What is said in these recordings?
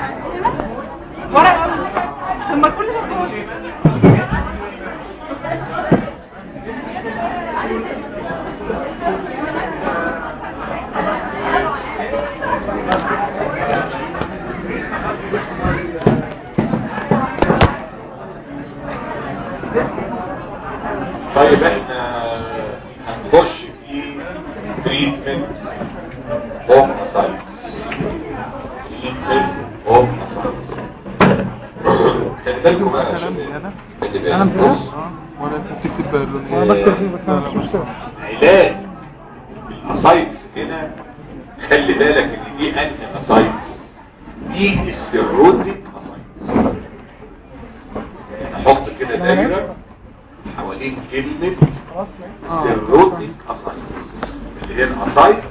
ورق ثم كل ده فاضي. طيب احنا هنخش في تريتمنت اوف اسايتس تريتمنت اوف اسايتس خلي بالكم بقى يا كلام شباب. زيادة خلي انا بالك مش بص اه ولا انت بتكتب بالون انا بكتب فيه بس انا مش مشتغل علاج الاسايتس هنا خلي بالك ان دي انهي اسايتس دي السيروتيك اسايتس نحط كده دايره حوالين كلمه خلاص اه سيروتيك اسايتس اللي هي الاسايتس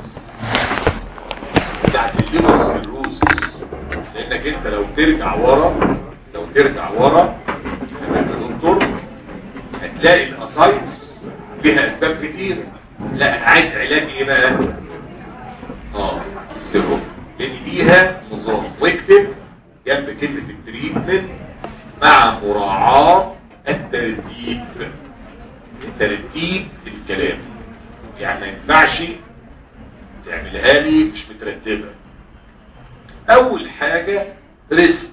بتاعت الليفر سيروز لانك انت لو ترجع ورا لو ترجع ورا تمام يا دكتور هتلاقي الاسايتس ليها اسباب كتير لا انا عايز علاج ايه بقى اه السيروم لان ليها نظام واكتب جنب كلمه التريتمنت مع مراعاه الترتيب ترتيب الكلام يعني ما ينفعش تعملها لي مش مترتبة اول حاجة ريست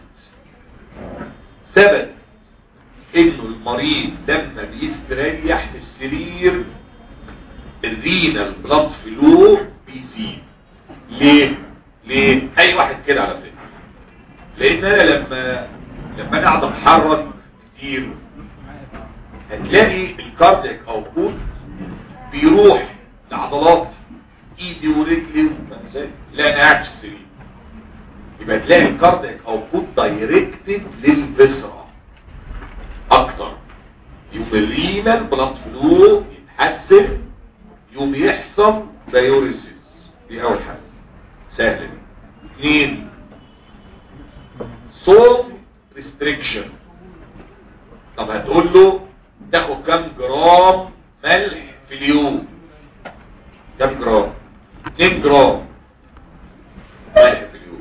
ثبت انه المريض لما بيستريح في السرير الرينال بلاد فلو بيزيد ليه ليه اي واحد كده على فكرة لان انا لما لما انا اقعد اتحرك كتير هتلاقي الكاردياك اوتبوت بيروح لعضلات ايدي ورجلي فاهم ازاي؟ لا انا قاعد في السرير يبقى تلاقي الكاردياك اوتبوت دايركتد للفيسرا اكتر يوم الرينال بلاد فلو يتحسن يوم يحصل دايوريسيس دي اول حاجه سهله دي اثنين صوم ريستريكشن طب هتقول له تاخد كام جرام ملح في اليوم كام جرام 2 جرام ملح في اليوم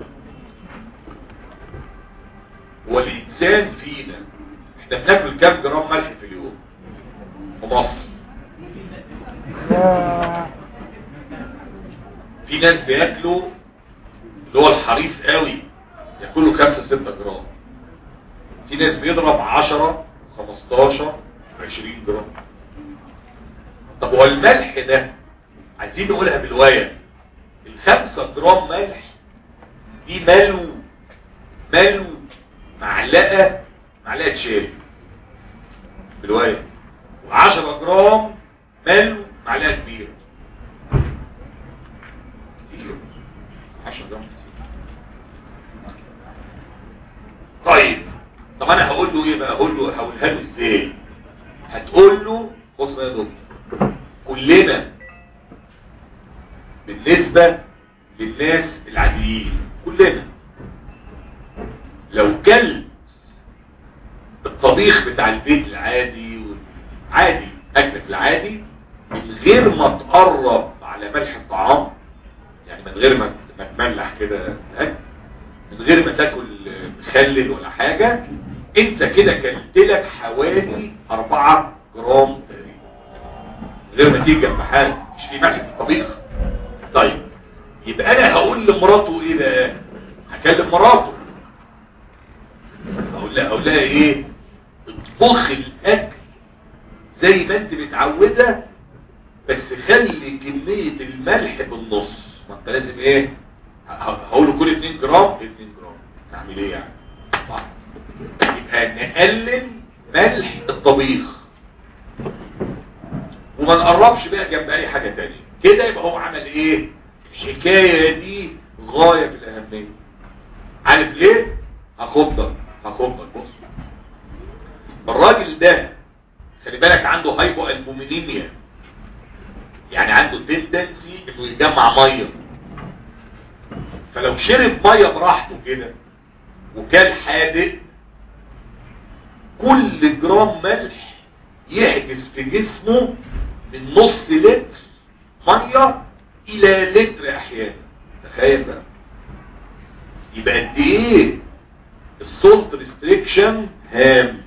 هو الانسان فينا احنا بناكل كام جرام ملح في اليوم في مصر يا في ناس بياكلوا اللي هو الحريص قوي ياكلوا 5 6 جرام في ناس بيضرب 10 15 20 جرام طب هو الملح ده عايزين نقولها بالواية الخمسة جرام ملح دي ملو ملو معلقة معلقة شاي بالواية وعشرة جرام ملو معلقة كبيرة كتير عشرة جرام كتير طيب طب انا هقول له ايه بقى هقول له هقولها له ازاي هتقول له بص بقى يا دكتور كلنا بالنسبة للناس العاديين كلنا لو كلت الطبيخ بتاع البيت العادي عادي اكلك العادي من غير ما تقرب على ملح الطعام يعني من غير ما ما تملح كده الأكل، من غير ما تاكل مخلل ولا حاجة انت كده كلت لك حوالي 4 جرام تقريبا من غير ما تيجي جنب حاجه مش في ملح في الطبيخ طيب يبقى انا هقول لمراته ايه بقى هكلم مراته اقول لها اقول لها ايه اطبخ الاكل زي ما انت متعوده بس خلي كميه الملح بالنص ما انت لازم ايه ه- هقول له كل 2 جرام 2 جرام تعمل ايه يعني صح. يبقى نقلل ملح الطبيخ وما نقربش بقى جنب اي حاجة تانية كده يبقى هو عمل ايه الحكاية دي غاية في الاهمية عارف ليه هاخدك هاخدك بص الراجل ده خلي بالك عنده هايبو البومينيميا يعني عنده تندنسي انه يجمع ميه فلو شرب ميه براحته كده وكان حادق كل جرام ملح يحجز في جسمه من نص لتر ميه الى لتر احيانا تخيل بقى يبقى قد ايه السولت ريستريكشن هام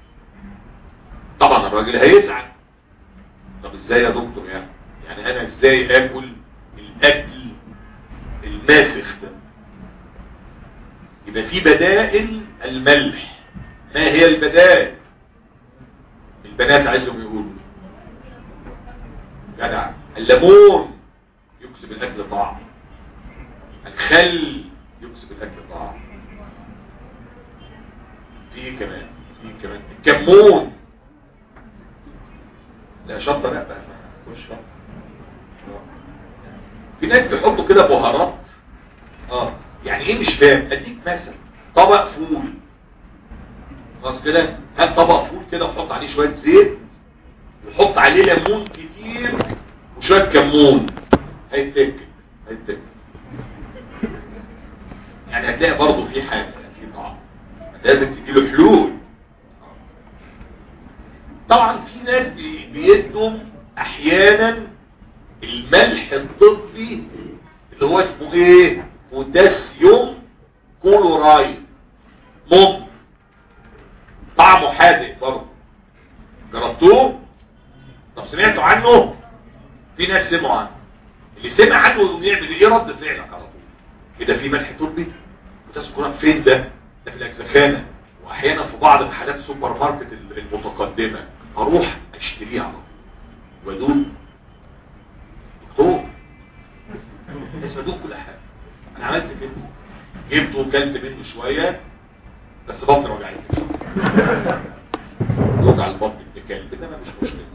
طبعا الراجل هيزعل طب ازاي يا دكتور يعني يعني انا ازاي اكل الاكل الماسخ ده يبقى في بدائل الملح ما هي البدائل البنات عايزهم يقولوا جدع الليمون يكسب الاكل طعم الخل يكسب الاكل طعم في كمان في كمان الكمون لا شطه لا بقى مش شطه في ناس بيحطوا كده بهارات اه يعني ايه مش فاهم اديك مثلا طبق فول خلاص كده هات طبق فول كده وحط عليه شويه زيت وحط عليه ليمون كتير وشويه كمون هيتاكل هيتاكل يعني هتلاقي برضه في حاجه في طعم لازم تديله حلول طبعا في ناس بي- بيدوا احيانا الملح الطبي اللي هو اسمه ايه بوتاسيوم كلورايد مم طعمه حادق برضه جربتوه طب سمعتوا عنه في ناس سمعوا عنه اللي سمع عنه يقوم يعمل ايه رد فعلك على طول كده في ملح طبي بوتاسيوم كلورايد فين ده ده في الاجزخانه واحيانا في بعض محلات السوبر ماركت المتقدمه اروح اشتريه على طول وادوق دكتور بس بدوق كل حاجه انا عملت كده جبته وكلت منه شويه بس بطني وجعتني وجع البطن ابن كلب ده مش مشكله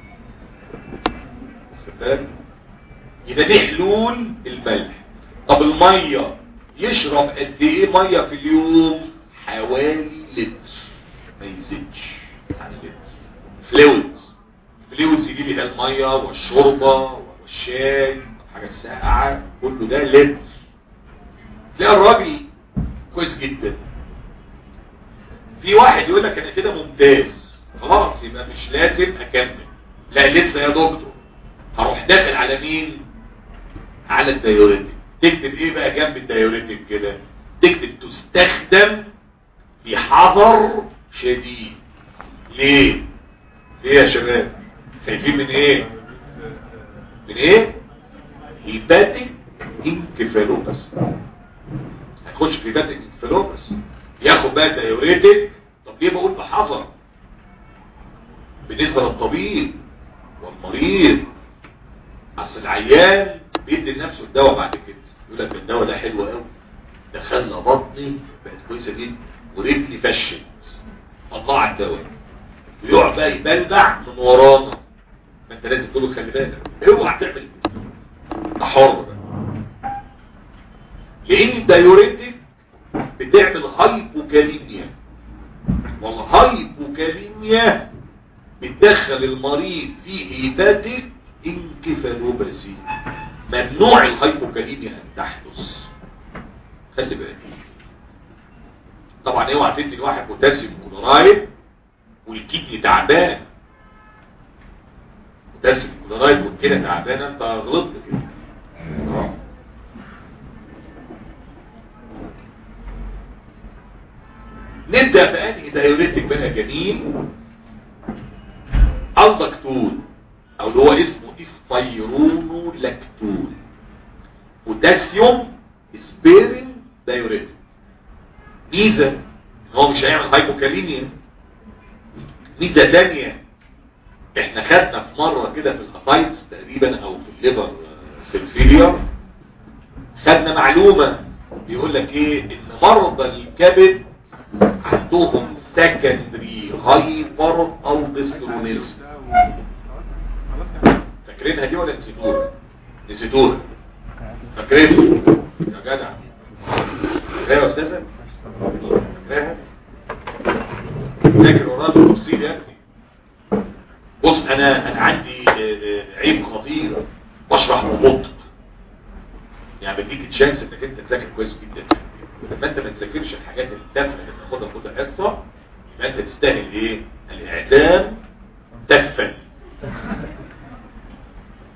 واخد بالك؟ يبقى دي حلول الملح طب الميه يشرب قد ايه ميه في اليوم حوالي لتر ما يزيدش عن لتر فلويدز فلويدز دي اللي هي الميه والشوربه والشاي الحاجه الساقعه كله ده لتر تلاقي الراجل كويس جدا في واحد يقول لك انا كده ممتاز خلاص يبقى مش لازم اكمل لا لسه يا دكتور هروح داخل على مين على الدايوريتك تكتب ايه بقى جنب الدايوريتك كده تكتب تستخدم بحذر شديد ليه ليه يا شباب خايفين من ايه من ايه هيباتيك انكفالوبس هتخش في هيباتيك انكفالوبس ياخد بقى الدايوريتك طب ليه بقول بحذر بالنسبة للطبيب والمريض اصل العيان بيدي لنفسه الدواء بعد كده يقول لك الدواء ده حلو قوي ده خلى بطني بقت كويسه جدا ورجلي فشت طلع الدواء ويقعد بقى يبلع من ورانا ما انت لازم تقول له خلي بالك اوعى تعمل كده ده حر بقى لان الدايوريتك بتعمل هايبوكاليميا والهايبوكاليميا بتدخل المريض في هيباتيك انكفالوباسي ممنوع الهايبوكاليميا ان تحدث خلي بالك طبعا اوعى تدي لواحد بوتاسيوم كلورايد والكدني تعبان بوتاسيوم كلورايد والكلى تعبان انت غلطت كده آه. نبدأ بأنهي دايوريتك بقى جميل الدكتول او اللي هو اسمه اسبيرونولاكتول بوتاسيوم سبيرين دايوريتك ميزة ان هو مش هيعمل هايبوكاليميا ميزة تانية احنا خدنا في مرة كده في الاسايتس تقريبا او في الليفر سيلفيلير خدنا معلومة بيقول لك ايه ان مرضى الكبد عندهم سكندري هايبر الدسترونيزم فاكرينها دي ولا نسيتوها نسيتوها فاكرينها يا جدع فاكرها يا استاذه فاكرها فاكر وراها التفصيل يا ابني بص انا انا عندي آه، آه، عيب خطير بشرح ببطء يعني بديك تشانس انك انت تذاكر كويس جدا لما انت ما تذاكرش الحاجات التافهه اللي بتاخدها كل حصه يبقى انت تستاهل ايه الاعدام تكفل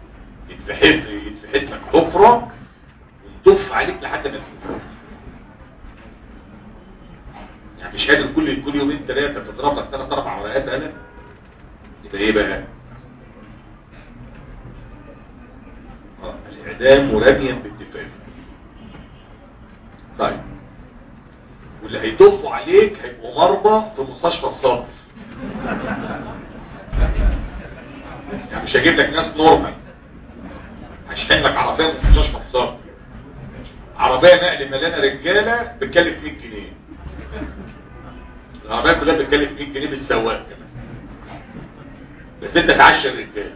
يتفحت يتفحت لك حفره وتطف عليك لحد ما تموت يعني مش قادر كل كل يومين ثلاثه تضرب لك ثلاث اربع ورقات قلم يبقى ايه بقى؟ آه، الاعدام مرميا باتفاق طيب واللي هيدفوا عليك هيبقوا مرضى في مستشفى الصدر يعني مش هجيب لك ناس نورمال هشحن لك عربيه في مستشفى الصدر عربيه نقل مليانه رجاله بتكلف 100 جنيه العربيه كلها بتكلف 100 جنيه بالسواق كمان بس انت تعشى الرجاله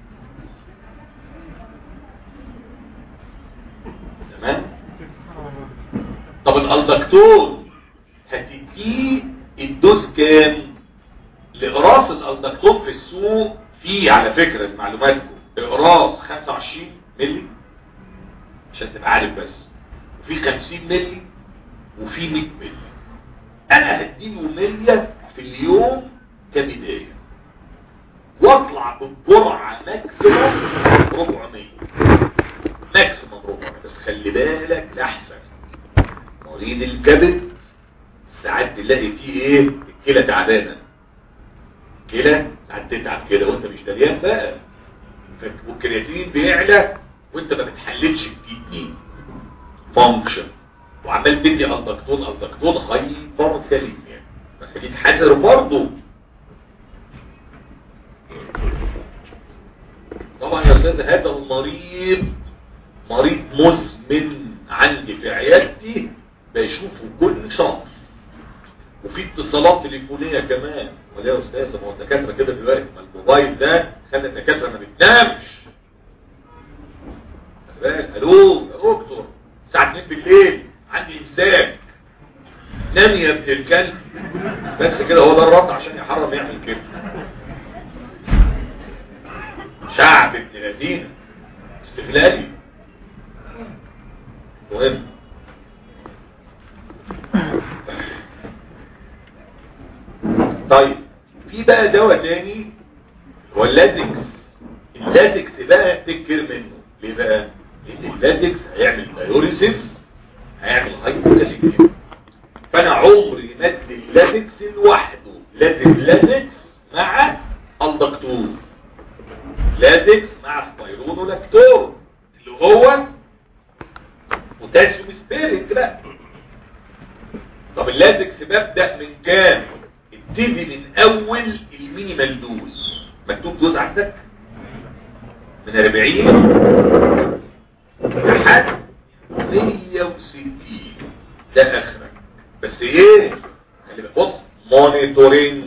تمام طب الالدكتور هتديه الدوز كام لاقراص الالدكتور في السوق في على فكرة معلوماتكم اقراص 25 ملي عشان تبقى عارف بس وفي 50 ملي وفي 100 ملي انا هديله 100 في اليوم كبداية واطلع بالجرعة ماكسيموم 400 ماكسيموم 400 بس خلي بالك الاحسن مريض الكبد ساعات تلاقي فيه ايه الكلى تعبانه كلى ساعات تتعب كده وانت مش دريان بقى ف- والكرياتين بيعلى وانت ما بتحللش الكيدني فانكشن وعمال تدي الدكتون الدكتون هايبر كاليميا فخليك حذر برضه طبعا يا استاذ هذا المريض مريض مزمن عندي في عيادتي بيشوفه كل شهر وفي اتصالات تليفونية كمان ولا يا استاذ ما هو الدكاترة كده دلوقتي ما الموبايل ده خلى الدكاترة ما بتنامش خلي بالك الو يا دكتور الساعة 2 بالليل عندي امساك نام يا ابن الكلب بس كده هو ده الرد عشان يحرم يعمل كده شعب ابن لذينه استغلالي مهم طيب في بقى دواء تاني هو اللازكس اللازكس بقى تكر منه ليه بقى لان اللازكس هيعمل دايوريسيس هيعمل هايبوكاليميا فانا عمري ما ادي اللازكس لوحده لازم لازكس مع الدكتور لازكس مع سبايرونولاكتور اللي هو بوتاسيوم سبيرنج لا طب اللازكس ببدأ من كام ابتدي من اول المينيمال دوز مكتوب دوز عندك من 40 لحد 160 ده اخرك بس ايه خلي بالك بص مونيتورنج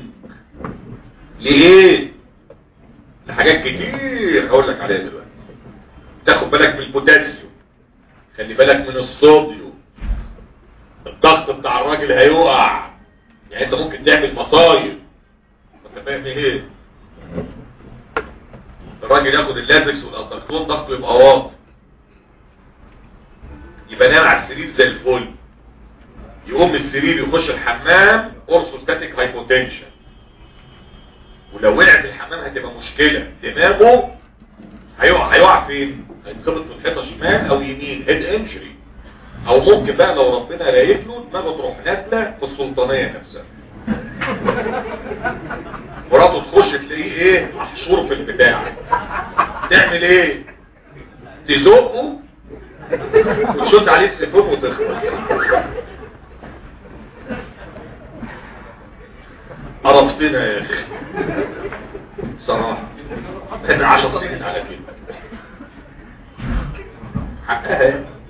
ليه لحاجات كتير هقول لك عليها دلوقتي تاخد بالك من البوتاسيوم خلي بالك من الصوديوم الضغط بتاع الراجل هيقع يعني انت ممكن تعمل مصايب انت فاهم ايه الراجل ياخد اللازكس والالدكتون ضغطه يبقى واطي يبقى نام على السرير زي الفل يقوم من السرير يخش الحمام اورثوستاتيك هايبوتنشن ولو وقع في الحمام هتبقى مشكلة دماغه هيقع هيقع فين هيتخبط في الحيطه شمال او يمين هيد انجري او ممكن بقى لو ربنا رايد له دماغه تروح نازله في السلطانيه نفسها مراته تخش تلاقيه ايه محشور في البتاع تعمل ايه تزقه وتشد عليه السيفون وتخلص قرفتنا يا اخي صراحة احنا عشر سنين على كده حقها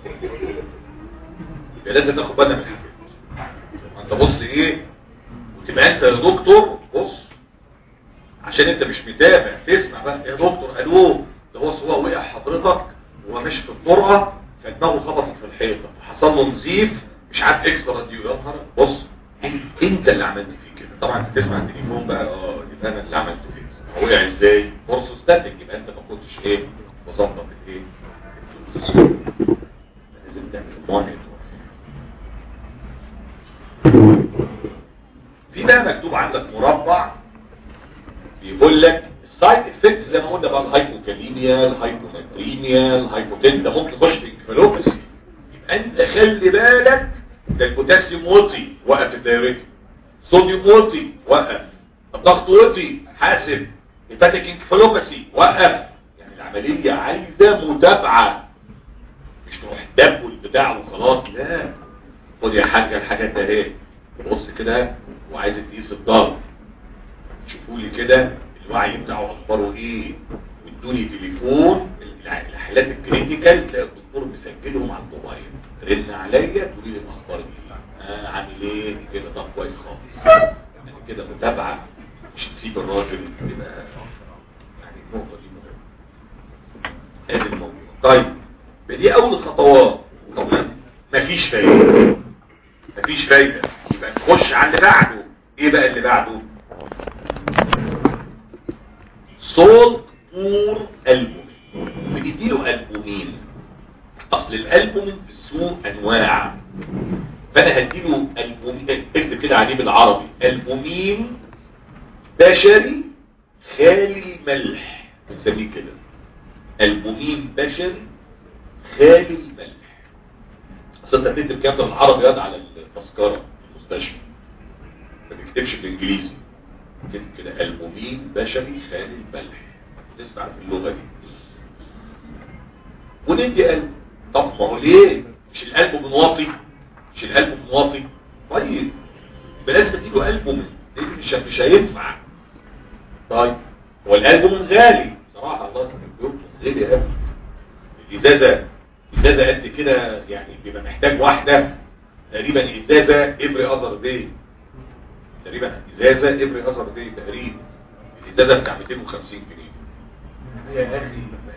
يبقى لازم تاخد بالنا من الحاجات انت بص ايه وتبقى انت يا دكتور بص عشان انت مش متابع تسمع بقى يا دكتور الو ده هو هو وقع حضرتك وهو ماشي في الطرقه فدماغه خبطت في الحيطه حصل له نزيف مش عارف اكسترا ديو يا نهار بص انت اللي عملت فيه كده طبعا انت تسمع التليفون بقى اه يبقى انا اللي عملت فيه وقع ازاي اورثوستاتيك يبقى انت ما كنتش ايه مظبط الايه لازم تعمل مونيتور في بقى مكتوب عندك مربع بيقول لك السايد افكت زي ما قلنا بقى الهايبوكاليميا الهايبوناتريميا الهايبوتين ده ممكن يخش في انكفالوباسي يبقى انت خلي بالك ده البوتاسيوم وطي وقف الدايركت صوديوم وطي وقف الضغط وطي حاسب هيباتيك انكفالوباسي وقف يعني العملية عايزة متابعة مش تروح دب والبتاع وخلاص لا خد يا حاجة الحاجات ده اهي بص كده وعايز تقيس الضغط شوفوا لي كده الوعي بتاعه اخباره ايه وادوني تليفون الع- الحالات الكريتيكال تلاقي الدكتور مسجلهم على الموبايل رن عليا تقولي لي الاخبار ايه آه عامل ايه كده طب كويس خالص يعني كده متابعه مش تسيب الراجل يبقى يعني النقطه دي مهمه ادي الموضوع طيب دي اول خطوات طب ما- مفيش فايده مفيش فايده يبقى نخش على اللي بعده ايه بقى اللي بعده صوت بور ألبومين بنديله ألبومين أصل الألبومين في السوق أنواع فأنا هديله ألبومين اكتب كده عليه بالعربي ألبومين بشري خالي الملح بنسميه كده ألبومين بشري خالي الملح أصل أنت بتكتب الكلام ده بالعربي يد على التذكرة في المستشفى ما تكتبش بالإنجليزي كده كده ألبومين بشري خالي الملح تسمع في اللغة دي وندي قلب طب ما هو ليه مش القلب منواطي مش القلب منواطي طيب يبقى لازم تديله قلبه من ليه مش مش هينفع طيب هو القلب من غالي صراحة الله يكرمكم غالي قوي الإزازة إزازة قد كده يعني بيبقى محتاج واحدة تقريبا إزازة إبري أزر دي تقريبا ازازه ابري اثر دي تقريبا الازازه بتاع 250 جنيه يا اخي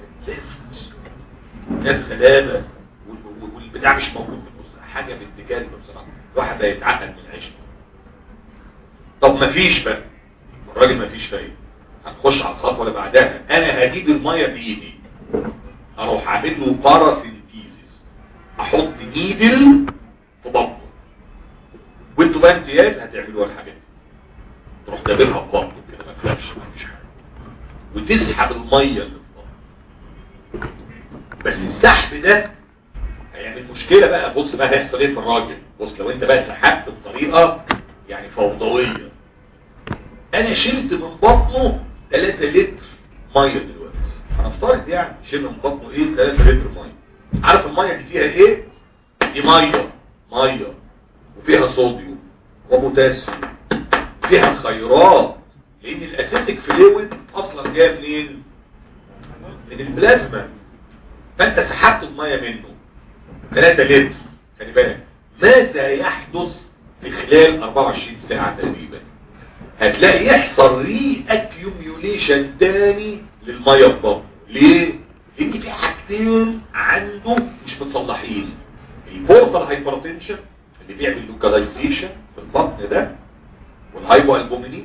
ناس غلابه وال- وال- والبتاع مش موجود في النص حاجه بنت كلب بصراحه الواحد هيتعقد من عيشته طب مفيش بقى الراجل مفيش فايده هنخش على الخطوه اللي بعدها انا هجيب الميه بايدي اروح اعمل له باراسينتيزيس احط نيدل في بطنه وانتوا بقى امتياز هتعملوا الحاجات دي تروح جايبينها في بطنك كده ما تخافش ما فيش حاجه وتسحب الميه اللي في بطنك بس السحب ده هيعمل مشكله بقى بص بقى هيحصل ايه في الراجل بص لو انت بقى سحبت بطريقه يعني فوضويه انا شلت من بطنه 3 لتر ميه دلوقتي هنفترض يعني شيل من بطنه ايه 3 لتر ميه عارف الميه دي فيها ايه دي ميه ميه وفيها صوديوم وبوتاسيوم فيها خيرات لان الاسيتيك فلويد اصلا جايه منين من البلازما فانت سحبت الميه منه 3 لتر خلي بالك ماذا يحدث في خلال 24 ساعه تقريبا هتلاقي يحصل ري اكيوميوليشن تاني للميه الضغط ليه لان في حاجتين عنده مش متصلحين البورتال هايبرتنشن اللي بيعمل لوكاليزيشن في البطن ده والهايبو البومينين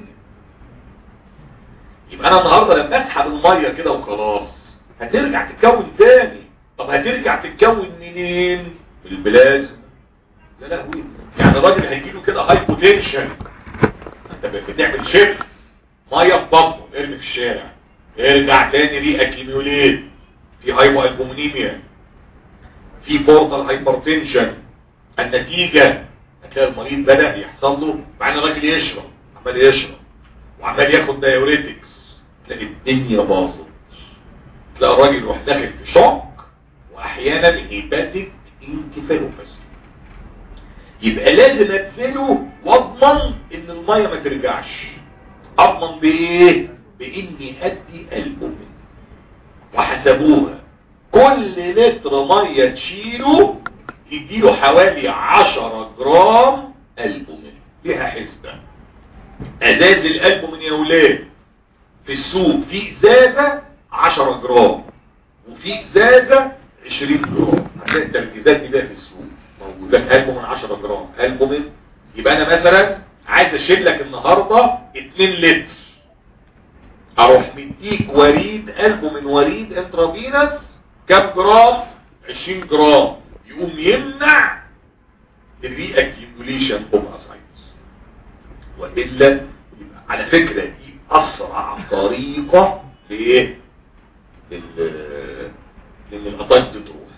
يبقى انا النهارده لما اسحب الميه كده وخلاص هترجع تتكون تاني طب هترجع تتكون منين من البلازما لا لا هوي يعني الراجل هيجي له كده هايبوتنشن انت بتعمل شيفت ميه في بطنه ارمي في الشارع ارجع تاني ري اكيميوليت في هايبو البومينيميا في بورتال هايبرتنشن النتيجة هتلاقي المريض بدأ يحصل له مع ان الراجل يشرب عمال يشرب وعمال ياخد دايوريتكس تلاقي الدنيا باظت تلاقي الراجل يروح داخل في شوك واحيانا هيباتيك انكفالوباسي يبقى لازم انزله واضمن ان الميه ما ترجعش اضمن بايه باني ادي البومين وحسبوها كل لتر ميه تشيله يديله حوالي 10 جرام البومين ليها حسبه ازاز الالبومين يا ولاد في السوق في ازازه 10 جرام وفي ازازه 20 جرام هتلاقي التركيزات دي بقى في السوق موجوده في البومين 10 جرام البومين يبقى انا مثلا عايز اشيل لك النهارده 2 لتر اروح مديك وريد البومين وريد انترافينس كام جرام 20 جرام يقوم يمنع الري اكيوميوليشن اوف اسايتس والا يبقى على فكره دي اسرع طريقه لايه لل لان الاسايتس دي تروح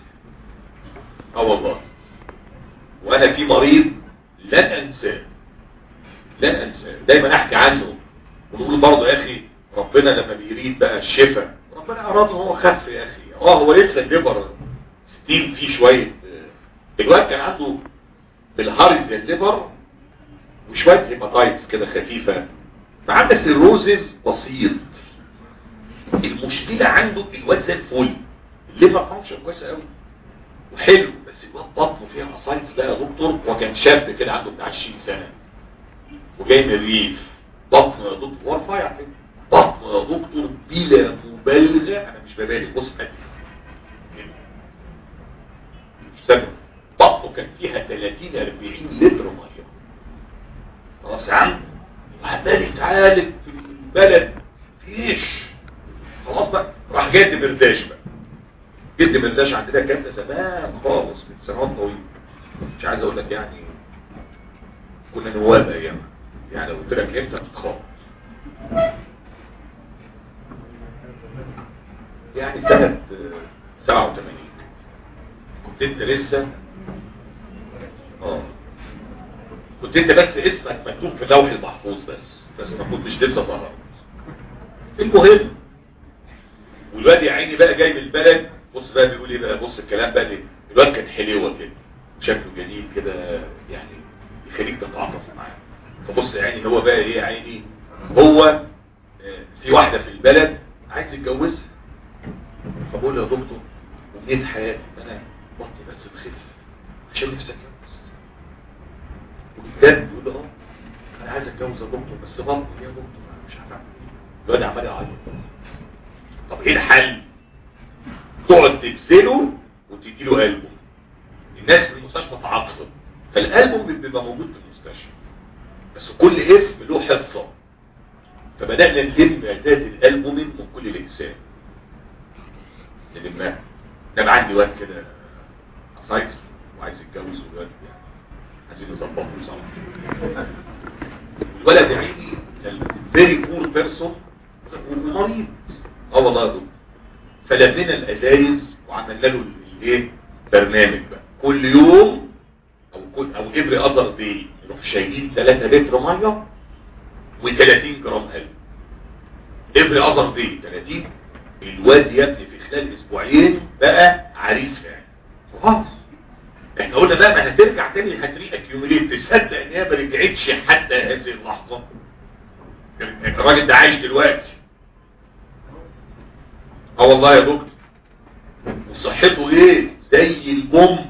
اه والله وانا في مريض لن انساه لن دايما احكي عنه ونقول برضه يا اخي ربنا لما بيريد بقى الشفاء ربنا اراد ان هو خف يا اخي اه هو لسه الليفر ستيل فيه شويه آه، الواد كان عنده بالهارد زي الليفر وشويه هيباتايتس كده خفيفه فعنده سيروزز بسيط المشكله عنده الواد زي الفل الليفر فانكشن كويس قوي وحلو بس الواد بطنه فيها اسايتس بقى يا دكتور وكان شاب كده عنده بتاع 20 سنه وجاي من الريف بطنه يا دكتور هو رفيع كده بطنه يا دكتور بلا مبالغه انا مش ببالغ بص قد إيه. مش سبب بطنه كان فيها 30 40 لتر ميه خلاص يا عم وعمال يتعالج في البلد فيش خلاص بقى راح جد مرداش بقى جد مرداش عندنا كان ده زمان خالص من سنوات طويله مش عايز اقول لك يعني كنا نواب ايام يعني لو قلت لك امتى تتخاف يعني سنة آه، 87 كنت انت لسه اه كنت انت بس اسمك مكتوب في لوح المحفوظ بس بس ما كنتش لسه ظهرت المهم والواد يا عيني بقى جاي من البلد بص بقى بيقول ايه بقى بص الكلام بقى ليه الواد كان حليوه كده شكله جميل كده يعني يخليك تتعاطف معاه فبص يا عيني هو بقى ايه يا عيني هو آه، في واحده في البلد عايز يتجوزها فبقول له يا دكتور ومنين حياتي انا بطني بس بخف عشان نفسي اتجوز وبجد يقول له اه انا عايز اتجوز يا دكتور بس بطني يا دكتور أنا مش عارف اعمل إيه. الواد عمال يعيط طب ايه الحل تقعد تبذله وتديله قلبه الناس في المستشفى تعاطفت فالقلب بيبقى موجود في المستشفى بس كل اسم له حصة فبدأنا نلم ذات الألبوم من كل الإنسان نلمها ده عندي واد كده سايكس وعايز يتجوز والواد يعني عايزين نظبطه سوا الولد يا عيني فيري بور بيرسون ومريض اه والله يا دكتور فلمينا الازايز وعملنا له الايه برنامج بقى كل يوم او كل او افري اذر دي نروح شايلين 3 لتر ميه و30 جرام قلب افري اذر دي 30 الواد يا ابني في خلال اسبوعين بقى عريس فعلا خلاص احنا قلنا بقى ما هترجع تاني هتري اكيوميليت تصدق ان هي ما رجعتش حتى هذه اللحظه الراجل ده عايش دلوقتي اه والله يا دكتور وصحته ايه زي البومب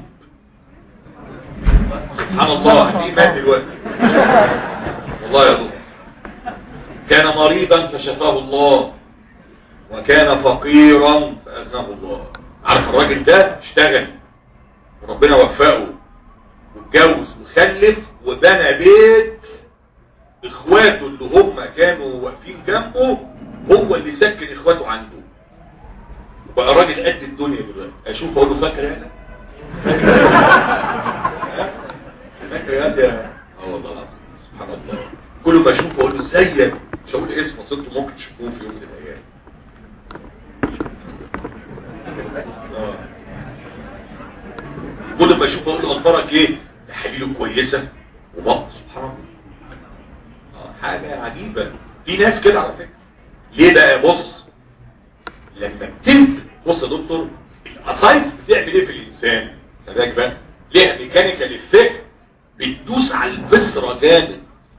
سبحان الله في مات دلوقتي والله يا دكتور كان مريضا فشفاه الله وكان فقيرا فأغناه الله عارف الراجل ده اشتغل وربنا وفقه واتجوز وخلف وبنى بيت اخواته اللي هم كانوا واقفين جنبه هو اللي سكن اخواته عنده وبقى راجل قد الدنيا دلوقتي اشوف اقول له فاكر انا فاكر يا ده اه والله العظيم سبحان الله كل ما اشوفه اقول له ازيك مش هقول اسمه اصل انتوا ممكن تشوفوه في يوم من الايام آه. كل ما اشوفه اقول له اخبارك ايه تحاليله كويسه وبط سبحان الله آه، حاجه عجيبه في ناس كده على فكره ليه بقى بص لما بتنت بص يا دكتور الاسايت بتعمل ايه في الانسان خلي بقى ليها ميكانيكال افكت بتدوس على الفسرة جامد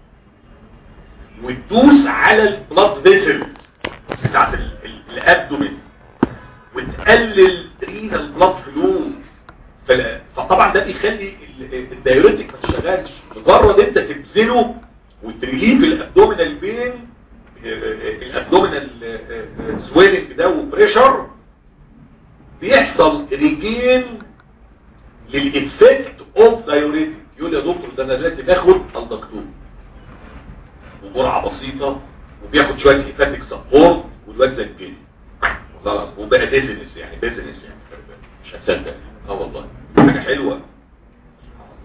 وتدوس على البلاد فيسل بتاعت ال- ال- الابدومين وتقلل رينا البلاد فلو فلا- فطبعا ده بيخلي ال- الدايوريتك ما تشتغلش مجرد انت تبذله وتريليف الابدومينال بين الابدومينال سويلنج ده وبريشر بيحصل ريجين للإفكت اوف دايوريتك يقول يا دكتور ده انا دلوقتي باخد الدكتور وجرعه بسيطه وبياخد شويه هيباتيك سبورت والواد زي الجن خلاص وبقى بيزنس يعني بيزنس يعني مش هتصدق اه والله حاجه حلوه سبحان الله.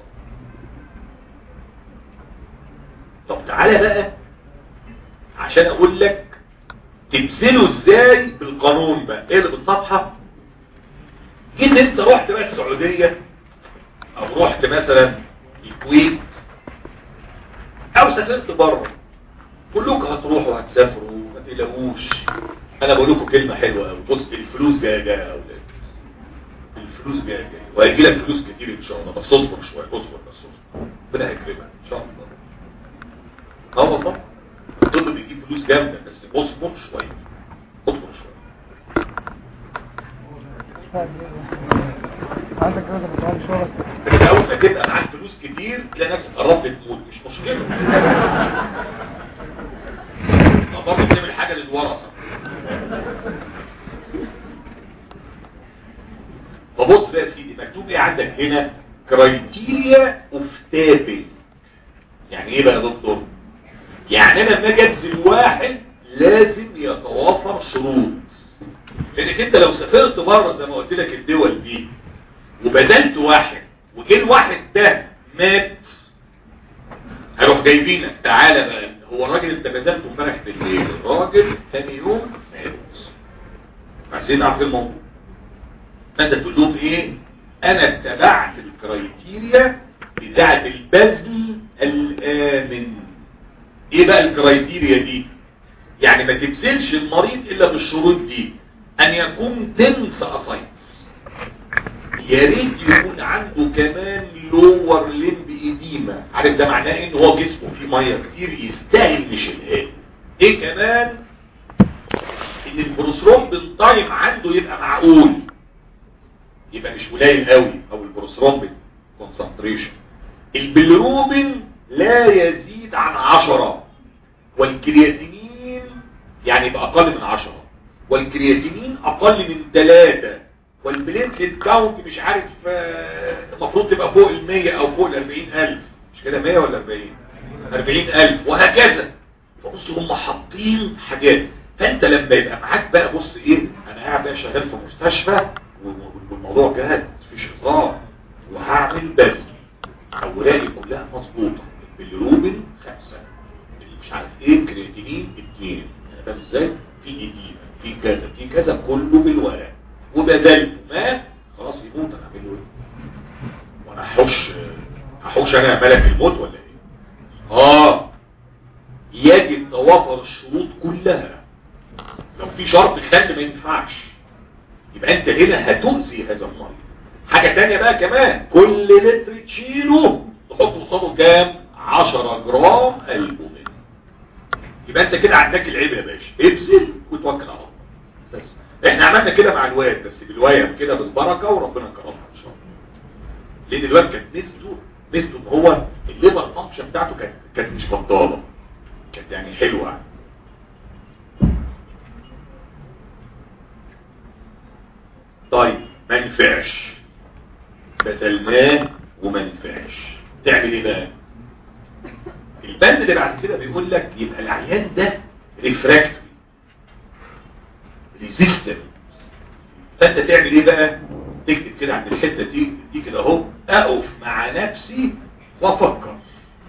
طب تعالى بقى عشان اقول لك تبذله ازاي بالقانون بقى ايه اللي بالصفحه جيت انت رحت بقى السعوديه او رحت مثلا الكويت او سافرت بره كلكم هتروحوا هتسافروا ما تقلقوش انا بقول لكم كلمه حلوه قوي بص الفلوس جايه جايه يا اولاد الفلوس جايه جايه وهيجي لك فلوس كتير ان شاء الله بس اصبر شويه اصبر بس اصبر ربنا هيكرمك ان شاء الله اه والله الطب بيجيب فلوس جامده بس اصبر شويه اصبر شويه عندك رزق بتعمل شغلك لكن اول ما تبقى معاك فلوس كتير تلاقي نفسك قربت تموت مش مشكله ما برضه بتعمل حاجه للورثه فبص بقى يا سيدي مكتوب ايه عندك هنا كرايتيريا اوف تابل يعني ايه بقى يا دكتور يعني انا لما اجي ابذل واحد لازم يتوافر شروط لانك انت لو سافرت بره زي ما قلت لك الدول دي وبذلت واحد وجه الواحد ده مات هروح جايبينك تعالى بقى هو الراجل انت بذلته امبارح بالليل الراجل ثاني يوم مات عايزين نعرف ايه الموضوع فانت تقول لهم ايه انا اتبعت الكرايتيريا بتاعت البذل الامن ايه بقى الكرايتيريا دي يعني ما تبذلش المريض الا بالشروط دي ان يكون تنس اسايتس يا ريت يكون عنده كمان لور لمب ايديما عارف ده معناه ان هو جسمه فيه ميه كتير يستاهل نشيلها ايه كمان ان البروثرومبين تايم عنده يبقى معقول يبقى مش قليل قوي او البروثرومبين كونسنتريشن البيلروبين لا يزيد عن عشرة والكرياتينين يعني يبقى اقل من عشرة والكرياتينين اقل من ثلاثة والبليتلت كاونت مش عارف آه، المفروض تبقى فوق المية او فوق الاربعين الف مش كده مية ولا اربعين اربعين الف وهكذا فبص هم حاطين حاجات فانت لما يبقى معاك بقى بص ايه انا قاعد بقى شغال في مستشفى والموضوع جهد مفيش هزار وهعمل بذل اوراقي كلها مظبوطه بالروبن خمسه اللي مش عارف ايه كرياتينين اثنين انا فاهم ازاي في ايدينا في كذا في كذا كله بالورق وبذلت ما خلاص يموت انا اعمل له ايه وانا هحوش هحوش انا ملك الموت ولا ايه اه يجب توافر الشروط كلها لو في شرط خل ما ينفعش يبقى انت هنا هتؤذي هذا المريض حاجة تانية بقى كمان كل لتر تشيله تحط قصاده كام 10 جرام البومين يبقى انت كده عندك العيب يا باشا ابذل وتوكل على الله بس احنا عملنا كده مع الواد بس بالويم كده بالبركة وربنا كرمنا ان شاء الله لان الواد كانت نسبته نسبته ان هو الليبر فانكشن بتاعته كانت كانت مش بطاله كانت يعني حلوه طيب ما ينفعش بذلناه وما ينفعش تعمل ايه بقى البند اللي بعد كده بيقول لك يبقى العيان ده ريفراكتوري ريزيستنت فانت تعمل ايه بقى تكتب كده عند الحته دي دي كده اهو اقف مع نفسي وافكر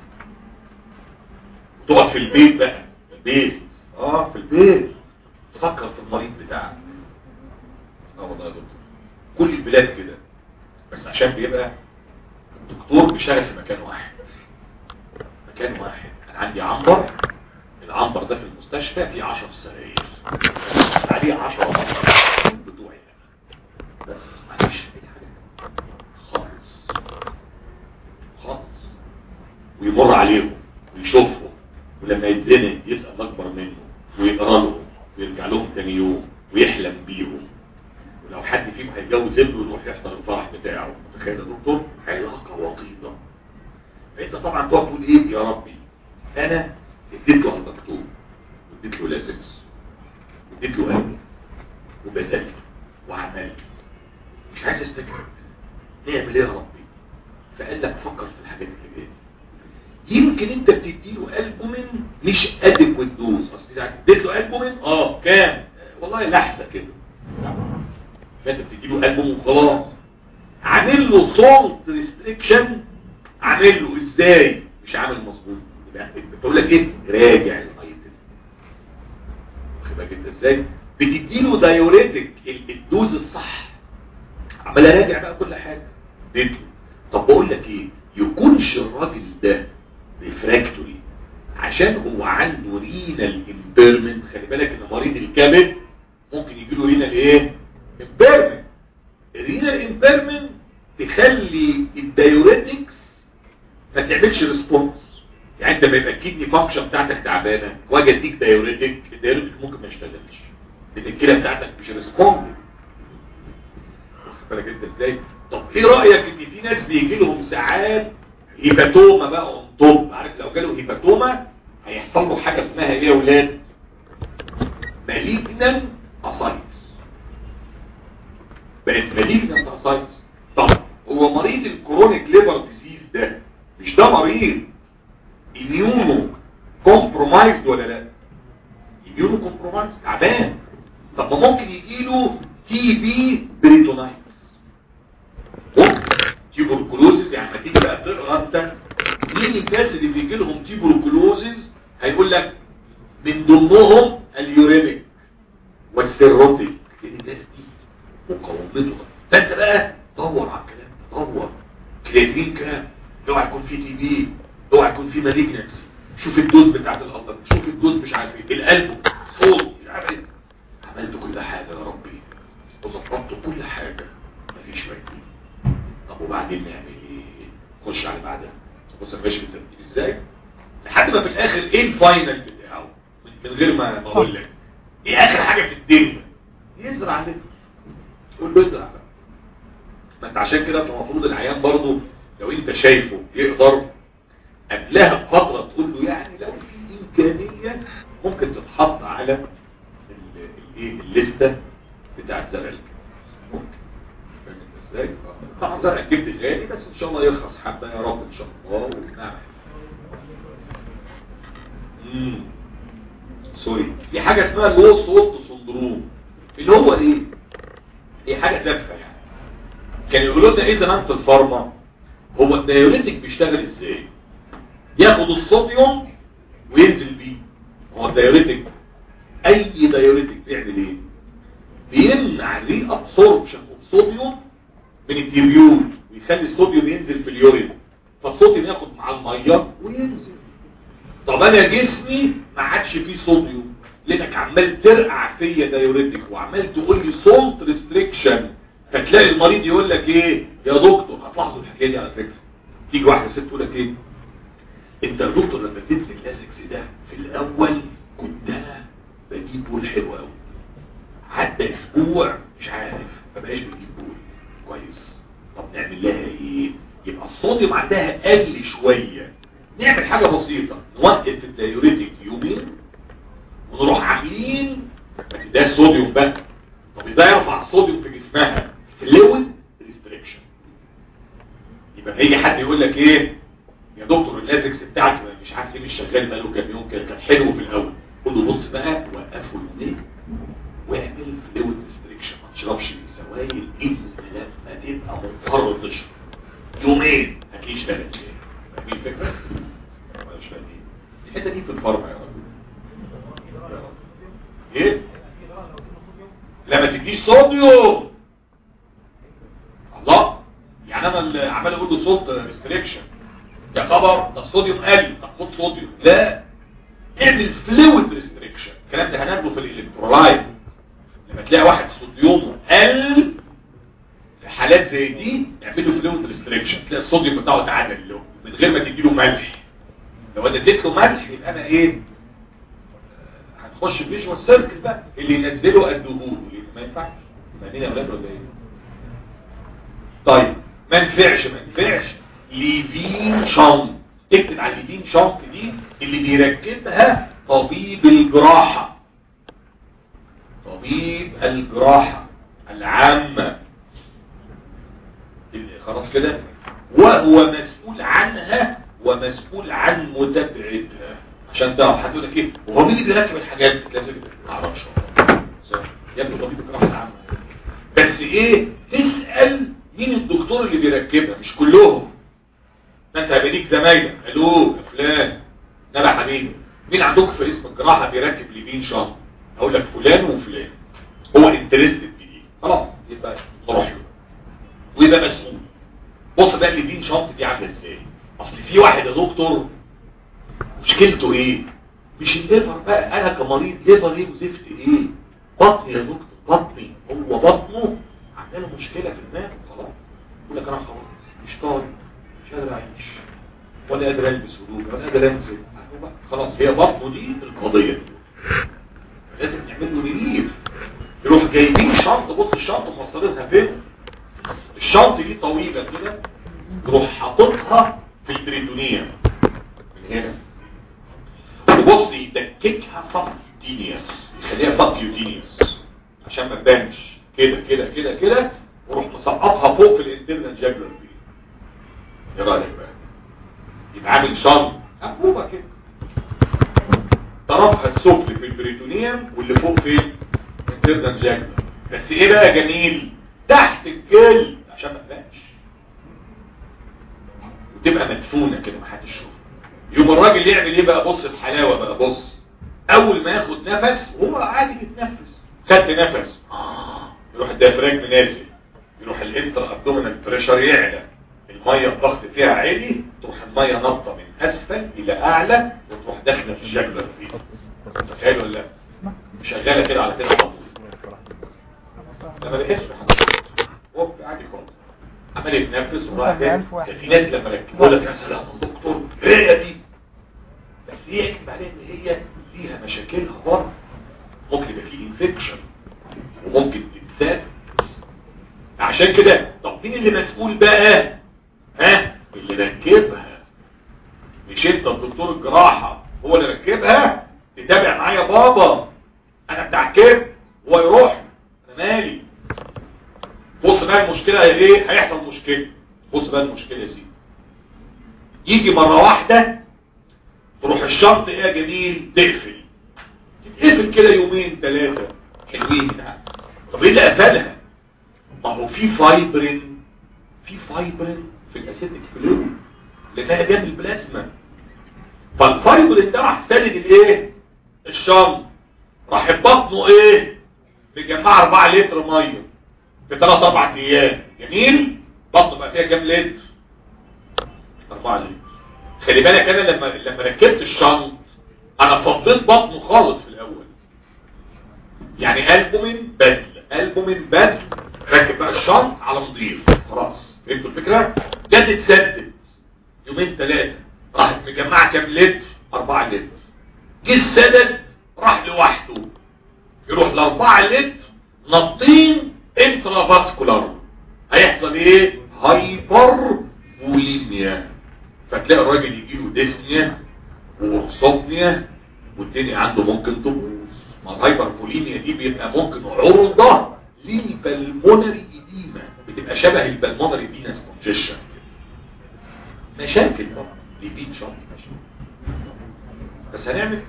تقعد في البيت بقى في البيت اه في البيت تفكر في المريض بتاعك اه والله يا دكتور كل البلاد كده بس عشان بيبقى الدكتور بيشتغل في مكان واحد مكان واحد انا عندي عنبر العنبر ده في المستشفى فيه 10 سراير عليه 10 مرات بتوعي أنا. بس معلش أي حاجة. خالص خالص ويمر عليهم ويشوفهم ولما يتزنق يسأل الأكبر منه ويقرا لهم ويرجع لهم تاني يوم ويحلم بيهم ولو حد فيهم هيتجوز ابنه يروح يحضر الفرح بتاعه متخيل يا دكتور علاقه وطيده فانت طبعا تقعد تقول ايه يا ربي انا اديت له الدكتور واديت له لازمس واديت له قلبي وبذلت وعملت مش عايز استكبر نعمل ايه يا ربي فقال لك فكر في الحاجات اللي جايه يمكن انت بتديله البومين مش ادكويت دوز اصل اذا اديت له البومين اه كام والله لحظه كده فانت بتديله البوم وخلاص عامل له صوت ريستريكشن عامل له ازاي مش عامل مظبوط يبقى بتقول لك ايه راجع الايتم واخد بالك انت ازاي بتديله دايوريتك ال- الدوز الصح عمال اراجع بقى كل حاجه اديته طب بقول لك ايه يكونش الراجل ده ريفراكتوري عشان هو عنده رينال امبيرمنت خلي بالك ان مريض الكبد ممكن يجي له رينال ايه امبيرمنت الرينال امبيرمنت تخلي الدايوريتكس ما تعملش ريسبونس يعني انت بيبقى الكدني فانكشن بتاعتك تعبانه واجي اديك دايوريتك الدايوريتك ممكن ما يشتغلش لان الكلى بتاعتك مش ريسبوند واخد بالك انت ازاي طب ايه رايك ان في ناس بيجي لهم ساعات هيباتوما بقى اون توب عارف لو جاله هيباتوما هيحصل له حاجه اسمها ايه يا اولاد ماليجنان اسايتس بقت ماليجنان اسايتس طب هو مريض الكرونيك ليبر ديزيز ده مش ده مريض اميونو كومبرومايزد ولا لا اميونو كومبرومايزد تعبان طب ما ممكن يجي له تي بي بريتونايتس تيبركلوزز يعني ما تيجي بقى تقرا انت مين الناس اللي بيجي لهم تيبركلوزز هيقول لك من ضمنهم اليوريميك والسيروتيك لان الناس دي مقاومته فانت بقى دور على الكلام دور كرياتين كام اوعى يكون في تي بي اوعى يكون في مالجنسي شوف الدوز بتاعت القدر شوف الدوز مش عارف ايه القلب صوت مش عارف ايه عملت كل حاجه يا ربي وظبطت كل حاجه مفيش فايده طب وبعدين نعمل ايه خش على بعدها بص انا ماشي بالترتيب ازاي لحد ما في الاخر ايه الفاينل بتاعه من من غير ما ما اقول لك ايه اخر حاجه في الدنيا يزرع لك قول له ازرع بقى ما انت عشان كده انت المفروض العيان برضه لو انت شايفه يقدر قبلها بفتره تقول له يعني لو في امكانيه ممكن تتحط على ال- الايه الليسته بتاعت زرع الكلى ممكن فاهم انت ازاي؟ طبعا زرع الكبد غالي بس ان شاء الله يرخص حبه يا رب ان شاء الله ونعم امم سوري في حاجه اسمها لو صوت سندروم اللي هو ايه؟ هي حاجه تافهه يعني كان يقولوا لنا ايه زمان في الفارما هو الدايوريتك بيشتغل ازاي ياخد الصوديوم وينزل بيه هو الدايوريتك اي دايوريتك بيعمل ايه بيمنع الري ابسوربشن اوف صوديوم من التيبيول ويخلي الصوديوم ينزل في اليورين فالصوديوم ياخد مع الميه وينزل طب انا جسمي ما عادش فيه صوديوم لانك عمال ترقع فيا دايوريتك وعمال تقول لي سولت ريستريكشن فتلاقي المريض يقول لك ايه يا دكتور هتلاحظوا الحكايه دي على فكره تيجي واحده ست تقول لك ايه انت يا دكتور لما اديتني اللازكس ده في الاول كنت انا بجيب بول حلو قوي عدى اسبوع مش عارف ما بقاش بجيب بول كويس طب نعمل لها ايه يبقى الصوديوم عندها قل شويه نعمل حاجه بسيطه نوقف الدايوريتك يومين ونروح عاملين ده الصوديوم بقى طب ازاي ارفع الصوديوم في جسمها فلويد ريستريكشن يبقى هيجي حد يقول لك ايه يا دكتور اللازكس بتاعك مش عارف ايه مش شغال بقاله كام يوم كده كان حلو في الاول قول له بص بقى وقفه يومين واعمل فلويد ريستريكشن ما تشربش سوائل الا لما تبقى مضطر تشرب يومين هتلاقيه اشتغل شيء فاهمين الفكره؟ ولا مش فاهمين الحته دي في الفرع يا رب يا رب. ايه؟ لما تديش صوديوم الله يعني انا اللي عمال اقول له صوت ريستريكشن يا خبر ده الصوديوم قل طب خد صوديوم لا اعمل فلويد ريستريكشن الكلام ده هناخده في الالكترولايت لما تلاقي واحد صوديومه قل في حالات زي دي اعمله فلويد ريستريكشن تلاقي الصوديوم بتاعه اتعدل له من غير ما تديله ملح لو انا اديت له ملح يبقى انا ايه هتخش في فيجوال سيركل بقى اللي ينزله ادهوله ما ينفعش فاهمين يا اولاد ولا ايه طيب ما نفعش ما نفعش ليفين شنط اكتب على الليفين شنط دي اللي بيركبها طبيب الجراحة طبيب الجراحة العامة اللي خلاص كده وهو مسؤول عنها ومسؤول عن متابعتها عشان تعرف حد يقول لك ايه هو مين اللي بيركب الحاجات دي لازم ما اعرفش صح. يا ابني طبيب الجراحة العامة بس ايه تسأل مين الدكتور اللي بيركبها مش كلهم ما انت هيبقى ليك زمايلك الو يا فلان نبع حبيبي مين عندكم في اسم الجراحه بيركب لمين شهر اقول لك فلان وفلان هو انترستد بدي خلاص يبقى نروح له ويبقى مسؤول بص بقى اللي دين شنط دي عامله ازاي اصل في واحد يا دكتور مش مشكلته ايه مش الليفر بقى انا كمريض ليفر ايه وزفت ايه بطني يا دكتور بطني هو بطنه عامله مشكله في دماغه خلاص يقول لك انا خلاص مش طايق مش قادر اعيش ولا قادر البس هدوم ولا قادر انزل أهو بقى، خلاص هي بطنه دي القضيه دي لازم نعمل له ريليف يروح جايبين شنطه بص الشنطه موصلتها فين الشنطه دي طويله كده يروح حاططها في البريتونيه من هنا وبص يدككها سبكيوتينيوس يخليها سبكيوتينيوس عشان ما تبانش كده كده كده كده وروح مسقطها فوق في الانترنال جاجلر دي ايه رايك بقى يبقى عامل شنط انبوبه كده طرفها السفلي في البريتونيوم واللي فوق فين الانترنال جاجلر بس ايه بقى جميل تحت الجلد عشان ما تبانش وتبقى مدفونه كده محدش يشوفها يوم الراجل يعمل ايه بقى بص الحلاوه بقى بص اول ما ياخد نفس وهو عادي بيتنفس خدت نفس يروح الديافراجم نازل يروح الانتر ابدومينال بريشر يعلى الميه الضغط فيها عالي تروح الميه نطه من اسفل الى اعلى وتروح داخله في الجبل فيه تخيل ولا لا شغاله كده على كده على طول لما بيحس بحاجه هو عادي خالص عمال يتنفس وراح جاي كان في ناس لما ركبوا لك يا سلام يا دكتور هي دي بس هي يكتب عليها ان هي فيها مشاكلها برضه ممكن يبقى فيه انفكشن وممكن تتساب عشان كده طب مين اللي مسؤول بقى ها اللي ركبها مش انت الدكتور الجراحة هو اللي ركبها تتابع معايا بابا انا بتاع كده هو يروح انا مالي بص بقى المشكلة هي ايه هيحصل مشكلة بص بقى المشكلة يا سيدي يجي مرة واحدة تروح الشنط ايه يا جميل تقفل تتقفل كده يومين ثلاثة حلوين يعني. طب ايه اللي قفلها ما هو في فايبرين في فايبرين في الاسيتيك فلويد لانها جنب البلازما فالفايبرين ده راح سالد الايه الشنط راح بطنه ايه مجمع 4 لتر ميه في 3 4 ايام جميل بطنه بقى فيها كام لتر 4 لتر خلي بالك انا لما لما ركبت الشنط انا فضيت بطنه خالص في الاول يعني البومين بذل البومين بذل راكب بقى الشنط على نضيف خلاص فهمتوا الفكره جت اتسدد يومين ثلاثه راحت مجمعه كام لتر 4 لتر جه السدد راح لوحده يروح ل 4 لتر نطين انترافاسكولار هيحصل ايه هايبر بوليميا فتلاقي الراجل يجيله ديسنيا وارثوبنيا والدنيا عنده ممكن تبوظ ما الهايبر بوليميا دي بيبقى ممكن عرضة للبلمونري إديمة بتبقى شبه البلمونري فينس كونجيشن مشاكل بقى لبين شرط بس هنعمل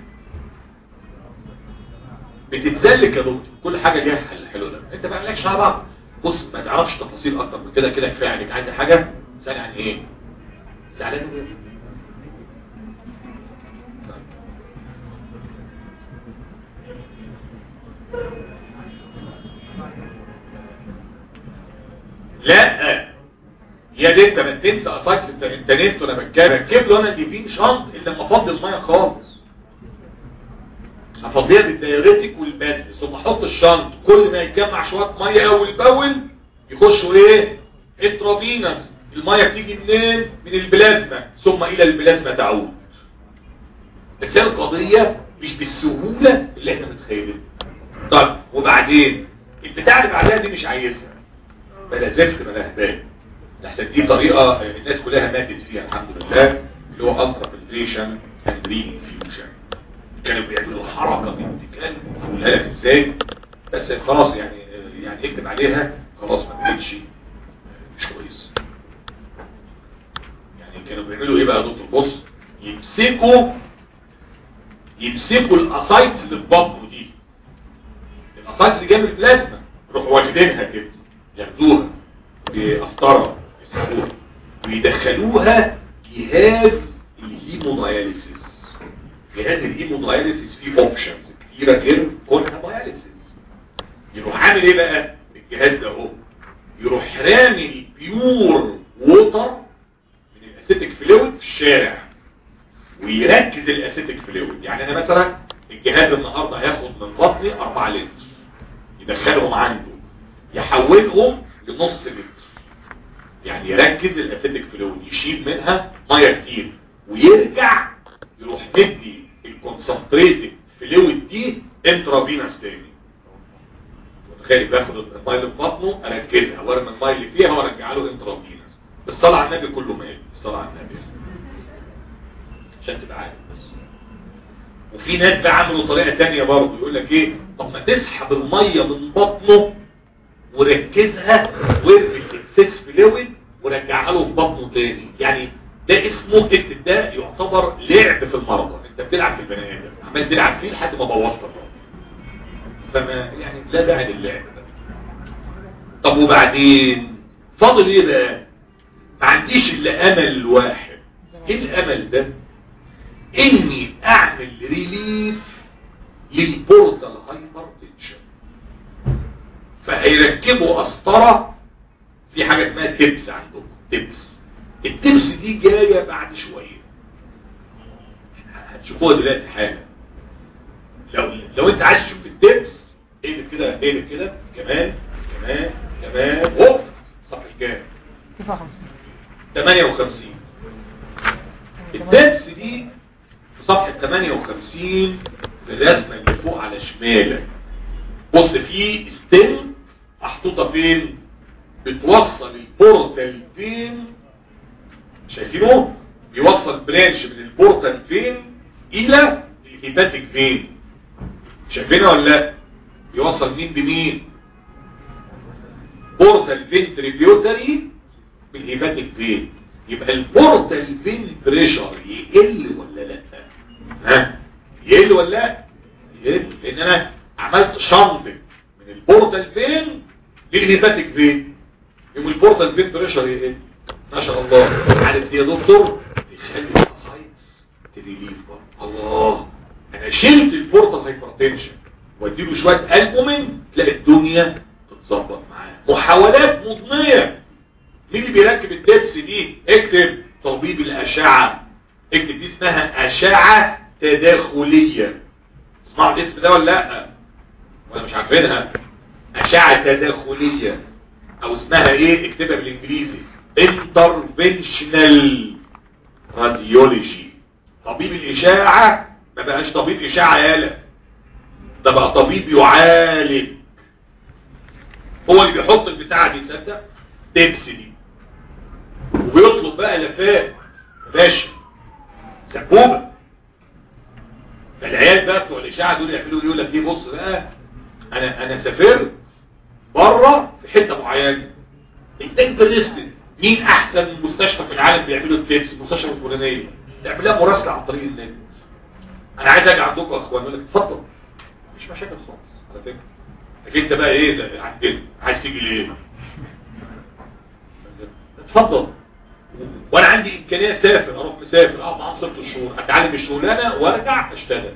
بتتزلك يا دكتور كل حاجة ليها حل حلو ده انت ما عملكش بعض بص ما تعرفش تفاصيل اكتر من كده كده كفايه عليك عايز حاجه سأل عن ايه زعلان من ايه لا يا دي انت ما تنسى اسايكس انت انت نمت وانا بتكلم ركب له انا ديفين شنط الا لما افضي الميه خالص افضيها بالدايريتك والباس ثم احط الشنط كل ما يتجمع شويه ميه اول باول يخشوا ايه انترافينس الميه بتيجي منين من البلازما ثم الى البلازما تعود بس هي القضيه مش بالسهوله اللي احنا متخيلينها طيب وبعدين البتاع اللي بعدها دي مش عايزها بلا زفت بلا هبال لحسن دي طريقة الناس كلها ماتت فيها الحمد لله اللي هو الترا فلتريشن اند ري فيوجن كانوا بيعملوا حركة بنت كلب هقولها لك ازاي بس خلاص يعني يعني اكتب عليها خلاص ما بقتش مش كويس يعني كانوا بيعملوا ايه بقى يا دكتور بص يمسكوا يمسكوا الاسايتس اللي في بطنه دي الاسايتس اللي جنب البلازما يروحوا واخدينها كده ياخدوها بقسطره يسحبوها ويدخلوها جهاز الهيموداياليسيس جهاز الهيموداياليسيس فيه اوبشنز كتيره غير كونها داياليسيس يروح عامل ايه بقى الجهاز ده اهو يروح رامي البيور ووتر من الاسيتيك فلويد في الشارع ويركز الاسيتيك فلويد يعني انا مثلا الجهاز النهارده هياخد من بطني 4 لتر يدخلهم عنده يحولهم لنص لتر يعني يركز الاسيتيك فلويد يشيل منها ميه كتير ويرجع يروح مدي الكونسنتريتد فلويد دي انترافينوس تاني متخيل باخد الميه اللي في بطنه اركزها وارمي الميه اللي فيها وارجع له انترافينوس الصلاه على النبي كله مال الصلاه على النبي عشان تبقى عارف بس وفي ناس بقى عملوا طريقه تانية برضه يقول لك ايه طب ما تسحب الميه من بطنه وركزها وارمي الاكسس فلويد ورجعها له في بطنه تاني يعني ده اسمه اكتب ده يعتبر لعب في المرضى انت بتلعب في البني ادم عمال تلعب فيه لحد ما بوظت المرضى فما يعني لا داعي للعب ده طب وبعدين فاضل ايه بقى ما عنديش الا امل واحد ايه الامل ده اني اعمل ريليف للبورتال هايبرتنشن فهيركبوا قسطره في حاجه اسمها تبس عندهم تبس التبس دي جايه بعد شويه هتشوفوها دلوقتي حالا لو لو انت عايز تشوف التبس اقلب كده اقلب كده كمان كمان كمان اوف صفحه كام 58 التبس دي في صفحه 58 في الرسمه اللي فوق على شمالك بص في ستيم محطوطه فين بتوصل البورتال فين شايفينه بيوصل برانش من البورتال فين الى الهيباتيك فين شايفينها ولا لا بيوصل مين بمين بورتال فين تريبيوتري بالهيباتيك فين يبقى البورتال فين بريشر يقل ولا لا ها يقل ولا لا يقل لان انا عملت شنطه من البورتال فين للهيباتيك فين يوم البورتال فين بريشر يقل ما شاء الله عارف دي يا دكتور يخلي السايتس تريليف الله انا شلت البورتال هايبرتنشن واديله شويه البومين تلاقي الدنيا تتظبط معاه محاولات مضنيه مين اللي بيركب التبس دي اكتب طبيب الاشعه اكتب دي اسمها اشعه تداخليه اسمعوا الاسم ده ولا لا ولا مش عارفينها اشعه تداخليه او اسمها ايه اكتبها بالانجليزي انترفنشنال راديولوجي طبيب الاشاعه ما بقاش طبيب اشاعه يالا ده بقى طبيب يعالج هو اللي بيحط البتاعه دي تصدق تبس دي وبيطلب بقى لفات باشا سبوبه فالعيال بقى بتوع الاشاعه دول يعملوا يقول لك ايه بص بقى انا انا سافرت بره في حته معينه انت انترستد مين احسن مستشفى في العالم بيعملوا التبس المستشفى الفلانيه تعملها مراسله عن طريق النت انا عايز اجي عندكم يا اخوان يقول لك اتفضل مش مشاكل خالص على فكره لكن انت بقى ايه عندنا عايز تيجي ليه اتفضل وانا عندي امكانيه اسافر اروح مسافر اقعد معاهم ست شهور اتعلم الشغلانه وارجع اشتغل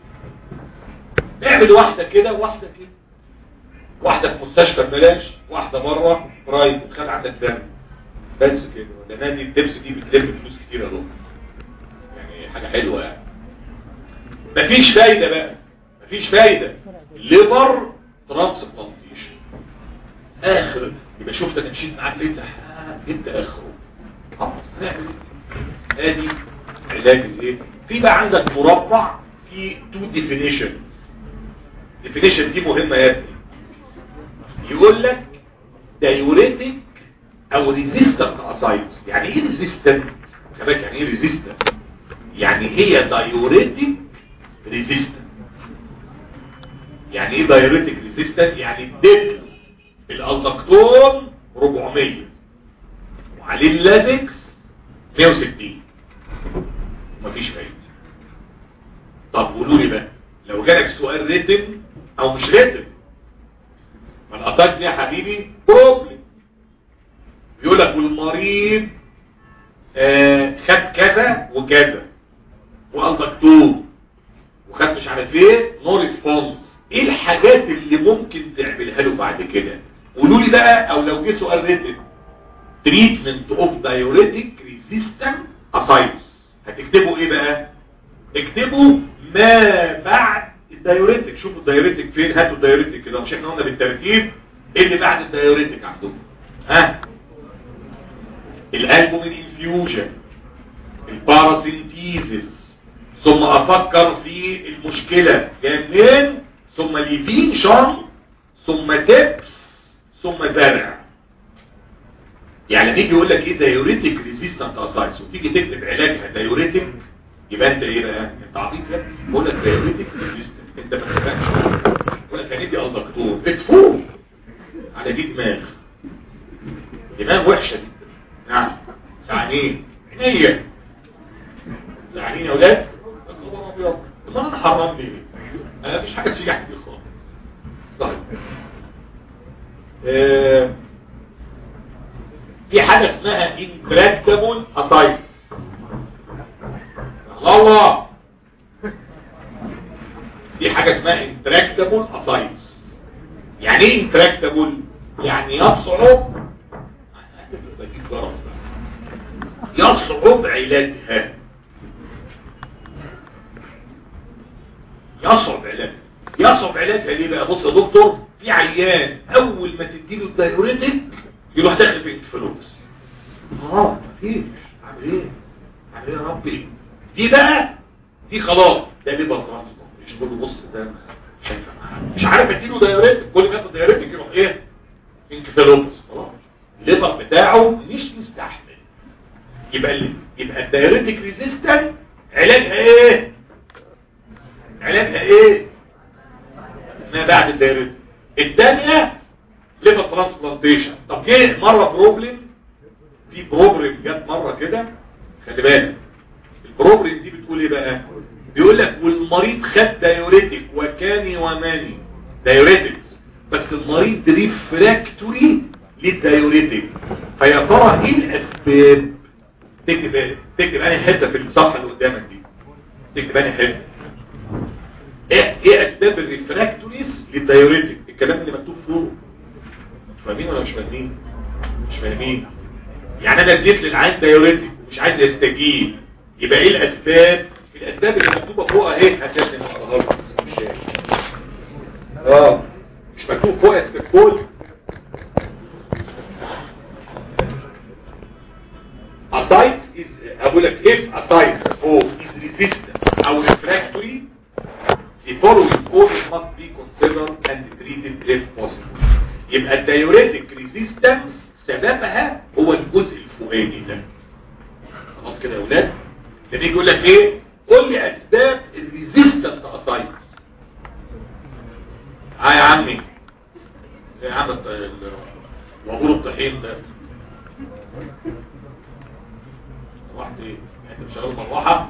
اعمل واحده كده وواحده كده واحده في مستشفى ببلاش واحده بره برايفت خد عندك دم بس كده ولا نادي الدبس دي بتلم فلوس كتير يا دكتور يعني حاجه حلوه يعني مفيش فايده بقى مفيش فايده ليبر ترانسبلانتيشن اخر يبقى شفت انا مشيت معاك فين جبت اخره نعمل ادي علاج الايه في بقى عندك مربع في تو ديفينيشن ديفينيشن دي مهمه يا ابني يقول لك دايوريتك او ريزيستنت اسايتس يعني ايه ريزيستنت كمان يعني ايه ريزيستنت يعني هي دايوريتك ريزيستنت يعني ايه دايوريتك ريزيستنت يعني الدبل الالدكتون 400 وعليه اللازكس 160 مفيش فايده طب قولوا لي بقى لو جالك سؤال ريتم او مش ريتم ما الاسايتس دي يا حبيبي بروبلم بيقول لك والمريض آه خد كذا وكذا وقال دكتور وخد مش عارف ايه نو ريسبونس ايه الحاجات اللي ممكن تعملها له بعد كده قولوا لي بقى او لو جه سؤال ريتم تريتمنت اوف دايوريتك ريزيستنت اسايتس هتكتبوا ايه بقى اكتبوا ما بعد الدايوريتك شوفوا الدايوريتك فين هاتوا الدايوريتك كده مش احنا قلنا بالترتيب ايه اللي بعد الدايوريتك عندكم ها الالبومين انفيوجن الباراسينتيزيس ثم افكر في المشكلة جايه منين ثم ليفين شان ثم تبس ثم زرع يعني نيجي يقول لك ايه دايوريتك ريزيستنت اسايتس وتيجي تكتب علاجها دايوريتك يبقى انت ايه بقى انت عبيط يا بقول لك دايوريتك ريزيستنت انت ما تفهمش بقول لك هندي الدكتور بتفوق على دي دماغ دماغ وحشه دي نعم زعلانين عينيا زعلانين يا اولاد الله ابيض طب انا حرام ليه انا مفيش حاجه تيجي عندي خالص طيب آه، في حاجه اسمها انتراكتابل اسايت الله في حاجه اسمها انتراكتابل اسايت يعني ايه انتراكتابل يعني يصعب بجيب جرس بقى. يصعب علاجها يصعب علاجها يصعب علاجها ليه بقى بص يا دكتور في عيان اول ما تديله الدايوريتك يروح داخل في انكفالوبس اه مفيش عامل ايه عامل ايه يا ربي دي بقى دي خلاص ده ليبر ترانسبورت مش كله بص ده مش هينفع. مش عارف اديله دايوريتك كل ما ياخد دايوريتك يروح ايه انكفالوبس خلاص الليبر بتاعه مش مستحمل يبقى ال- يبقى الدايوريتك ريزيستنت علاجها ايه علاجها ايه ما بعد الدايوريتك الثانيه ليفر ترانسبلانتيشن طب جه مره بروبلم في بروبلم جت مره كده خلي بالك البروبلم دي بتقول ايه بقى بيقول لك والمريض خد دايوريتك وكاني وماني دايوريتكس بس المريض ريفراكتوري للدايوريتك فيا ترى ايه الاسباب تكتب ايه تكتب انهي حته في الصفحه اللي قدامك دي تكتب انهي حته ايه ايه اسباب الريفراكتوريز للدايوريتك الكلام اللي مكتوب فوق مش فاهمين ولا مش فاهمين مش فاهمين يعني انا اديت للعين دايوريتك ومش عايز يستجيب يبقى ايه الاسباب الاسباب اللي مكتوبه فوق اهي هتلاقي مش شايف. اه مش مكتوب فوق اسباب كل aside is اقول لك if aside or is resistant او refractory the following causes must be considered and treated if possible يبقى الدايوريتك ريزيستنس سببها هو الجزء الفوقاني ده خلاص كده يا اولاد لما يجي يقول لك ايه قول لي اسباب الريزيستنت اسايتس اه يا عمي يا عم الط- ال- وابور الطحين ده واحد ايه انت مش شغال مروحه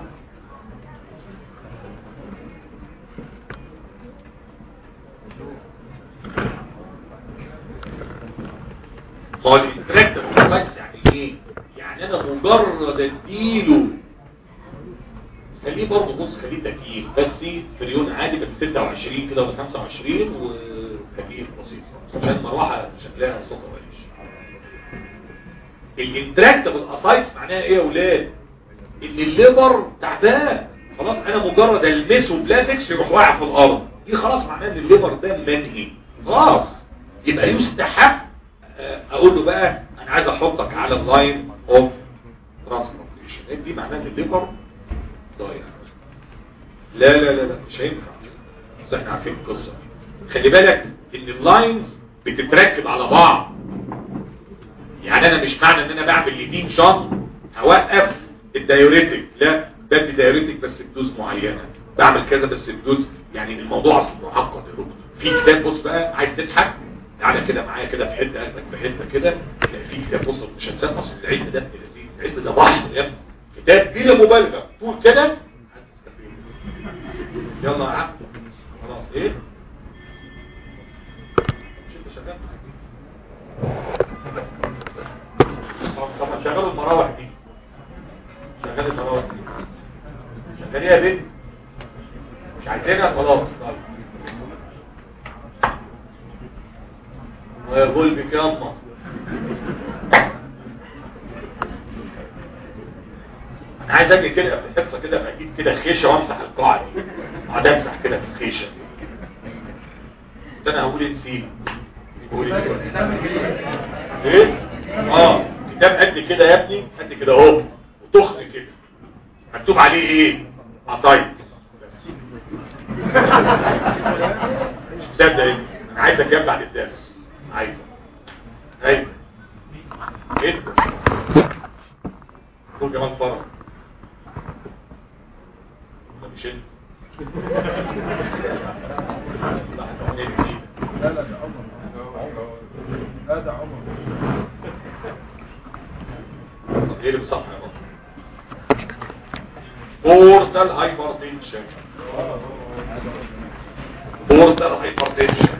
ما هو الانتراكتر كومباكس يعني ايه يعني انا مجرد اديله خليه برضه بص خليه تكييف بس فريون عادي بس 26 كده ولا 25 وتكييف بسيط عشان المروحه شكلها صوتها وحش الانتراكتبل اسايتس معناها ايه يا اولاد ان الليبر تعبان خلاص انا مجرد المسه بلاسكس يروح واقع في الارض دي خلاص معناها ان الليبر ده منهي خلاص يبقى يستحق آه، اقول له بقى انا عايز احطك على اللاين اوف ترانسبورتيشن دي معناها ان الليبر ضايع لا لا لا لا مش هينفع بس احنا عارفين القصه خلي بالك ان اللاينز بتتركب على بعض يعني انا مش معنى ان انا بعمل يمين شن هوقف الدايوريتك لا بدي دايوريتك بس بدوز معينه بعمل كذا بس بدوز يعني الموضوع اصلا معقد يا دكتور في كتاب بص بقى عايز تضحك تعالى كده معايا كده في حته قلبك في حته كده تلاقي في كتاب بص مش هنساه اصل العلم ده ابن لذيذ العلم ده بحر يا ابني كتاب بلا مبالغه طول كده يلا يا عم خلاص ايه مش انت شغال طب طب ما تشغلوا المراوح دي شغال المراوح دي شغاليها يا بنت مش عايزينها خلاص طيب ويا قلبك ياما انا عايز اجي كده في الحصه كده ابقى اجيب كده خيشه وامسح القاعه دي اقعد امسح كده في الخيشه ده انا هقول ايه نسيب هقول ايه ايه اه كتاب قد كده يا ابني قد كده اهو وتخن كده مكتوب عليه ايه عطايا مش مصدق ايه انا عايزك يا ابني بعد الدرس عايزك ايوه ايه دول كمان فرق ده مش انت لا لا ده عمر لا ده عمر طب ايه اللي بصح يا بطل بورتال هايبرتنشن بورتال هايبرتنشن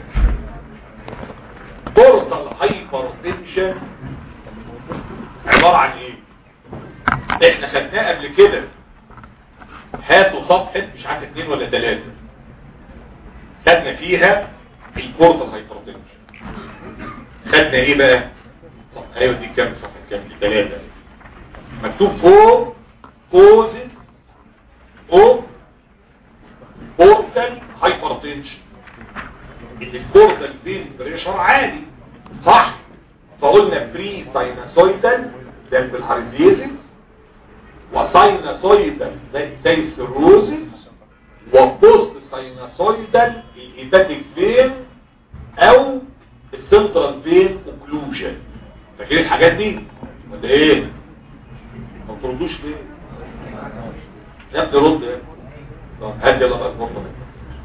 بورتال هايبرتنشن عبارة عن ايه احنا خدناه قبل كده هاتوا صفحة مش عارف اتنين ولا تلاتة خدنا فيها البورتال هايبرتنشن خدنا ايه بقى صفحة ايوه دي كام صفحة كام دي تلاتة مكتوب فوق كوزن او بورتال هايبرتنشن ان البورتال بين بريشر عالي صح فقلنا بري سايناسويدال زي البلهارزيزيس وسايناسويدال زي زي السيروزيس وبوست سايناسويدال الهيباتيك فين او السنترال فين اوكلوجن فاكرين الحاجات دي ولا ايه ما تردوش ليه يا ابني رد يا ابني. طب هات يلا بقى الفرصه دي.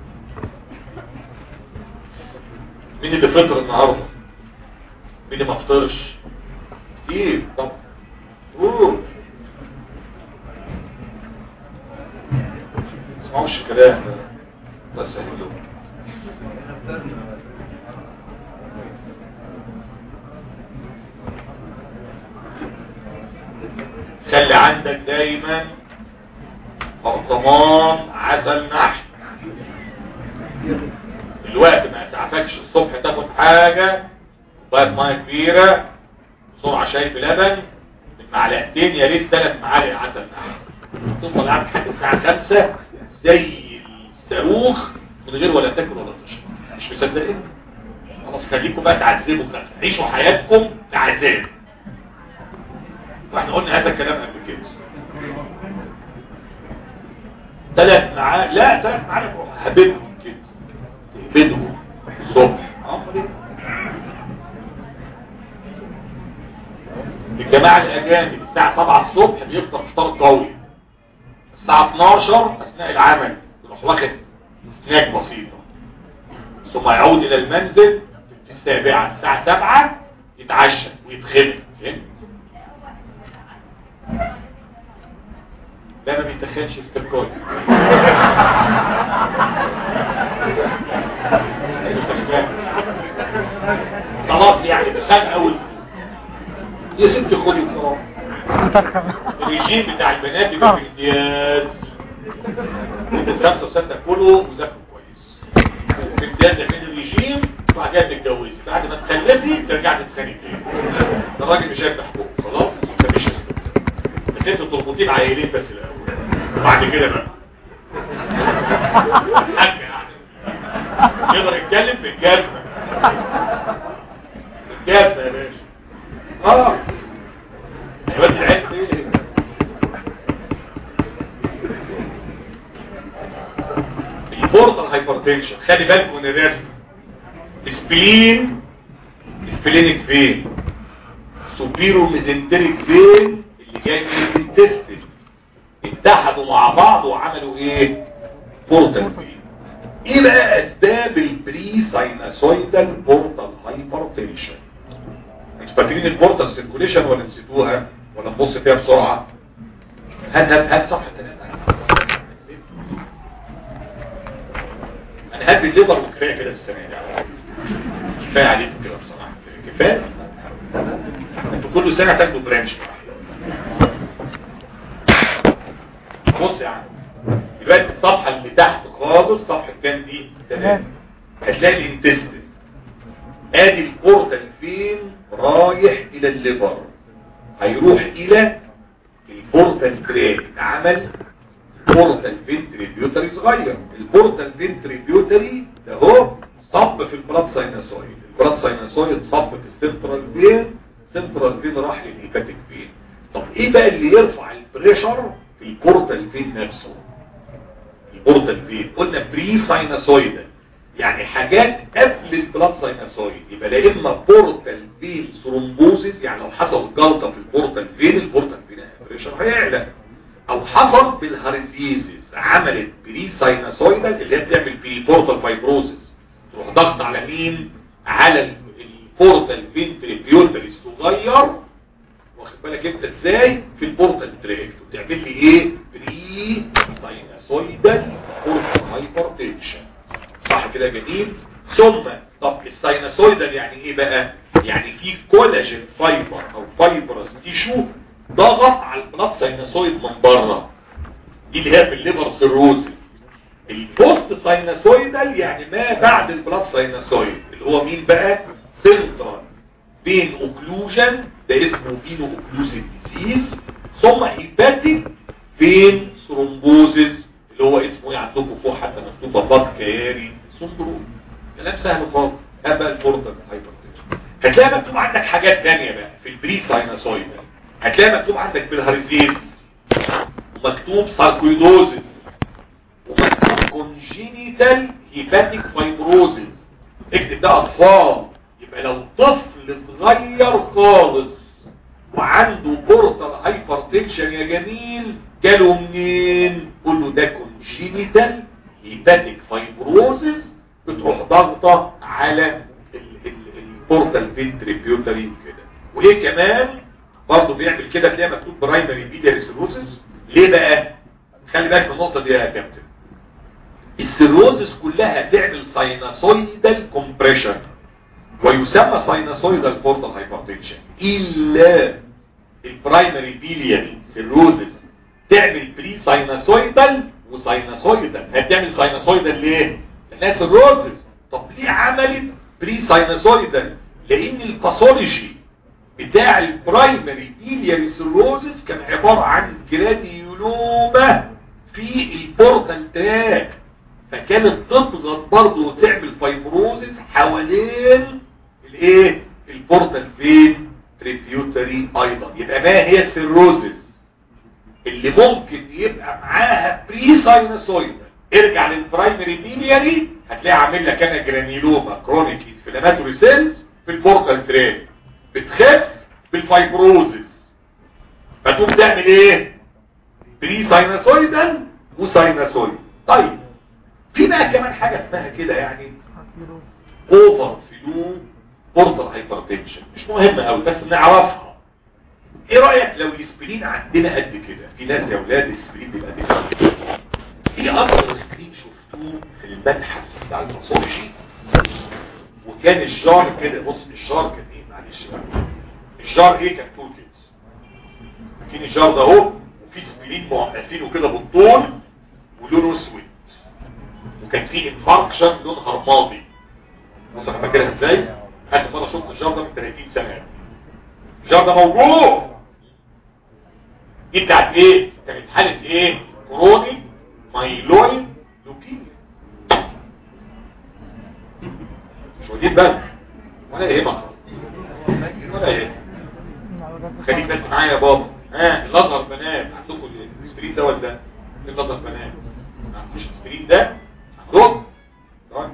مين اللي فطر النهارده مين اللي ما فطرش كتير طب قول اسمعوش الكلام ده بس هنجيبه خلي عندك دايما برطمان عسل نحل الوقت ما يسعفكش الصبح تاخد حاجة كوبايه ميه كبيرة بسرعة شاي بلبن معلقتين يا ريت ثلاث معالق عسل نحل تفضل قاعد لحد الساعة 5 زي الصاروخ من غير ولا تاكل ولا تشرب مش مصدقين خلاص خليكم بقى تعذبوا كده عيشوا حياتكم بعذاب واحنا قلنا هذا الكلام قبل كده ثلاث معاه لا ثلاث معاه هبدهم كده تهبدهم الصبح أمر إيه؟ الجماعة الأجانب الساعة 7 الصبح بيفطر فطار قوي الساعة 12 أثناء العمل يروح واخد سناك بسيطة ثم يعود إلى المنزل في السابعة الساعة 7 يتعشى ويتخنق فهمت؟ لا ما بيتخنش استركوي خلاص يعني بخان اول يا ست خدي الصراحة الرجيم بتاع البنات يبقى في امتياز انت الخمسة وستة كله وذاكروا كويس في امتياز يعمل الرجيم وبعد كده تتجوزي بعد ما تخلفي ترجعي تتخانقي تاني ده الراجل مش هيفتح بقه خلاص مفيش بس انتوا تربطين عيلين بس الاول وبعد كده بقى حاجة يعني يقدر يتكلم بالجزمة بالجزمة يا باشا اه يا باشا العيب ايه البورتال هايبرتنشن خلي بالكم من الرسم سبلين سبلينك فين سوبيرو ميزنتريك فين اللي جاي من الانتستين اتحدوا مع بعض وعملوا ايه بورتال فين ايه بقى اسباب البري سايناسويدال بورتال هايبرتنشن انتوا فاكرين البورتال سيركوليشن ولا نسيتوها ولا نبص فيها بسرعه هات هات هات صفحه ثلاثه انا هات الليبر وكفايه كده السنه دي كفايه عليكم كده بصراحه كفايه انتوا كل سنه تاخدوا برانش بص يا عم دلوقتي الصفحه اللي تحت خالص صفحه كام دي تمام هتلاقي الانتستين ادي البورتال فين رايح الى الليفر هيروح الى بورتال تراك اتعمل بورتال فين تريبيوتري صغير البورتال فين تريبيوتري ده هو صب في البلاد سايناسويد البلاد سايناسويد صب في السنترال فين سنترال فين راح للهيباتيك فين طب ايه بقى اللي يرفع البريشر في البورتال فين نفسه البورتال فين قلنا بري سايناسويدال يعني حاجات قبل البلاد سايناسويد يبقى لا اما بورتال فين ثرومبوزيس يعني لو حصل جلطه في البورتال فين البورتال فين البريشر هيعلى او حصل بالهارزيزيس عملت بري سايناسويدال اللي هي بتعمل في بورتال فايبروزيس تروح ضغط على مين على البورتال فين تريبيوتري الصغير واخد بالك انت ازاي في البورتال تراك وتعمل لي ايه بري سايناسويدال بورتال هايبرتنشن صح كده يا جميل ثم طب السايناسويدال يعني ايه بقى يعني في كولاجين فايبر او فايبرس تيشو ضغط على البلاد سايناسويد من بره دي اللي هي في الليفر سيروزي البوست سايناسويدال يعني ما بعد البلاد سايناسويد اللي هو مين بقى سنترال بين اوكلوجن ده اسمه فينو اوكلوزيف ديزيز ثم هيباتيك فين ثرومبوزيس اللي هو اسمه ايه عندكم فوق حتى مكتوبه بط كياري سندروم كلام سهل خالص هبقى البورتال هايبرتنشن هتلاقي مكتوب عندك حاجات تانية بقى في البري سايناسويد هتلاقي مكتوب عندك بالهارزيز ومكتوب ساركويدوزيس ومكتوب كونجينيتال هيباتيك فايبروزيس اكتب ده اطفال يبقى لو طفل صغير خالص وعنده بورتال هايبرتنشن يا جميل جاله منين قول له ده كونجينيتال هيباتيك فايبروزيس بتروح ضغطه على البورتال فينتريبيوتري كده وليه كمان برضه بيعمل كده تلاقي مكتوب برايمري بيديا سيروزيس ليه بقى خلي بالك من النقطه دي يا كابتن السيروزيس كلها تعمل سايناسويدال كومبريشن ويسمى سايناسويدال بورتال هايبرتنشن الا البرايمري بيلياري سيروزيس تعمل بري سايناسويدال وسايناسويدال هتعمل سايناسويدال ليه لانها سيروزيس طب ليه عملت بري سايناسويدال لان الباثولوجي بتاع البرايمري بيلياري سيروزيس كان عبارة عن جراديولوما في البورتال تراك فكانت تضغط برضه وتعمل فايبروزيس حوالين الايه البورتال فين تريبيوتري ايضا يبقى ما هي السيروزيس اللي ممكن يبقى معاها بري ساينوسويد ارجع للبرايمري بيلياري هتلاقي عامل لك انا جرانيلوما كرونيك انفلاماتوري سيلز في البورتال تراك بتخف بالفايبروزيس فتقوم تعمل ايه بري ساينوسويدال وساينوسويد طيب في بقى كمان حاجة اسمها كده يعني اوفر فلو بورتال هايبرتنشن مش مهم قوي بس نعرفها ايه رأيك لو الاسبرين عندنا قد كده في ناس يا اولاد الاسبرين بيبقى قد كده في اكتر سكرين شفتوه في المتحف بتاع الباثولوجي وكان الجار كده بص الجار كان ايه معلش بقى الجار ايه كان طول كده لكن الجار ده اهو وفي سبرين موقفينه كده بالطول ولونه اسود وكان فيه انفاركشن لونها رمادي بص انا فاكرها ازاي اخر مره شفت الجار ده من 30 سنه الجار ده موجود دي بتاعت ايه كانت حاله ايه كروني مايلويد لوكيميا مش وديت بقى ولا يهمك ولا يهمك خليك بس معايا يا بابا ها الازهر بنات عندكم السبريت ده ولا ده الازهر بنات ما عندكوش السبريت ده عندكم طيب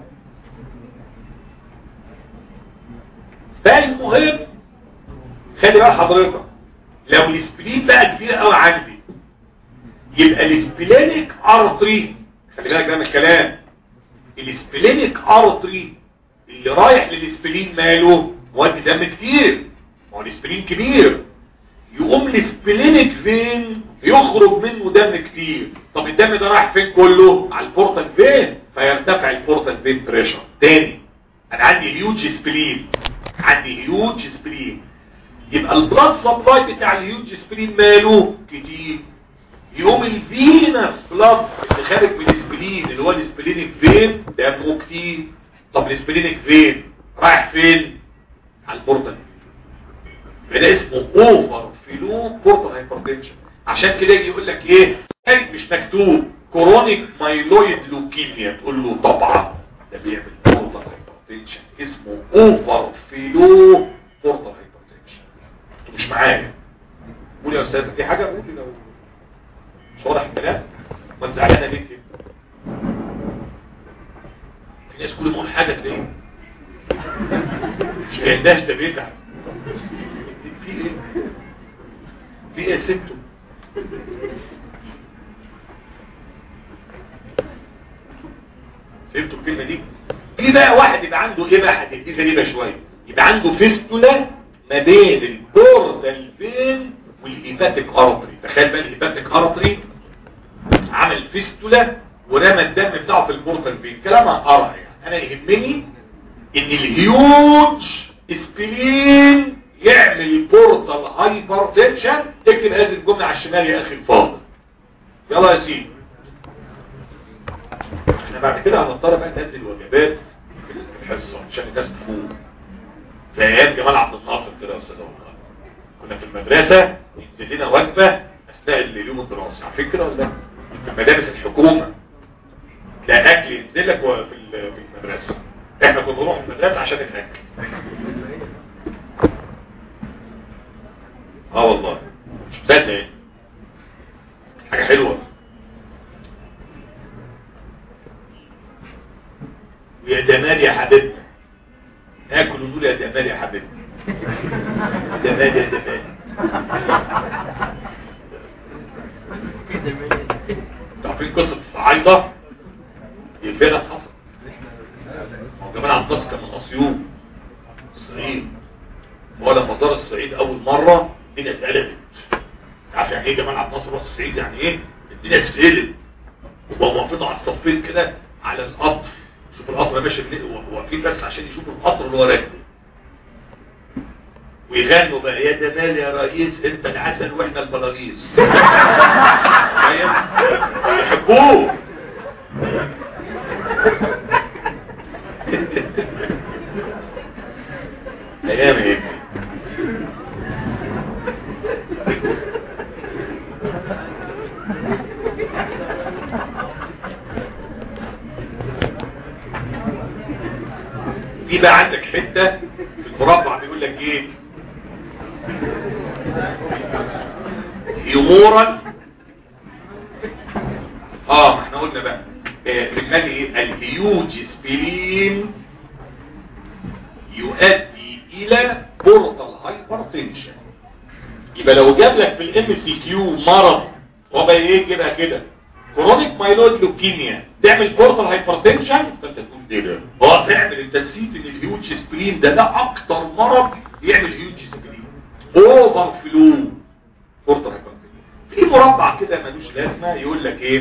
فالمهم خلي بقى حضرتك لو السبلين بقى كبير قوي عندي يبقى السبلينيك ارتري خلي بالك بقى من الكلام السبلينيك ارتري اللي رايح للسبلين ماله وادي دم كتير ما هو السبلين كبير يقوم السبلينيك فين يخرج منه دم كتير طب الدم ده رايح فين كله على البورتال فين فيرتفع البورتال فين بريشر تاني انا عندي هيوج سبلين عندي هيوج سبلين يبقى البلاد سبلاي بتاع الهيوج سبلين ماله كتير يقوم الفينس بلاد اللي خارج من السبلين اللي هو السبلينيك فين دمه كتير طب السبلينيك فين رايح فين على البورتال فده اسمه اوفر فلو بورتال هايبرتنشن عشان كده يجي يقول لك ايه هاي مش مكتوب كورونيك مايلويد لوكيميا تقول له طبعا ده بيعمل بورتال هايبرتنشن اسمه اوفر فلو بورتال هايبرتنشن انتوا مش معايا قول يا استاذ في حاجه قولي لو مش واضح الكلام ما زعلانه ليه كده في ناس كل ما اقول حاجه تلاقيه مش عندهاش ده بيزعل في ايه في ايه يا ستو فهمتوا الكلمه دي في بقى واحد يبقى عنده ايه بقى هتدي غريبه شويه يبقى عنده فيستولا ما بين البوردال فين والهيباتيك ارتري تخيل بقى الهيباتيك ارتري عمل فيستولا ورمى الدم بتاعه في البورتال فين كلام قرع يعني انا يهمني ان الهيوج اسبلين يعمل بورتال هايبر تنشن اكتب هذه الجمله على الشمال يا اخي الفاضل يلا يا سيدي احنا بعد كده هنضطر بقى ننزل وجبات في الحصه عشان الناس تفوق زي ايام جمال عبد الناصر كده يا استاذ عمر كنا في المدرسه ينزل لنا وجبه اثناء اليوم الدراسي عارفين كده ولا لا؟ في مدارس الحكومه لا اكل ينزل لك في ال- في المدرسه احنا كنا نروح المدرسه عشان الاكل اه والله مش مصدق ايه حاجه حلوه ويا جمال يا حبيبنا اكل ونقول يا جمال يا حبيبنا جمال يا جمال تعرفين قصة الصعايدة هي فعلا حصل هو جمال عبد الناصر كان من اسيوط الصعيد هو لما زار الصعيد اول مرة الدنيا اتقلبت عارف يعني ايه جمال عبد الناصر راح الصعيد يعني ايه الدنيا اتقلبت وبقوا واقفين على الصفين كده على القطر شوف القطر ماشي منين واقفين بس عشان يشوفوا القطر اللي هو راكبه ويغنوا بقى يا جمال يا رئيس انت العسل واحنا البلاريس فاهم؟ يحبوه ايام ايه في بقى عندك حتة في المربع بيقول لك ايه هيومورال اه ما احنا قلنا بقى آه، بنخلي ايه الهيوج سبلين يؤدي الى بورتال هايبرتنشن يبقى لو جاب لك في الام سي كيو مرض هو بقى ايه يجيبها كده كرونيك مايلود لوكيميا تعمل بورتال هايبرتنشن فانت تقول ايه ده هو تعمل التنسيق ان الهيوج سبلين ده ده اكتر مرض يعمل هيوج سبلين اوفر فلو بورتال هايبرتنشن في مربع كده ملوش لازمه يقول لك ايه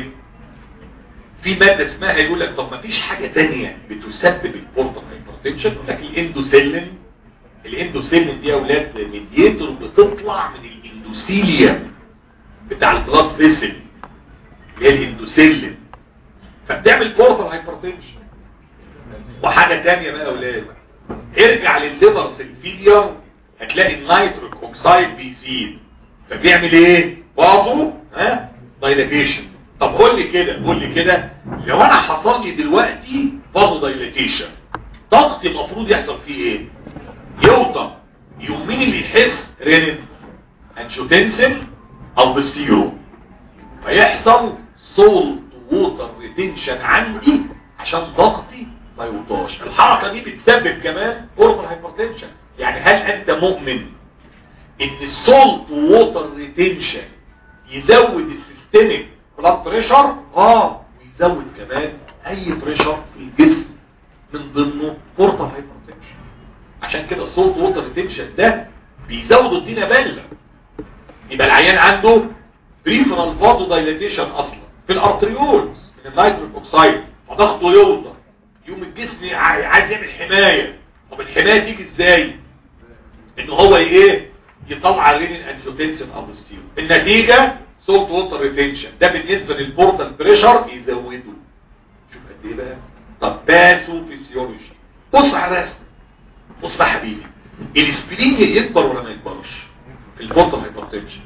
في مادة اسمها يقول لك طب ما فيش حاجة تانية بتسبب البورتال هايبرتنشن يقول لك الاندوسيلين الاندوسيلين دي يا اولاد ميديتور بتطلع من الاندوسيليوم بتاع البلاد فيسل اللي هي الاندوسيلين فبتعمل بورتال هايبرتنشن وحاجة تانية بقى يا اولاد ارجع للليفر سيلفيلير هتلاقي النيتروك اوكسايد بيزيد فبيعمل ايه بازو ها دايلاتيشن طب قول لي كده قول لي كده لو انا حصل لي دلوقتي بازو دايلاتيشن ضغطي المفروض يحصل فيه ايه يوطى يوم مين اللي يحس رينين انشوتنسن او بستيرو فيحصل سولت ووتر ريتنشن عندي عشان ضغطي ما يوطاش الحركة دي بتسبب كمان اوربال هايبرتنشن يعني هل انت مؤمن ان السولت ووتر ريتنشن يزود السيستميك بلاد بريشر اه ويزود كمان اي بريشر في الجسم من ضمنه بورتال هايبرتنشن عشان كده السولت ووتر ريتنشن ده بيزود الدينا بله يبقى العيان عنده بريفرال فازو دايلاتيشن اصلا في الارتريولز من النيتروك اوكسايد فضغطه يوطى يوم الجسم عاي- عايز يعمل حمايه طب الحمايه تيجي ازاي ان هو ايه يطلع رينين انجيوتنسين او ستيرو النتيجه سولت ووتر ريتنشن ده بالنسبه للبورتال بريشر يزوده شوف قد ايه بقى طب باسو فيسيولوجي بص على الرسم بص بقى يا حبيبي الاسبرين يكبر ولا ما يكبرش في البورتال هايبرتنشن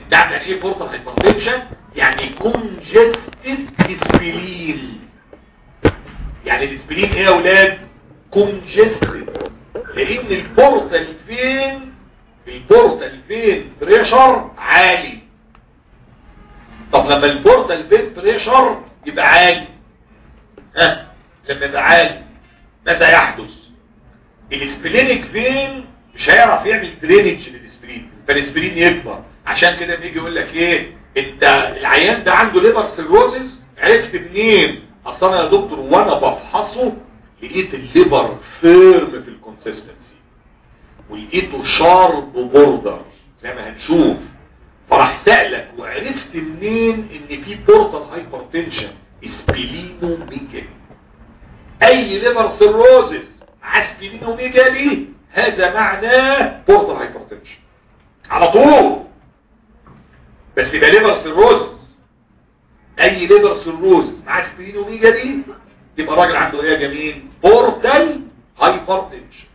تعرف يعني ايه بورتال هايبرتنشن يعني كونجستد اسبلين يعني الاسبلين ايه يا اولاد كونجستد لان البورتال فين البورتال فين بريشر عالي طب لما البورتال فين بريشر يبقى عالي ها لما يبقى عالي ماذا يحدث الاسبلينيك فين مش هيعرف يعمل درينج للاسبرين فالاسبرين يكبر عشان كده بيجي يقول لك ايه انت العيان ده عنده ليبر سيروزز عرفت منين اصل انا يا دكتور وانا بفحصه لقيت الليبر فيرم في الكونسيستنسي ولقيته شارب بوردر زي ما هنشوف فراح سألك وعرفت منين ان في بورتال هايبرتنشن اسبلينو ميجالي اي ليبر سيروزز مع اسبلينو ميجالي هذا معناه بورتال هايبرتنشن على طول بس يبقى ليبر سيروزز اي ليبر سيروزز مع اسبلينو ميجالي يبقى راجل عنده ايه يا جميل بورتال هايبرتنشن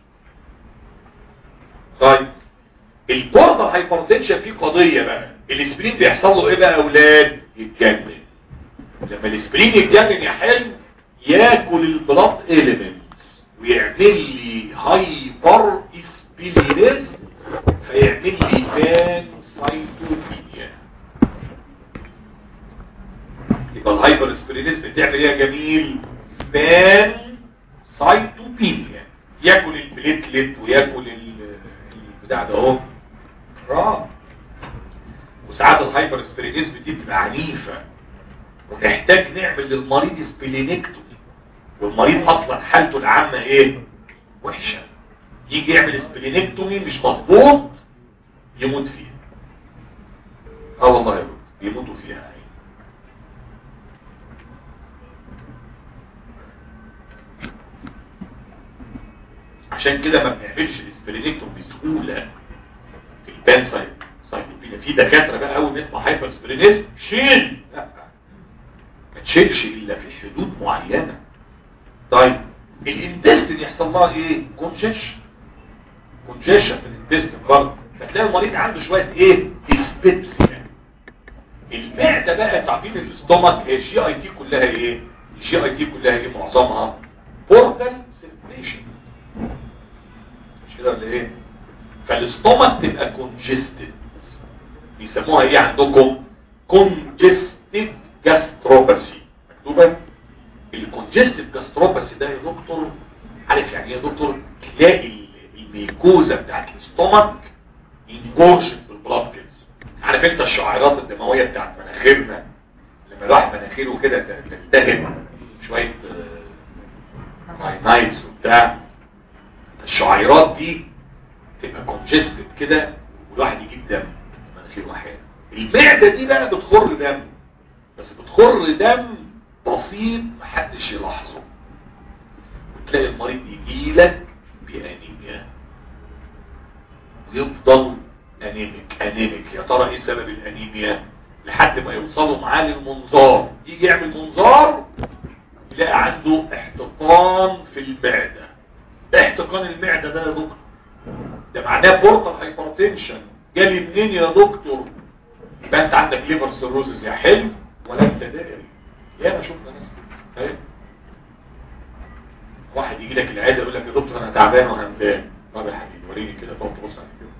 طيب البورتال هايبرتنشن فيه قضية بقى الاسبرين بيحصل له ايه بقى يا اولاد يتجنن لما الاسبرين يتجنن يا حلو ياكل البلاد اليمنت ويعمل لي هايبر اسبلينيز فيعمل لي بان سايتوبينيا يبقى الهايبر اسبلينيز بتعمل ايه يا جميل بان سايتوبينيا ياكل البليتلت وياكل البتاع ده اهو رام وساعات الهايبر اسبلينيزم دي بتبقى عنيفه ونحتاج نعمل للمريض سبلينكتومي والمريض اصلا حالته العامه ايه وحشه يجي يعمل سبلينكتومي مش مظبوط يموت فيها اه والله يا رب يموتوا فيها عشان كده ما بنعملش الاسبرينيكتوم بسهولة في البان سايت سايتوبينيا في دكاترة بقى اول نسمع هايبر سبرينيزم شيل لا ما تشيلش الا في حدود معينة طيب الانتستين يحصل لها ايه كونجيشن كونجيشن في الانتستين برضه فتلاقي المريض عنده شوية ايه ديسبيبسيا المعدة بقى تعطيل الاستومك هي الجي اي تي كلها ايه الجي اي تي كلها ايه معظمها بورتال سيركيشن مش كده ولا ايه فالاستومك تبقى كونجستد بيسموها ايه عندكم كونجستد جاستروباسي مكتوبه الكونجستد جاستروباسي ده يا دكتور عارف يعني ايه يا دكتور تلاقي الميكوزا بتاعت الاستومك انجورشن بالبلاد كده عارف انت الشعيرات الدمويه بتاعت مناخيرنا لما الواحد مناخيره كده تلتهب شويه ماينايتس وبتاع الشعيرات دي تبقى كونجستد كده والواحد يجيب دم مناخيره احيانا المعده دي بقى بتخر دم بس بتخر دم بسيط محدش يلاحظه وتلاقي المريض يجي لك بانيميا ويفضل انيميك انيميك يا ترى ايه سبب الانيميا لحد ما يوصلوا معاه للمنظار يجي يعمل منظار يلاقي عنده احتقان في المعده احتقان المعدة ده يا دكتور ده معناه بورتال هايبرتنشن جالي منين يا دكتور يبقى انت عندك ليفر سيروزز يا حلو ولا انت داري يا ما شفنا ناس كده فاهم واحد يجي لك العياده يقول لك يا دكتور انا تعبان وهمدان طب يا حبيبي وريني كده تقعد تبص على كده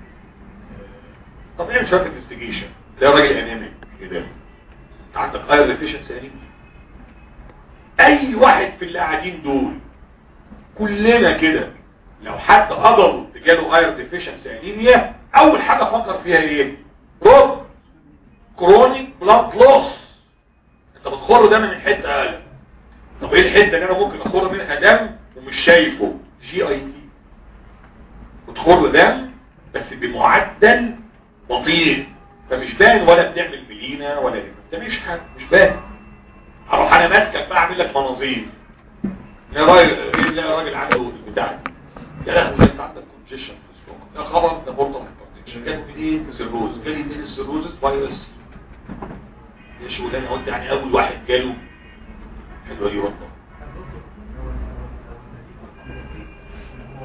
طب اعمل شويه انفستيجيشن ده راجل انيميك كده انت عندك اير ديفيشنسي انيميك اي واحد في اللي قاعدين دول كلنا كده لو حد قدر جاله اير ديفيشنسي انيميا اول حاجه فكر فيها ايه رد كرونيك بلاد لوس انت بتخر دم من حته اقل طب ايه الحته اللي انا ممكن اخر منها دم ومش شايفه جي اي تي بتخر دم بس بمعدل بطيء فمش باين ولا بتعمل ملينا ولا ايه انت مش حاجه مش باين هروح انا ماسكك بقى اعمل لك مناظير يا راجل يا راجل عنده البتاع يا لهوي انت عندك كونجيشن في السلوك يا خبر ده برضه هايبرتنشن جت منين سيروز جالي من السيروزس فيروس يا شغلانه قلت يعني اول واحد جاله حلوه دي والله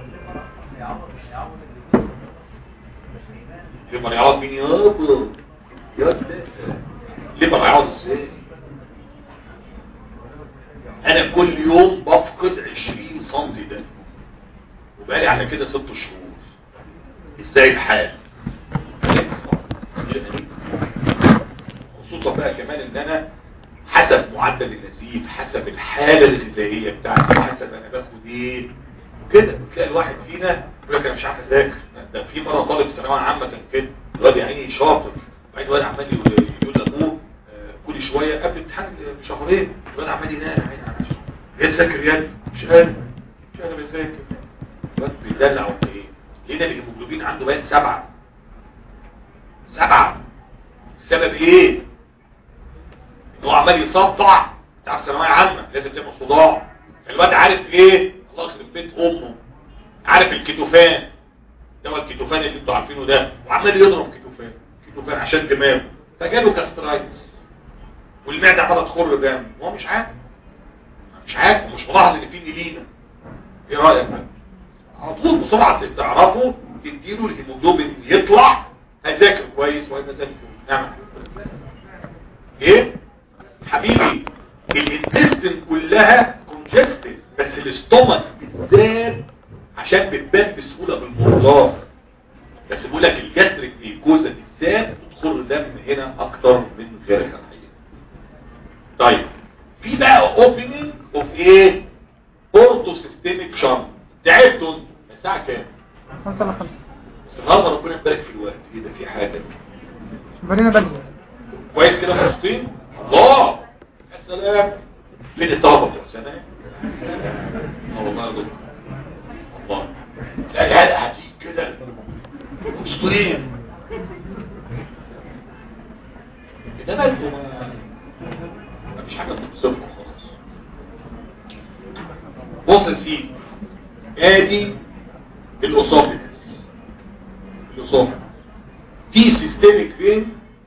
لما يعوض مين يابا يا واد لا. ليفر هيقعد ازاي انا كل يوم بفقد 20 سم ده وبقالي على كده ست شهور ازاي الحال خصوصا بقى كمان ان انا حسب معدل النزيف حسب الحالة الغذائية بتاعتي حسب انا باخد ايه كده تلاقي الواحد فينا يقول لك انا مش عارف اذاكر ده في مرة طالب في ثانوية عامة كان كده الواد يا عيني شاطر بعدين الواد عمال يقول يقول لابوه آه، كل شوية قبل امتحان بشهرين الواد عمال ينام يا عيني على ايه تذاكر يا ابني؟ مش قادر مش قادر اذاكر الواد بيدلع ولا ايه لقينا الهيموجلوبين عنده باين سبعة سبعة السبب ايه ان هو عمال يسطع بتاع الثانويه عامه لازم تبقى صداع الواد عارف ايه الله يخرب بيت امه عارف الكيتوفان دواء الكيتوفان اللي انتوا عارفينه ده وعمال يضرب كيتوفان كيتوفان عشان دماغه فجاله كاسترايتس والمعده عماله تخر دم وهو مش عارف مش عارف ومش ملاحظ ان في نيلينا ايه رايك بقى على طول بسرعه تعرفوا تديله الهيموجلوبين يطلع هيذاكر كويس وهيبقى زي الفل نعم ايه حبيبي الانتستين كلها كونجستد بس الاستومك بالذات عشان بتبان بسهوله بالمرضات بس بقول لك الجاستريك ميكوزا بالذات بتخر دم هنا اكتر من غيرها الحقيقه طيب في بقى اوبننج اوف ايه اورتو سيستميك شنط تعبتوا انتوا الساعه كام خمسة على خمسة بس النهارده ربنا يبارك في الوقت ايه ده في حاجه برينا بدري كويس كده مبسوطين الله يا سلام فين الطلبه بتوع سنه اه والله يا دكتور والله لا لا قاعدين كده مبسوطين كده مالكم ما مفيش حاجه بتبسطكم خلاص بص يا سيدي ادي الاسوفيجس الاسوفيجس في سيستميك فين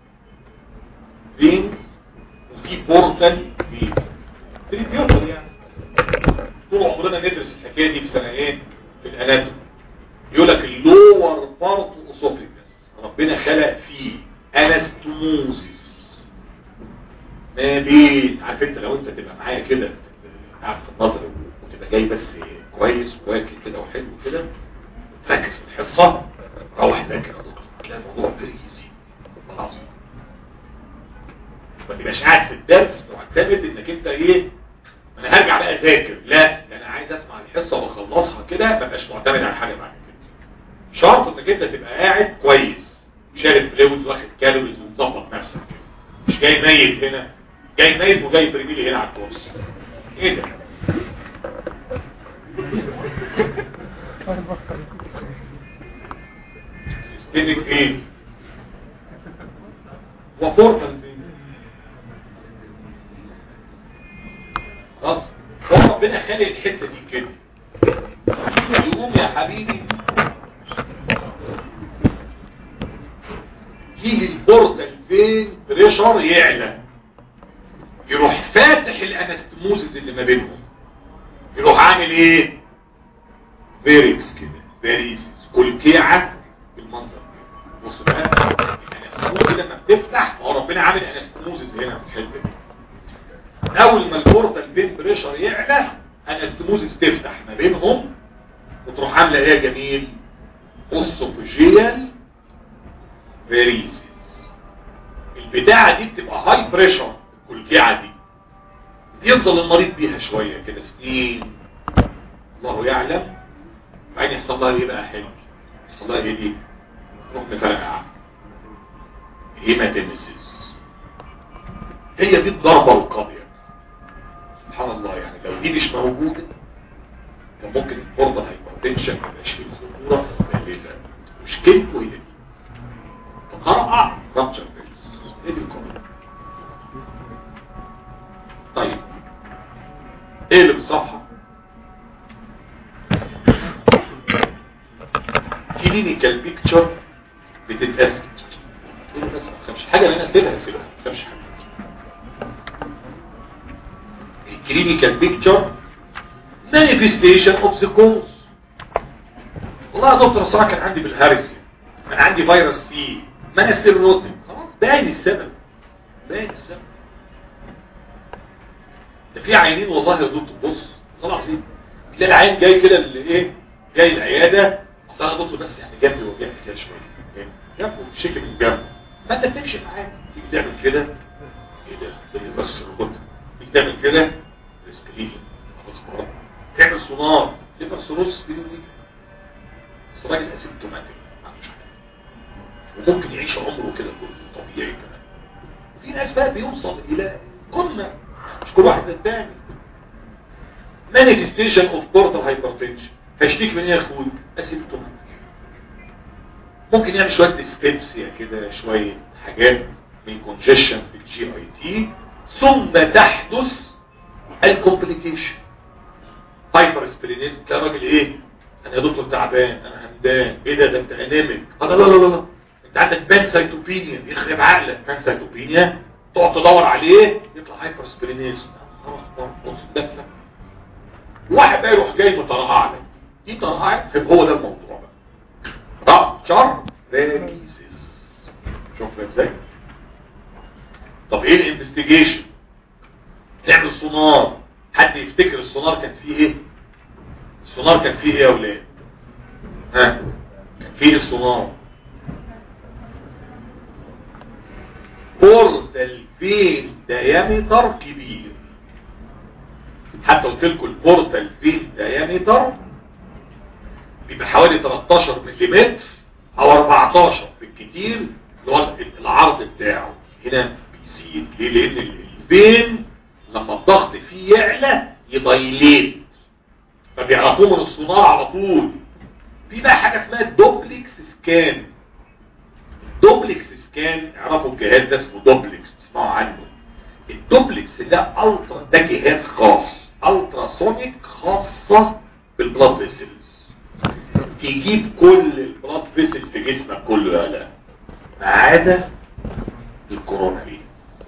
فينز وفي بورتال فينز تريبيوتر يعني طول عمرنا ندرس الحكايه دي في سنه ايه في الاناتومي يقول لك اللور بارت اسوفيجس ربنا خلق فيه انستموزيس ما بين عارف انت لو انت تبقى معايا كده قاعد في النظر وتبقى جاي بس كويس واكل كده وحلو كده تركز في الحصه روح ذاكر يا دكتور تلاقي الموضوع بريزي خلاص ما تبقاش قاعد في الدرس معتمد انك انت ايه انا هرجع بقى اذاكر لا ده انا عايز اسمع الحصه واخلصها كده ما بقاش معتمد على حاجه بعد كده شرط انك انت تبقى قاعد كويس شارب فلويدز واخد كالوريز ومظبط نفسك مش جاي ميت هنا جاي ميت وجاي ترميلي هنا على الكرسي ايه ده سيستميك ايه وفورتال فين خلاص هو ربنا خلق الحته دي كده يقوم يا حبيبي يجي البورتال فين بريشر يعلى يروح فاتح الانستموزز اللي ما بينهم يروح عامل ايه فيريكس كده فيريسس كلكيعة بالمنظر ده. بص بقى الانستموز لما بتفتح هو ربنا عامل انستموزز هنا في الحته دي اول ما البورتال بين بريشر يعلى انستموزز تفتح ما بينهم وتروح عامله ايه يا جميل اوسوفيجيال فيريسس البتاعه دي بتبقى هاي بريشر الكلكيعه دي يفضل المريض بيها شويه كده سنين الله يعلم بعدين يحصل لها ايه بقى حلو يحصل لها ايه دي تروح مفرقعه هيماتيمسيس هي دي الضربه القاضيه سبحان الله يعني لو دي مش موجوده كان ممكن الفرضه هايبرتنشن ما يبقاش فيه خطوره بالله مشكلته هي دي تقرأ رابتشر بيلز ايه دي القضيه طيب ايه اللي بالصفحه كلينيكال بيكتشر بتتقسم ايه بس ما تخافش حاجه اللي انا سيبها سيبها ما تخافش حاجه الكلينيكال بيكتشر مانيفستيشن اوف ذا كوز والله يا دكتور الصراحه كان عندي بالهارسي كان عندي فيروس سي ما انا سيروتيك خلاص باين السبب باين السبب ده في عيانين والله يا دكتور بص والله العظيم تلاقي العين جاي كده اللي ايه جاي العياده اصل انا دكتور بس يعني جنبي وجنبي كده شويه إيه؟ جنبه بشكل من جنبه فانت بتمشي معاه تيجي تعمل كده ايه ده ده بس الركض تيجي تعمل كده ريسبليشن تعمل سونار ليفر سيروس بيقول لي بس الراجل اسيمتوماتيك ما عندوش حاجه وممكن يعيش عمره كده كله طبيعي كمان في ناس بقى بيوصل الى قمه مش كل واحد الثاني manifestation of portal hypertension هشتكي من ايه يا اخوي اسيمتوماتيك ممكن يعمل شويه ديسبيبسيا كده شويه حاجات من كونجيشن في الجي اي تي ثم تحدث الكومبليكيشن هايبر سبلينيزم تلاقي راجل ايه انا يا دكتور تعبان انا همدان ايه ده ده انت انيميك لا لا لا لا انت عندك بانسايتوبينيا يخرب عقلك بانسايتوبينيا تقعد تدور عليه يطلع هايبر سبلينيزم واحد بقى يروح جاي مطرقع لك دي طرقعه هو ده الموضوع بقى رابتشر ريكيسيس شوف ازاي طب ايه الانفستيجيشن تعمل سونار حد يفتكر السونار كان فيه ايه السونار كان فيه ايه يا اولاد ها كان فيه السونار بورتال فين ديامتر كبير حتى قلت لكم البورتال فين ديامتر بيبقى حوالي 13 ملم او 14 بالكتير اللي هو العرض بتاعه هنا بيزيد ليه لان الفين لما الضغط فيه يعلى يضيليت فبيعرفوه من الصناعة على طول في بقى حاجة اسمها دوبلكس سكان دوبلكس سكان اعرفوا الجهاز ده اسمه دوبلكس تسمعوا عنه الدوبلكس ده الترا ده جهاز خاص الترا سونيك خاصة بالبلاد فيسلز تجيب كل البلاد فيسل في جسمك كله لا لا ما عدا الكورونا دي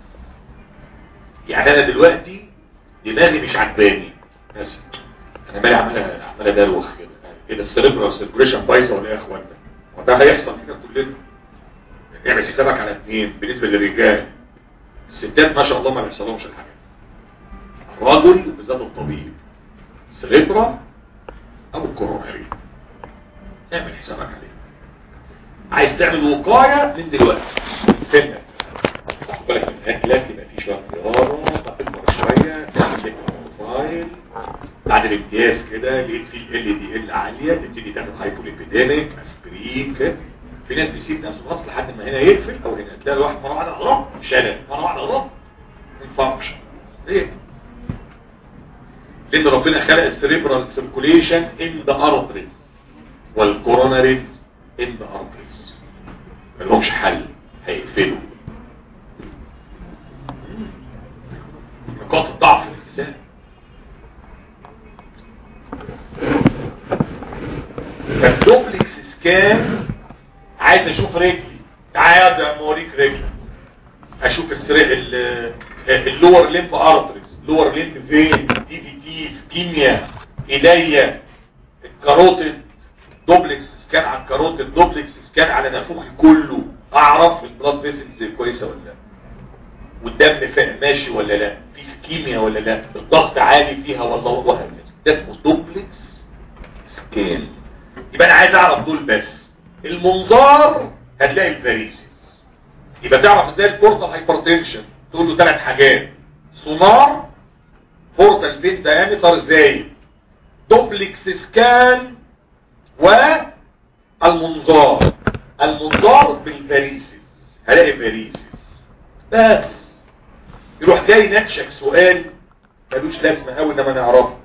يعني انا دلوقتي دماغي مش عجباني بس انا مالي عمال عمال ادروخ كده كده السيربرال سيركوليشن بايظه ولا ايه يا اخوانا وده هيحصل كده كلنا اعمل حسابك على اثنين بالنسبه للرجال الستات ما شاء الله ما بيحصلهمش الحاجه الرجل بالذات الطبيب سيربرا او الكوروناري اعمل حسابك عليه عايز تعمل وقايه من دلوقتي سنه خد بالك من اكلك يبقى في شويه رياضه تكبر شويه تعمل لك بروفايل بعد الامتياز كده لقيت في ال دي ال عاليه تبتدي تعمل هايبوليبيديميك اسبرين كده في ناس بيسيب نفسه خلاص لحد ما هنا يقفل او هنا تلاقي الواحد مره واحده غلط شلل مره واحده غلط انفاركشن ليه؟ لان ربنا خلق السريبرال سيركوليشن ان ذا ارتريز والكوروناريز ان ذا ارتريز ملهمش حل هيقفلوا نقاط الضعف الانسان فالدوبلكس سكان عايز اشوف رجلي تعالى يا اوريك رجلي اشوف السريع اللور ليمف ارتريز لور ليمف فين دي في تي سكيميا ايديا الكاروتيد دوبلكس سكان على الكاروتيد دوبلكس سكان على نافوخي كله اعرف البلاد فيسلز كويسه ولا لا والدم فين ماشي ولا لا في سكيميا ولا لا الضغط عالي فيها ولا وهكذا ده اسمه دوبلكس سكان يبقى انا عايز اعرف دول بس المنظار هتلاقي الفاريسيس يبقى تعرف ازاي البورتال هايبرتنشن تقول له ثلاث حاجات سونار بورتال فين دايمتر ازاي دوبلكس سكان والمنظار المنظار بالفاريسيس هلاقي فاريسيس بس يروح جاي نكشك سؤال ملوش لازمه قوي انما نعرفه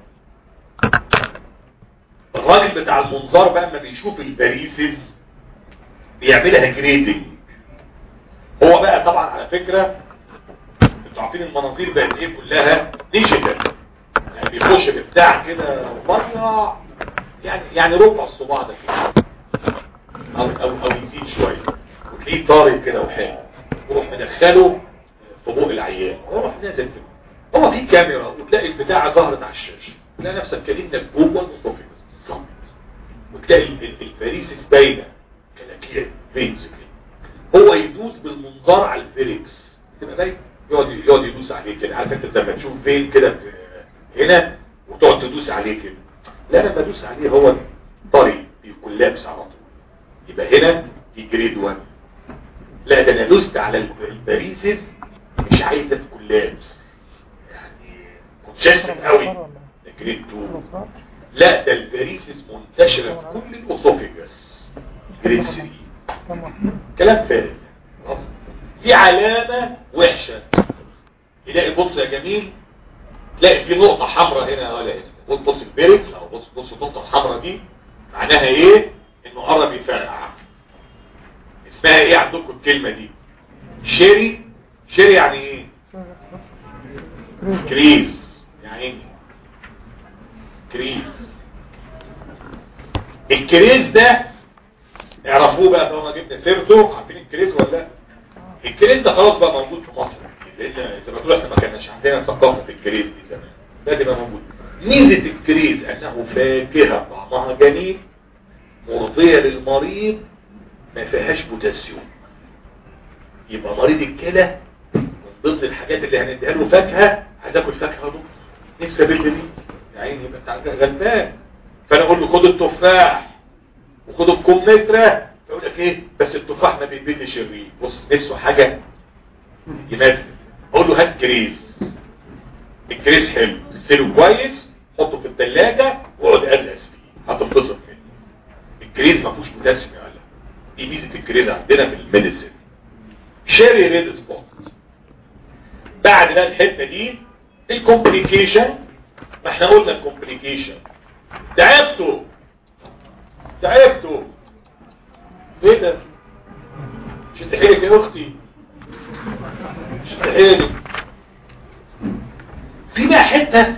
الراجل بتاع المنظار بقى ما بيشوف الباريسز بيعملها جريدنج هو بقى طبعا على فكرة انتوا عارفين المناظير بقت ايه كلها ديجيتال يعني بيخش ببتاع كده رفيع يعني يعني ربع الصباع ده كده او او او يزيد شويه وتلاقيه طارق كده وحلو وروح مدخله في بوق العيان وروح نازل كده هو في كاميرا وتلاقي البتاعه ظهرت على الشاشه تلاقي نفسك كانك جوه الاسوفيجس بالظبط وتلاقي الفاريسيس باينه كلاكيع فينز كده هو يدوس بالمنظار على الفيركس تبقى باين يقعد يقعد يدوس عليه كده عارف انت زي ما تشوف فين كده في هنا وتقعد تدوس عليه كده لا انا بدوس عليه هو طري بيكولابس على طول يبقى هنا دي جريد 1 لا ده انا دوست على الباريسز مش عايزه تكولابس يعني كونجستد قوي ده جريد 2 لا ده الباريسز منتشره في كل الاوسوفيجاس جريد 3 كلام فارغ خلاص دي علامة وحشة يلاقي بص يا جميل تلاقي في نقطة حمراء هنا ولا هنا بص بص البيركس او بص بص النقطة الحمراء دي معناها ايه انه قرب يفرقع اسمها ايه عندكم الكلمة دي شيري شيري يعني ايه كريز يعني كريز الكريز ده اعرفوه بقى طالما جبنا سيرته عارفين الكريز ولا لا الكريز ده خلاص بقى موجود في مصر لان زي ما تقول احنا ما كانش عندنا ثقافه الكريز دي زمان ده تبقى موجود ميزه الكريز انه فاكهه طعمها جميل مرضيه للمريض ما فيهاش بوتاسيوم يبقى مريض الكلى من ضمن الحاجات اللي هنديها له فاكهه عايز اكل فاكهه دول نفسي ابل دي يا عيني يبقى انت غلبان فانا اقول له خد التفاح وخد الكمثرى يقول لك ايه بس التفاح ما بيبلش الريق بص نفسه حاجه يمثل اقول له هات كريز الكريز حلو اغسله كويس حطه في الثلاجه واقعد ادرس فيه هتنبسط منه الكريز ما فيهوش بوتاسيوم يا ولد دي ميزه الكريز عندنا في الميديسن شيري ريد سبوت بعد بقى الحته دي الكومبليكيشن ما احنا قلنا الكومبليكيشن تعبتوا تعبتوا ايه ده شد حيلك يا اختي شد حيلك في بقى حته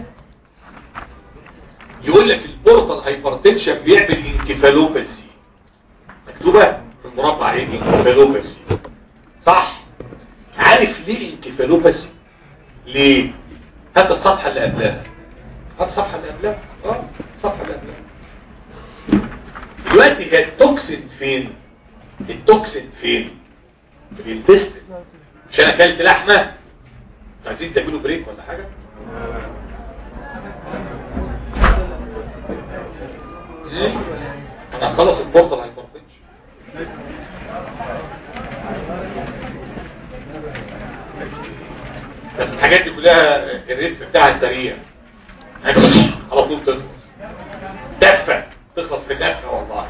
يقول لك البورتال هايبرتنشن بيعمل انكفالوباسي مكتوبه في المربع ايه انكفالوباسي صح عارف ليه انكفالوباسي ليه هات الصفحه اللي قبلها هات الصفحه اللي قبلها اه الصفحه اللي قبلها دلوقتي كان التوكسين فين التوكسين فين في الانتستين مش انا اكلت لحمه عايزين تعملوا بريك ولا حاجه ايه انا هخلص البورتال هايبرتنشن بس الحاجات دي كلها الريتم بتاعها سريع على طول تخلص دفة تخلص في دفة والله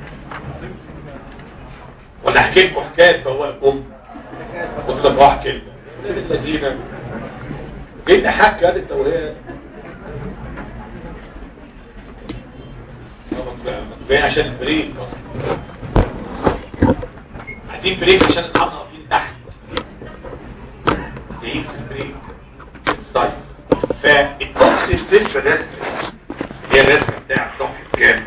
ولا احكي لكم حكايه فوقكم قلت لك واحد كلمه الذين جينا حكي هذه التوهيه جاي عشان البريك اصلا عايزين بريك عشان نتحط واقفين تحت جايين في البريك طيب فالتوكسيس تنسى رسمه هي الرسمه بتاع صفحه كام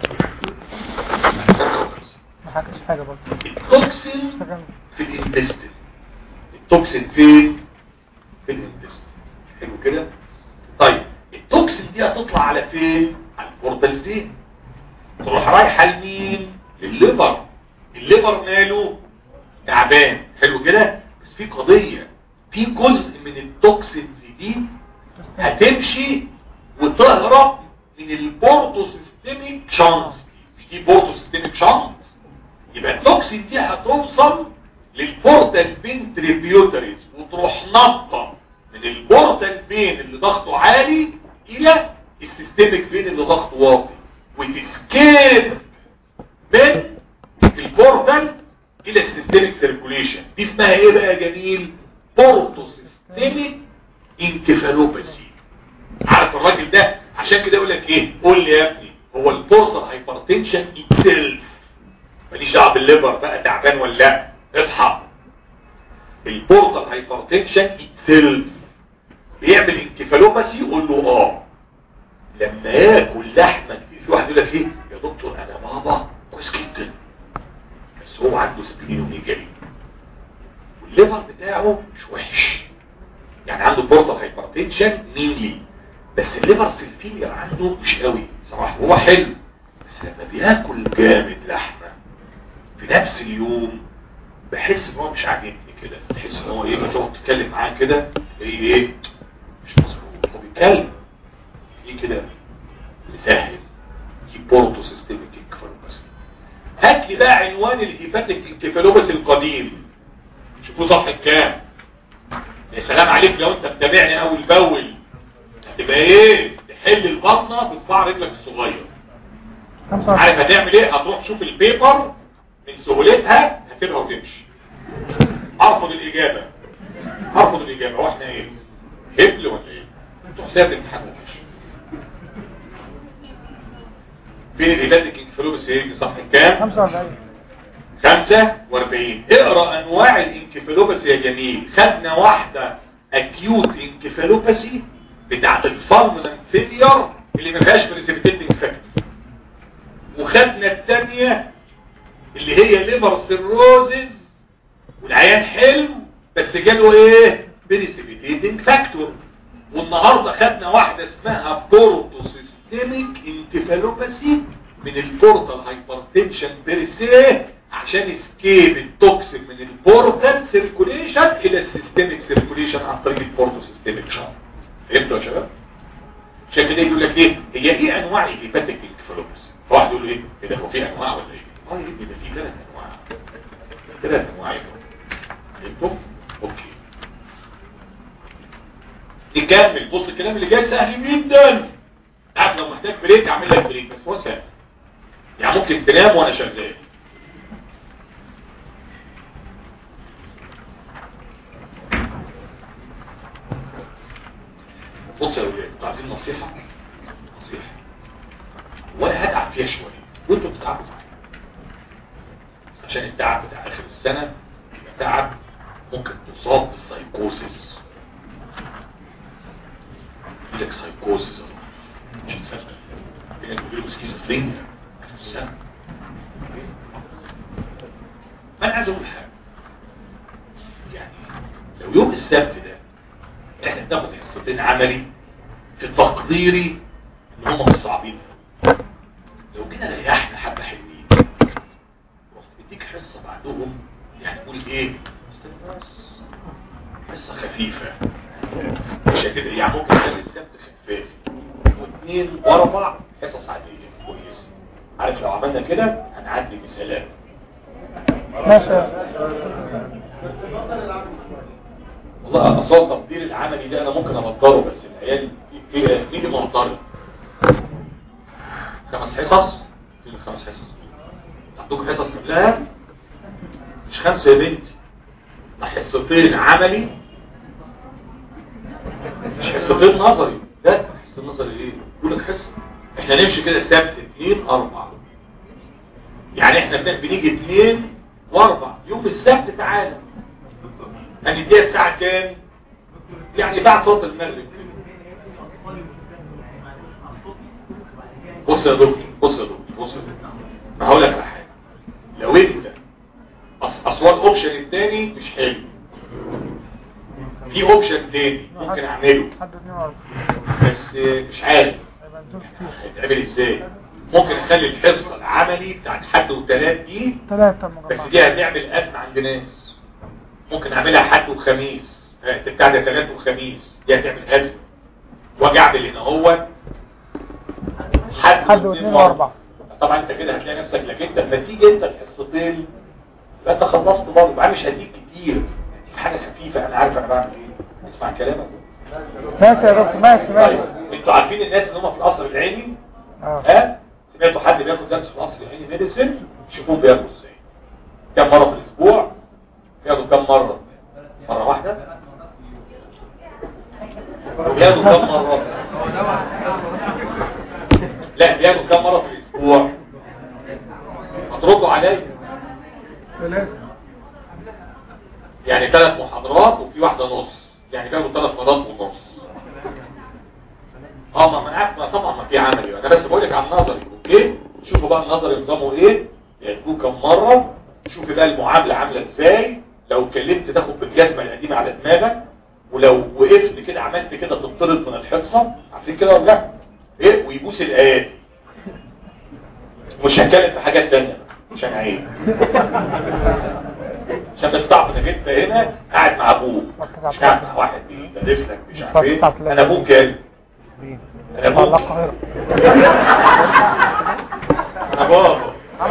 ما حكيتش حاجة برضه التوكسين اشتغلنا في الانتستين التوكسين فين في الانتستين حلو كده طيب التوكسين دي هتطلع على فين على البورتال فين تروح رايحه لمين للليفر الليفر ماله تعبان حلو كده بس في قضيه في جزء من التوكسينز دي هتمشي وتهرب من البورتو سيستميك شانس مش دي بورتو سيستميك شانس يبقى التوكسين دي هتوصل للبورتال بين تريبيوتريز وتروح نطة من البورتال بين اللي ضغطه عالي الى السيستميك بين اللي ضغطه واطي وتسكيب من البورتال الى السيستميك سيركوليشن دي اسمها ايه بقى يا جميل بورتو سيستميك انكفالوباسي عارف الراجل ده عشان كده يقول لك ايه قول لي يا ابني هو البورتال هايبرتنشن اتسلف ماليش دعوه بالليفر بقى تعبان ولا لا اصحى البورتال هايبرتنشن اتسلف بيعمل انكفالوباسي يقول له اه لما ياكل لحمه كتير في واحد يقول لك ايه يا دكتور انا بابا كويس جدا بس هو عنده سبلينوميجالي والليفر بتاعه مش وحش يعني عنده بورتال هايبرتنشن مينلي بس الليفر سيلفيلير عنده مش قوي صراحه هو حلو بس لما بياكل جامد لحمه في نفس اليوم بحس ان هو مش عاجبني كده تحس ان هو ايه بتقعد تتكلم معاه كده ايه ايه مش مظبوط هو بيتكلم ايه كده يسهل دي بورتو سيستميك انكفالوباسي هات لي بقى عنوان الهيباتيك انكفالوباسي القديم شوفوا صفحه كام يا سلام عليك لو انت متابعني اول باول هتبقى ايه تحل البطنه بصباع رجلك الصغير عارف هتعمل ايه هتروح تشوف البيبر من سهولتها هتبقى وتمشي ارفض الاجابه ارفض الاجابه هو احنا ايه هبل ولا ايه تروح ساب الامتحان وتمشي فين الهيباتيك انكفالوبس ايه صفحه كام 45 45 اقرا انواع الانكفالوباسي يا جميل خدنا واحده اكيوت انكفالوباسي بتاعت الفالمنان فيلير اللي ما فيهاش بريسبيتيتنج فاكتور وخدنا الثانيه اللي هي ليفر سيروزز والعيان حلو بس جاله ايه بريسبيتيتنج فاكتور والنهارده خدنا واحده اسمها بورتوسيستميك انكفالوباسي من البورتال هايبرتنشن بيرسيه عشان اسكيب التوكسين من البورتال سيركوليشن الى السيستميك سيركوليشن عن طريق البورتوسيستميك شارب فهمتوا يا شباب عشان كده يقول لك ايه هي ايه انواع الهيباتيك انكفالوباسي واحد يقول ايه ايه ده هو في انواع ولا ايه اه يا ابني ده في ثلاث انواع ثلاث انواع يا ابني. فهمتوا اوكي نكمل بص الكلام اللي جاي سهل جدا عارف لو محتاج بريك اعمل لك بريك بس هو سهل يعني ممكن تنام وانا شغال بص يا ولاد انتوا عايزين نصيحه نصيحه وانا هتعب فيها شويه وانتوا بتتعبوا معايا عشان التعب بتاع اخر السنه يبقى تعب ممكن تصاب بالسايكوسيس يجيلك سايكوسيس مش هتصدق في ناس بيجيلوا سكيزوفرينيا اخر السنه ما انا عايز اقول حاجه يعني لو يوم السبت ده احنا بناخد حصتين عملي في تقديري ان هم مش صعبين لو جينا ريحنا حبه حلوين رحت بديك حصه بعدهم يعني نقول ايه استنى بس حصه خفيفه مش كده يعني ممكن نخلي السبت خفاف واثنين واربع حصص عاديه كويسه عارف لو عملنا كده هنعدي بسلام ماشي والله اصلا تقدير العملي ده انا ممكن ابطله بس العيال في مين معترض خمس حصص فين الخمس حصص عندكم حصص قبلها مش خمسه يا بنتي ده حصتين عملي مش حصتين نظري ده حصتين نظري ايه يقول لك حصه احنا نمشي كده سبت اثنين اربعه يعني احنا بن- بنيجي اثنين واربع يوم السبت تعالى هنديها الساعة كام يعني بعد صوت المغرب بص يا دكتور بص يا دكتور بص يا دكتور ما هقول لك على حاجة لو انت أص- اصلا الاوبشن الثاني مش حلو في اوبشن تاني ممكن اعمله حد اتنين واربعة بس مش عارف هيبقى نزول كتير هيتعمل ازاي ممكن اخلي الحصة العملي بتاعت حد وثلاث دي ثلاثة بس مجمعة دي هتعمل أزمة عند ناس ممكن أعملها حد وخميس آه، بتاع ده ثلاث وخميس دي هتعمل أزمة واجي أعمل هنا هو حد واثنين واربعة طبعا انت كده هتلاقي نفسك لك انت لما تيجي انت الحصتين يبقى انت خلصت برضه يبقى مش هديك كتير هديك حاجه خفيفه انا عارف انا بعمل ايه اسمع كلامك ماشي يا دكتور ماشي طيب ماشي انتوا عارفين الناس اللي هم في القصر العيني اه ها سمعتوا حد بياخد درس في القصر العيني ميديسن شوفوه بياخد ازاي كم مره في الاسبوع بياخدوا كم مره مره واحده بياخدوا كم مره لا بياخدوا كم مره في الاسبوع هتردوا عليا ثلاثة يعني ثلاث محاضرات وفي واحده نص يعني بياخدوا ثلاث مرات ونص اه ما انا عارف ما طبعا ما في عملي انا بس بقول لك عن نظري اوكي شوفوا بقى النظري نظامه ايه يعجبوه كم مره شوفي بقى المعامله عامله ازاي لو اتكلمت تاخد بالجزمه القديمه على دماغك ولو وقفت كده عملت كده تطرد من الحصه عارفين كده ولا لا ايه ويبوس الايات مش هتكلم في حاجات تانية عشان عيب عشان بس تعرف انك انت هنا قاعد مع ابوك مش قاعد مع واحد بيدرس لك مش عارف ايه انا ابوك كام انا الله ابوك القاهرة انا بابا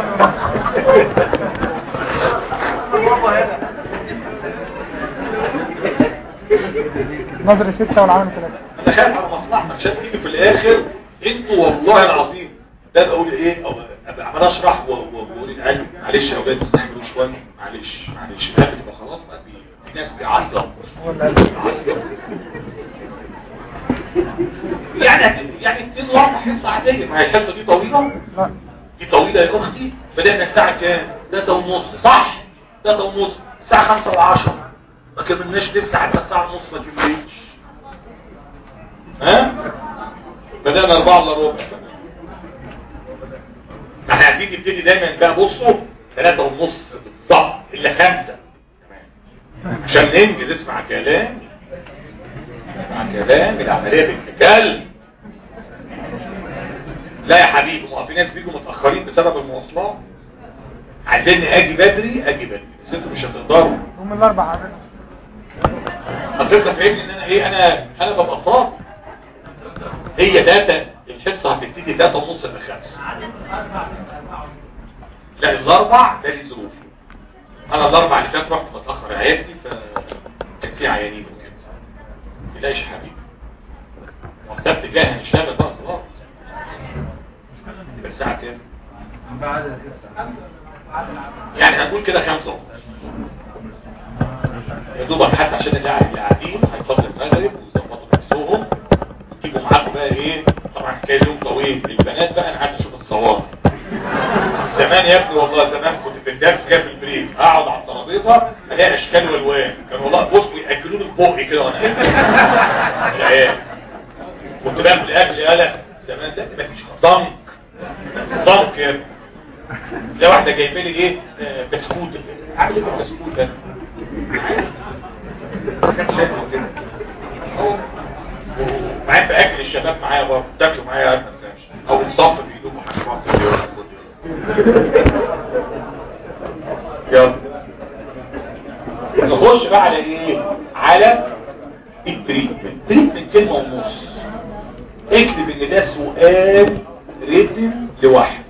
نظر ستة والعالم ثلاثة انا خايف على مصلحتك عشان تيجي في الاخر انتوا والله العظيم ده بقول ايه او ابقى عمال اشرح و- و- واقول العلم معلش يا اولاد استحملوا شويه معلش معلش ده بتبقى خلاص بقى في في ناس بيعيط هو اللي قال يعني يعني اتنين واربع حصه عاديه ما هي الحصه دي طويله لا دي طويله يا اختي بدأنا الساعه كام 3 ونص صح 3 ونص الساعه 5 و10 ما كملناش لسه حتى الساعه ونص ما كملتش ها بدأنا 4 الا ربع ما احنا عايزين نبتدي دايما بقى بصوا 3 ونص بالظبط الا 5 عشان ننجز اسمع كلام اسمع كلام العمليه بالتكلم لا يا حبيبي ما هو في ناس بيجوا متأخرين بسبب المواصلات عايزين اجي بدري اجي بدري بس انتوا مش هتقدروا هم الأربع عامل اصل انت فاهمني ان انا ايه انا انا ببقى فاضي هي داتا الحصه هتبتدي داتا ونص ل 5 لا الاربع ده لي ظروف انا الاربع اللي فات رحت متاخر عيادتي فكان في عيانين وكده ما تلاقيش يا حبيبي والسبت الجاي هنشتغل بقى خلاص يبقى الساعه كام؟ يعني هنقول كده خمسة ونص يا دوبك حتى عشان اللي قاعد- اللي قاعدين هيصلي المغرب ويظبطوا نفسهم تجيبوا معاكم بقى ايه طبعا حكايه يوم طويل البنات بقى انا قاعد اشوف الصواني زمان يا ابني والله زمان كنت في الدرس كده في البريك اقعد على الترابيزه الاقي اشكال والوان كانوا والله بصوا ياكلوني في بقي كده وانا قاعد العيال كنت باكل اكل يالا زمان ده مفيش ضنك ضنك يا ابني ده واحده جايبه لي ايه آه، بسكوت عامل ايه بالبسكوت ده معايا باكل الشباب معايا برضه تاكلوا معايا يا ابني ما تنساش. او نصف في ايدهم وحاجات يلا نخش بقى على ايه على التريتمنت التريتمنت كلمه ونص اكتب ان ده سؤال ريتم لوحده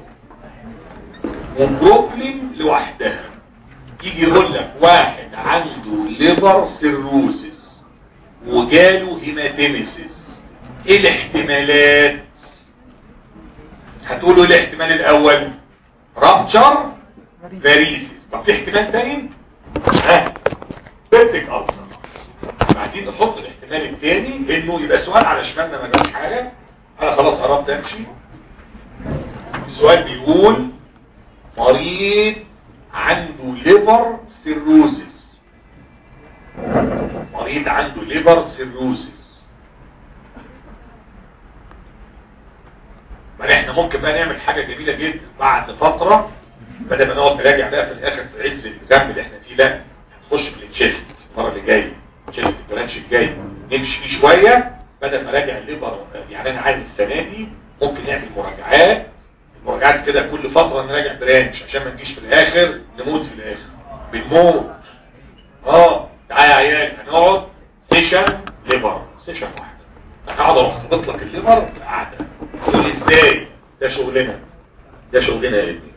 وبروبلم لوحدها يجي يقول لك واحد عنده ليفر سيروسيس وجاله هيماتيميسيس ايه الاحتمالات هتقولوا ايه الاحتمال الاول رابتشر فاريسيس طب في احتمال تاني ها بيرتك ألسر عايزين نحط الاحتمال الثاني انه يبقى سؤال على شمالنا ما جابش حاجه انا خلاص قربت امشي السؤال بيقول مريض عنده ليفر سيروسيس مريض عنده ليفر سيروسيس ما احنا ممكن بقى نعمل حاجة جميلة جدا بعد فترة بدل ما نقعد نراجع بقى في الاخر في عز الجنب اللي احنا فيه لا هنخش في التشيست المرة اللي جاية تشيست البرانش الجاي نمشي فيه شوية بدل ما راجع الليفر يعني انا عايز السنة دي ممكن نعمل مراجعات المراجعات كده كل فترة نراجع برانش عشان ما نجيش في الاخر نموت في الاخر بنموت اه تعالى يا عيال هنقعد سيشن ليفر سيشن واحدة هقعد اروح خبط لك الليفر في القعده تقول لي ازاي ده شغلنا ده شغلنا يا ابني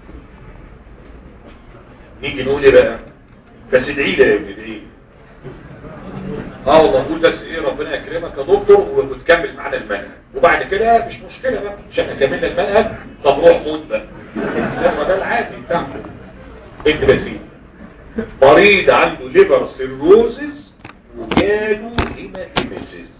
نيجي نقول ايه بقى بس ادعي لي يا ابني ادعي لي اه والله نقول بس ايه ربنا يكرمك يا دكتور وتكمل معانا المنهج وبعد كده مش مشكله بقى مش احنا كملنا المنهج طب روح موت بقى ده ده العادي بتاعكم اكتب يا سيدي مريض عنده ليفر سيروزز وجاله هيماتيميسيس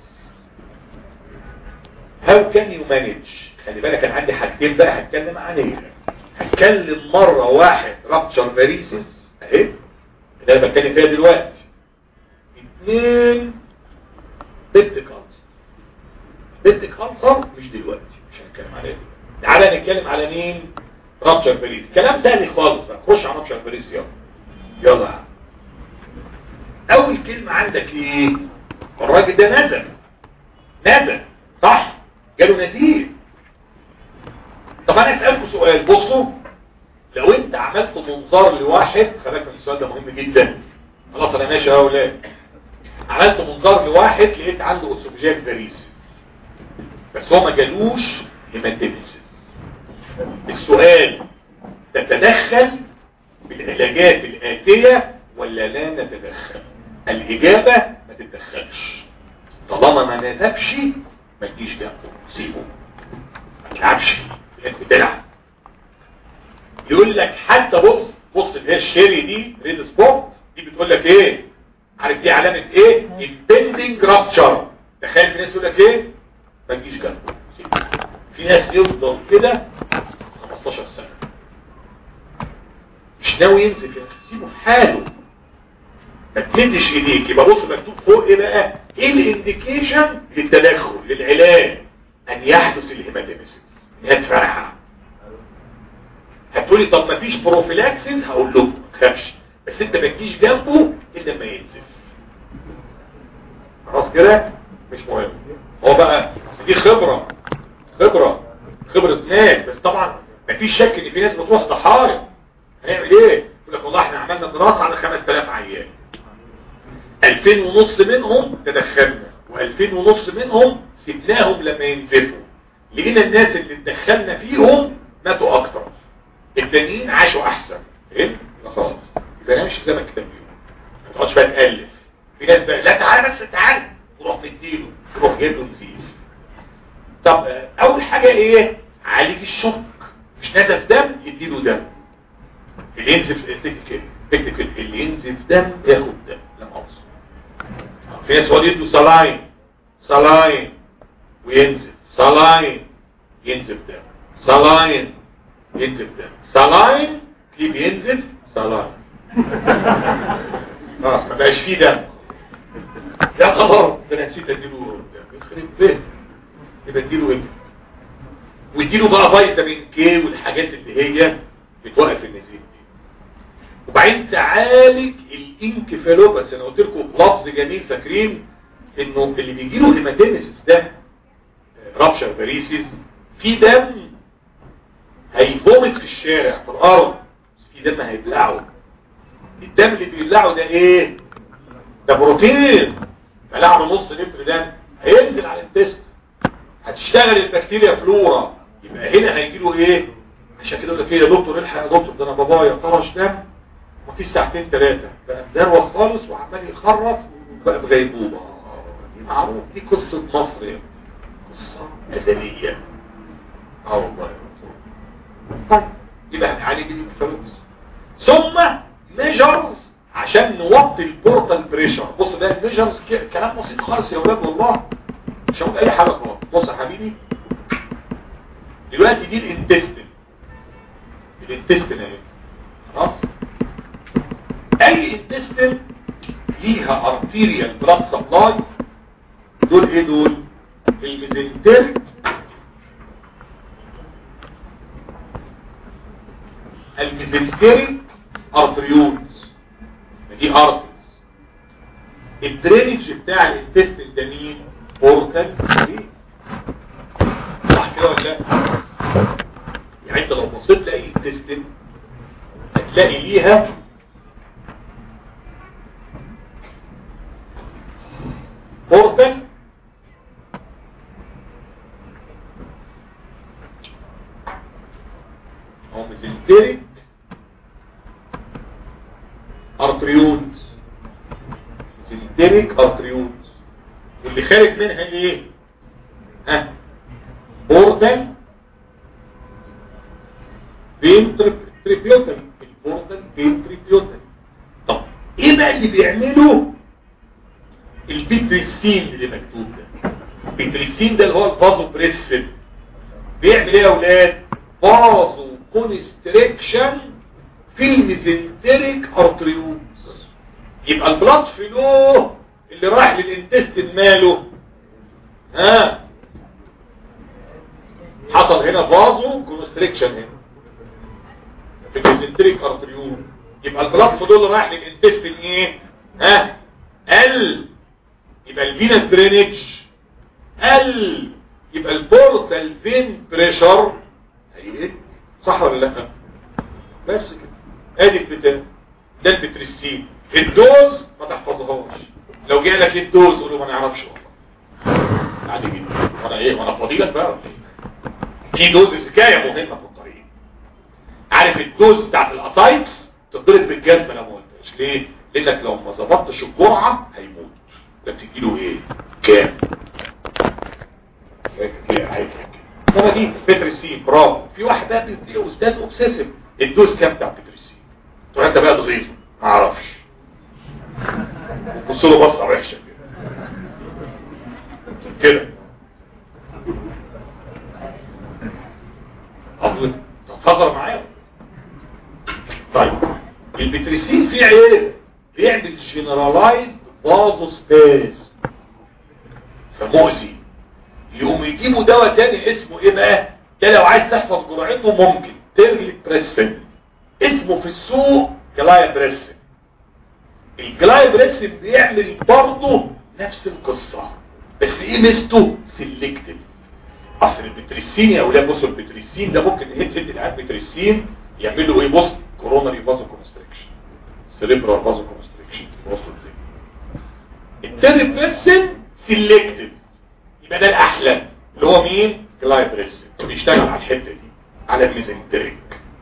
هاو كان يو مانج خلي بالك انا عندي حاجتين بقى هتكلم عليها هتكلم مرة واحد رابتشر فاريسيس اهي اللي انا بتكلم فيها دلوقتي اثنين بنت كانسر بنت كانسر مش دلوقتي مش هنتكلم عليها دلوقتي تعالى نتكلم على مين رابتشر فاريس كلام سهل خالص بقى خش على رابتشر فاريس يلا يلا يا عم. اول كلمة عندك ايه الراجل ده نزل نزل صح جاله نزيف طب انا اسألكم سؤال بصوا لو انت عملت منظار لواحد خليك من السؤال ده مهم جدا خلاص انا ماشي يا اولاد عملت منظار لواحد لقيت عنده اسوفجيك فاريس بس هو ما جالوش هيماتيمس السؤال تتدخل بالعلاجات الآتية ولا لا نتدخل الإجابة ما تتدخلش طالما ما نسبش ما تجيش جنبه سيبه ما تلعبش الناس بتلعب يقول لك حتى بص بص اللي هي الشيري دي ريد سبوت دي بتقول لك ايه عارف دي علامة ايه impending rupture تخيل في ناس يقول لك ايه ما تجيش جنبه سيبه في ناس يفضل كده 15 سنة مش ناوي ينزل يا اخي سيبه في حاله ما تمدش ايديك يبقى بص مكتوب فوق ايه بقى ايه الانديكيشن للتدخل للعلاج ان يحدث الهيماتيمسيس هي تفرحها هتقولي طب ما فيش بروفيلاكسيس هقول له ما تخافش بس انت ما تجيش جنبه الا لما ينزل خلاص كده مش مهم هو بقى أصل دي خبرة خبرة خبرة ناس بس طبعا ما فيش شك ان في ناس بتروح ضحايا هنعمل ايه يقول لك والله احنا عملنا دراسة على 5000 عيان 2000 ونص منهم تدخلنا و2000 ونص منهم سبناهم لما ينزفوا لقينا الناس اللي اتدخلنا فيهم ماتوا اكتر التانيين عاشوا احسن فهمت؟ لا خلاص يبقى انا مش زي ما الكتاب بيقول ما تقعدش بقى تالف في ناس بقى لا تعالى بس تعالى تروح مديله تروح جايب له نزيف طب آه، اول حاجه ايه عالج الشك مش نزف دم يديله دم اللي ينزف اكتب كده اكتب كده اللي ينزف دم ياخد دم لا مؤاخذه في ناس يقعد يدوا صلاين صلاين وينزف صلاين ينزف دم صلاين ينزف دم صلاين تلاقيه بينزف صلاين خلاص ما بقاش فيه دم يا خبر ده انا نسيت اديله دم يخرب بيت يبقى اديله ايه واديله بقى فيتامين كي والحاجات اللي هي بتوقف النزيف دي وبعدين تعالج الانكفالوباس انا قلت لكم لفظ جميل فاكرين انه اللي بيجي له هيماتيمسيس ده رابشر فاريسيس في دم هيفومت في الشارع في الارض بس في دم هيبلعه الدم اللي بيبلعه ده ايه ده بروتين بلع له نص لتر دم هينزل على التست هتشتغل البكتيريا فلورا يبقى هنا هيجي له ايه عشان كده يقول لك ايه يا دكتور الحق يا دكتور ده انا بابايا طرش دم مفيش ساعتين ثلاثه بقى مدروخ خالص وعمال يخرف وبقى بغيبوبه دي معروف دي قصه مصر يعني قصه ازليه اه والله يا دكتور طيب يبقى هنعالج الانفلونزا ثم ميجرز عشان نوطي البورتال بريشر بص ده الميجرز ك- كلام بسيط خالص يا اولاد والله مش هقول اي حاجه خالص بص يا حبيبي دلوقتي دي الانتستين الانتستين اهي خلاص اي انتستين ليها ارتيريال بلاد سبلاي دول ايه دول الميزنتريك الميزنتريك ارتريولز دي ارتريز الدرينج بتاع الانتستين ده مين بورتال فين صح كده ولا لا يعني انت لو بصيت لاي انتستين هتلاقي ليها بورتال او ميزنتريك ارتريولز ميزنتريك ارتريولز واللي خارج منها ايه ها بورتال فين تريبيوتال البورتال فين تريبيوتال طب ايه بقى اللي بيعمله البيتريسين اللي مكتوب ده البيتريسين ده اللي هو الفازو بريسفين بيعمل ايه يا اولاد فازو كونستريكشن في الميزنتريك ارتريولز يبقى البلاد فلو اللي راح للانتستين ماله ها حصل هنا فازو كونستريكشن هنا في الميزنتريك ارتريول يبقى البلاد فلو اللي رايح للانتستين ايه ها قل يبقى الفينس درينج قل يبقى البورتال فين بريشر هيقل صح ولا لا بس كده ادي البتاع ده البتريسين الدوز ما تحفظهاش لو جاء لك الدوز قول له ما نعرفش والله عادي جدا وانا ايه وانا فضيلك بقى ولا ايه في دوز حكايه مهمه في الطريق عارف الدوز بتاعت الاسايتس تضرب بالجزمه لو ما قلتش ليه لانك لو ما ظبطتش الجرعه هيموت ده بتديله ايه كام انما دي بتريسين برافو في واحد بقى بتلاقيه استاذ اوبسيسيف الدوز كام بتاع بتريسين تقول انت بقى تغيظه ما اعرفش بص له بصه وحشه كده كده أظن تنتظر معايا طيب البتريسين فيه عيب بيعمل جنرالايزد بازو سبيس فمؤذي يقوم يجيبوا دواء تاني اسمه ايه بقى ده لو عايز تحفظ جرعته ممكن ترلي بريسن اسمه في السوق جلايا بريسن الجلايا بريسن بيعمل برضه نفس القصة بس ايه ميزته سيلكتيف اصل البتريسين يا اولاد بصوا البتريسين ده ممكن ايه تدي العيال بتريسين يعملوا ايه بص كوروناري فازو كونستريكشن سيريبرال فازو كونستريكشن وصلوا ازاي التريبريسن سيلكتيف يبقى ده الاحلى اللي هو مين جلايبريسن بيشتغل على الحته دي على الميزنتريك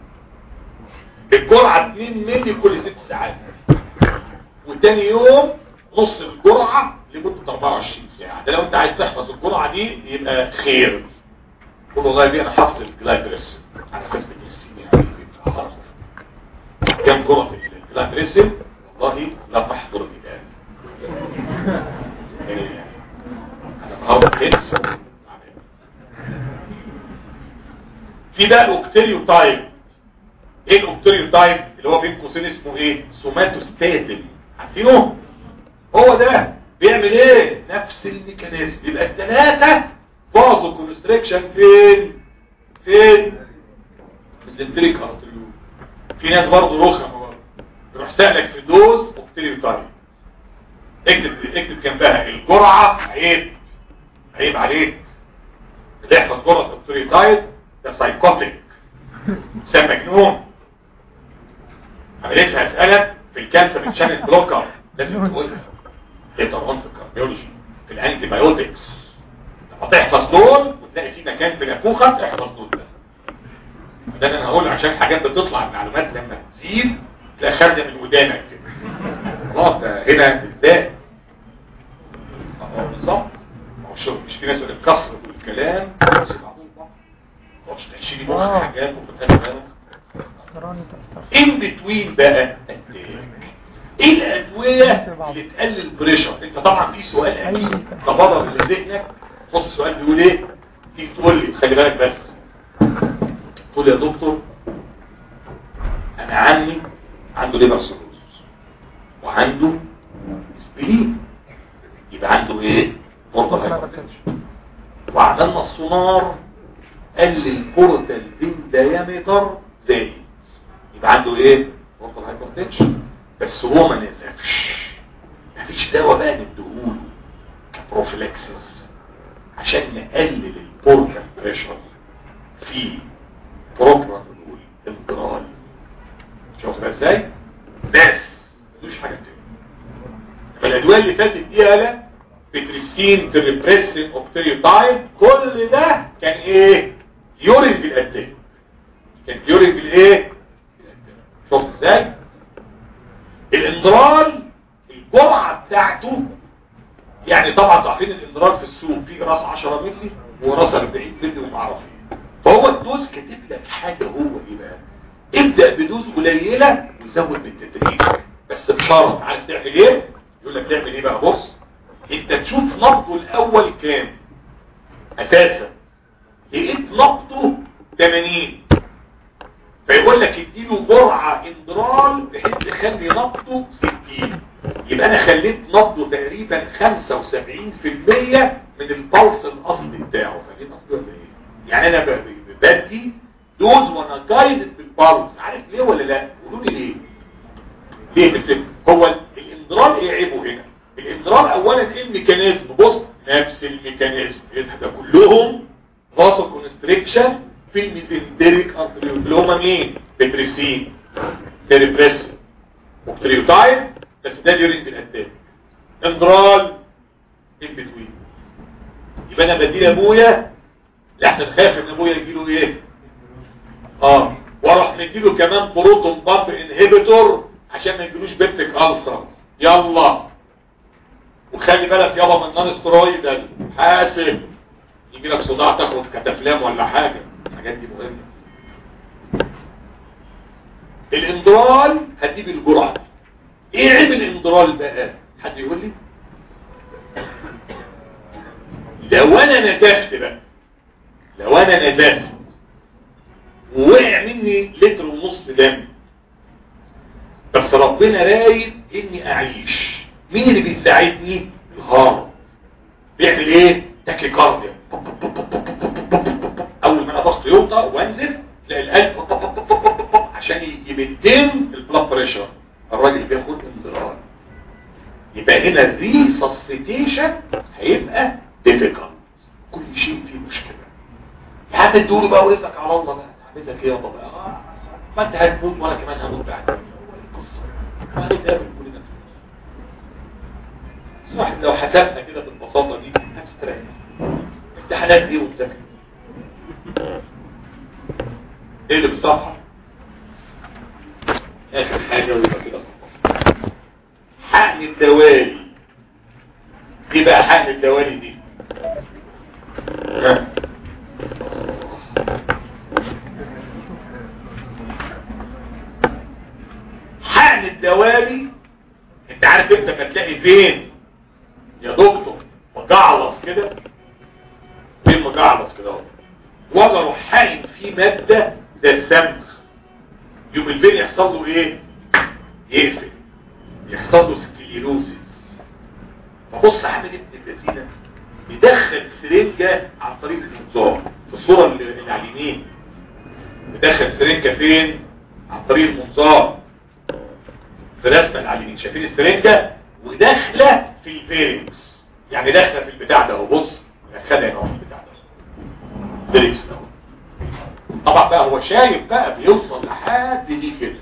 الجرعه 2 مللي كل 6 ساعات وتاني يوم نص الجرعه لمده 24 ساعه ده لو انت عايز تحفظ الجرعه دي يبقى خير قول والله دي انا حافظ الجلايبريسن على اساس الجلايبريسن يعني يبقى خلاص كم جرعه الجلايبريسن والله لا تحضر الان يعني النهارده كيس في بقى الاوكتيريوتايب ايه الاوكتيريوتايب اللي هو بين قوسين اسمه ايه سوماتوستاتين عارفينه هو ده بيعمل ايه نفس الميكانيزم يبقى الثلاثه فازو كونستريكشن فين فين السنتريك ارتريول في ناس برضه رخمه برضه يروح سالك في دوز اوكتيريوتايب اكتب اكتب جنبها الجرعه عيب عيب عليك بتحفظ جرعه اوكتيريوتايب ده سايكوتيك سام مجنون انا لسه هسألك في الكانسر شانل بلوكر لازم تقولها انت في الكارديولوجي في الانتي بايوتكس لما تحفظ دول وتلاقي في مكان في نافوخك احفظ دول ده ده انا هقول عشان حاجات بتطلع المعلومات لما تزيد تلاقي خارجه من ودانك كده خلاص ده هنا بالذات بالظبط شوف مش في ناس يقول الكسر والكلام بس بعضهم بعض مش تشيلي مخ حاجات وفي الاخر ان بتوين بقى ايه الادويه اللي تقلل البريشر انت طبعا في سؤال اكيد تبادر من ذهنك بص السؤال بيقول ايه تيجي تقول لي خلي بالك بس تقول يا دكتور انا عمي عنده ليبر سيروز وعنده سبلين يبقى عنده ايه مرضى هايبرتنشن وعملنا السونار قال لي البورتال فين دايمتر زائد يبقى عنده ايه مرضى هايبرتنشن بس هو ما نزفش مفيش دواء بقى نديهوله كبروفيلاكسس عشان نقلل البورتال بريشر في بروجرام نقول انقرال شوف بقى ازاي ناس مش حاجه تانية الادويه اللي فاتت دي قال بتريسين تريبريسين اوكتريوتايد كل ده كان ايه يورين بالقدام كان يورين بالايه شوف ازاي الاندرال الجرعه بتاعته يعني طبعا عارفين الاندرال في السوق في راس 10 مللي وراس 40 مللي وما اعرف ايه فهو الدوز كاتب لك حاجه هو ايه بقى ابدا بدوز قليله وزود بالتدريج بس بشرط عايز تعمل ايه يقول لك تعمل ايه بقى بص انت تشوف نبضه الاول كام اساسا لقيت نبضه 80 فيقول لك اديله جرعه اندرال بحيث تخلي نبضه 60 يبقى انا خليت نبضه تقريبا 75% من البلس الاصلي بتاعه فاهمين اصلي ولا ايه يعني انا بدي دوز وانا جايد بالبلس عارف ليه ولا لا قولوا لي ليه ليه بتفهم هو الاندرال ايه عيبه هنا الاندرال اولا ايه الميكانيزم بص نفس الميكانيزم ده كلهم فاسو كونستريكشن في الميزنتريك ارتريول اللي هما مين بتريسين تيريبريسين وكتريوتايد بس ده ديورنج الاتاك اندرال ان بتوين يبقى انا بدي لابويا لحسن خايف ان ابويا يجيله ايه اه واروح مديله كمان بروتون بامب انهبيتور عشان ما يجيلوش بيبتيك ألسر يلا وخلي بالك يابا من نون سترويدال حاسب يجي لك صداع تخرج كتفلام ولا حاجة الحاجات دي مهمة الاندرال هتجيب الجرعة ايه عيب الاندرال بقى حد يقول لي لو انا نزفت بقى لو انا نزفت ووقع مني لتر ونص دم بس ربنا رايد اني اعيش مين اللي بيساعدني الهارت بيعمل ايه تاكيكارديا اول ما انا ضغط يوطى وانزل تلاقي القلب عشان يمنتين البلاد بريشر الراجل بياخد انضرار يبقى هنا الريسسيتيشن هيبقى ديفيكالت كل شيء فيه مشكله حتى تدور بقى ورزقك على الله بقى هعمل لك ايه يا بابا آه، ما انت هتموت وانا كمان هموت بعد وهنتقابل كلنا صح لو حسبنا كده بالبساطه دي هتستريح امتحانات دي وتذاكر ايه اللي بالصفحه اخر حاجه ويبقى كده خلاص حقن الدوالي ايه بقى حقن الدوالي دي ها حقن الدوالي انت عارف انت ما تلاقي فين يا دكتور مجعلص كده فين مجعلص كده اهو وانا اروح حقن فيه ماده زي السمك يوم الفين يحصل له ايه يقفل يحصل له سكليروسيس فبص عامل ابن الذين يدخل سرنجة عن طريق الانذار في الصورة اللي اللي على اليمين يدخل سرنجة فين عن طريق المنظار في رسمة اللي على اليمين شايفين السرنجة وداخلة في الفيرنكس يعني داخلة في البتاع ده وبص خدها هنا في البتاع ده فيرنكس ده طبعا بقى هو شايف بقى بيوصل لحد دي كده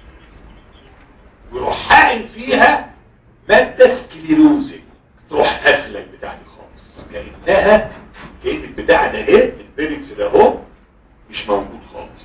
ويروح حاقن فيها مادة سكليروزك تروح قافله البتاع دي خالص كأنها كأن البتاع ده ايه البيركس ده اهو مش موجود خالص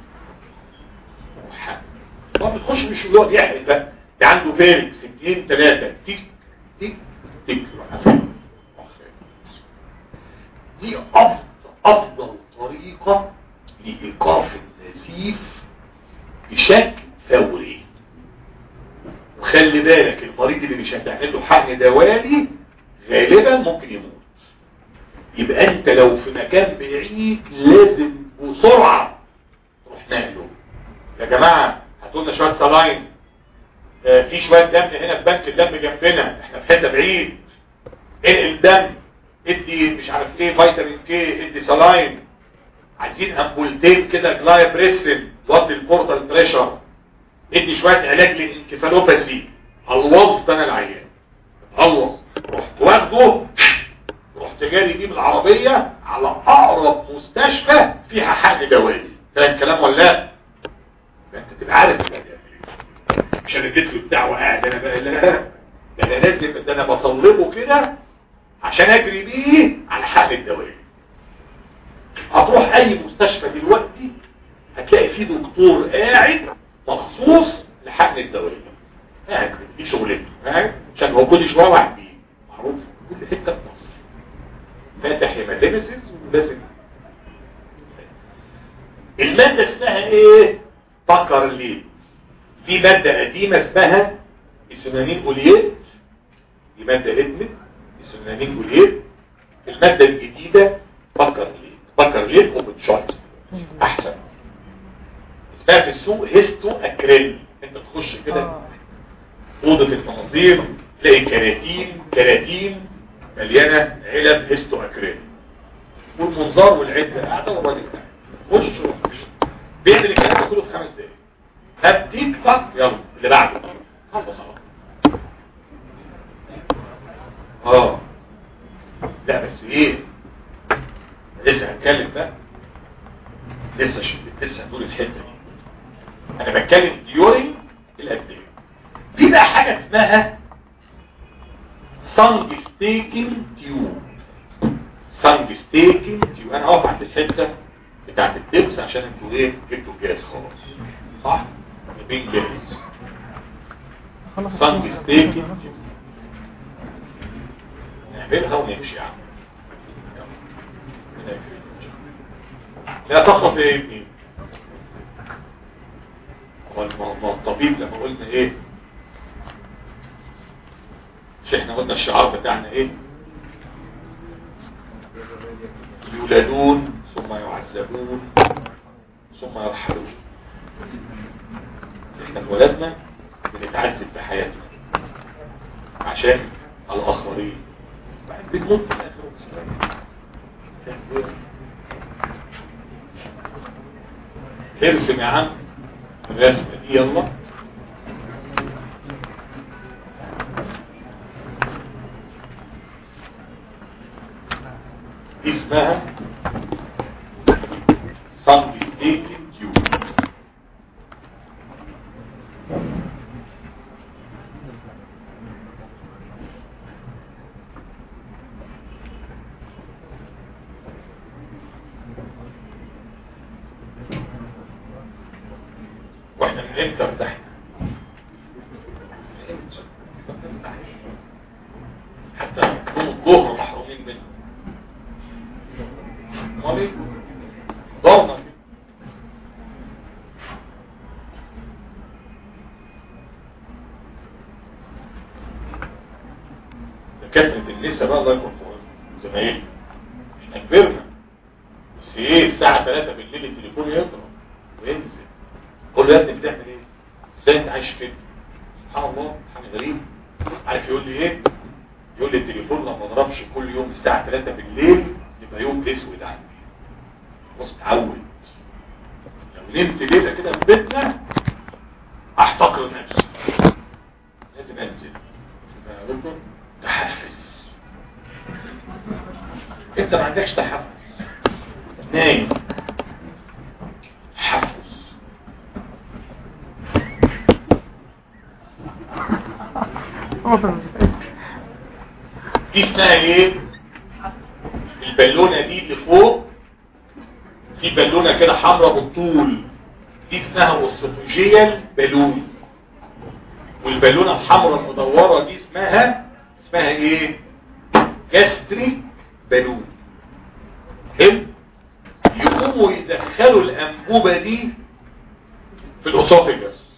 روح حاقن. طب بتخش مش يقعد يحرق بقى ده عنده بيركس اثنين ثلاثة تيك تيك تيك يروح قافله. روح خالص. دي أفضل أفضل طريقة لإيقاف النزيف بشكل فوري وخلي بالك المريض اللي مش هتعمل له حقن دوالي غالبا ممكن يموت يبقى انت لو في مكان بعيد لازم بسرعة تروح نقله يا جماعة هاتولنا شوية سلاين آه، في شوية دم هنا في بنك الدم جنبنا احنا في حتة بعيد انقل دم ادي مش عارف ايه فيتامين كي ادي سلاين عايزين امبولتين كده جلايا بريسن توطي البورتال بريشر ادي شوية علاج للانكفالوباسي الوظت انا العيان الوظ رحت واخده رحت جاري بيه بالعربية على اقرب مستشفى فيها حقن دوالي ده الكلام ولا لا ده انت تبقى عارف ده مش انا اديت له بتاع وقاعد انا بقى لا ده انا لازم ده انا بصلبه كده عشان اجري بيه على حقن الدوالي هتروح اي مستشفى دلوقتي هتلاقي فيه دكتور قاعد مخصوص لحقن الدورية قاعد دي شغلته قاعد عشان هو كل شويه واحد بيه معروف كل حته في مصر فاتح هيماتيمسيس ولازم المادة اسمها ايه بكر ليد في مادة قديمة اسمها اسونامين اوليت دي مادة ادمت اسونامين اوليت المادة الجديدة بكر ليد بكر ليد اوبن شويس احسن اسمها في السوق هيستو اكريل انت تخش كده آه. اوضه المناظير تلاقي كراتين كراتين مليانه علب هيستو اكريل والمنظار والعده قاعده والراجل قاعد خش وخش بيعمل الكلام ده كله في خمس دقايق هات تيك تاك يلا اللي بعده خلص على طول. اه لا بس ايه لسه هنتكلم بقى لسه ش... لسه هنقول الحته دي انا بتكلم ديورنج الاديه في بقى حاجه اسمها سانج ستيكينج تيوب سانج ستيكينج تيوب انا هقف عند الحته بتاعت الدبس عشان انتوا ايه جبتوا الجهاز خلاص صح بين جاهز خلص سانج ستيكينج تيوب نعملها ونمشي يا عم لا تخف يا ابني هو الم- ما الطبيب زي ما قلنا ايه مش احنا قلنا الشعار بتاعنا ايه يولدون ثم يعذبون ثم يرحلون احنا اتولدنا بنتعذب بحياتنا عشان الاخرين بعدين بنموت في الاخر وبنستريح. ارسم يا عم الرسمة دي يلا دي اسمها صندي ستيكن تيوب واحنا من امتى ارتحنا حتى نكون الظهر محرومين منه امال ايه ضرنا فيه دكاترة النساء بقى الله يكون في عونهم زمايلي احنا كبرنا بس ايه الساعة 3 بالليل التليفون يضرب وينزل قول له يا ابني بتعمل ايه ازاي انت عايش كده سبحان الله حاجه غريبه عارف يقول لي ايه يقول لي التليفون لو ما ضربش كل يوم الساعه 3 بالليل يبقى يوم اسود عندي خلاص اتعود لو نمت ليله كده في بيتنا احتقر نفسي لازم انزل شوف يا دكتور تحفز انت ما عندكش تحفز نايم حفز دي اسمها ايه البالونة دي اللي فوق في بالونة كده حمراء بالطول دي اسمها اسوفوجيال بالون والبالونة الحمراء المدورة دي اسمها اسمها ايه جاستريك بالون حلو يقوموا يدخلوا الانبوبة دي في الاسوفيجاس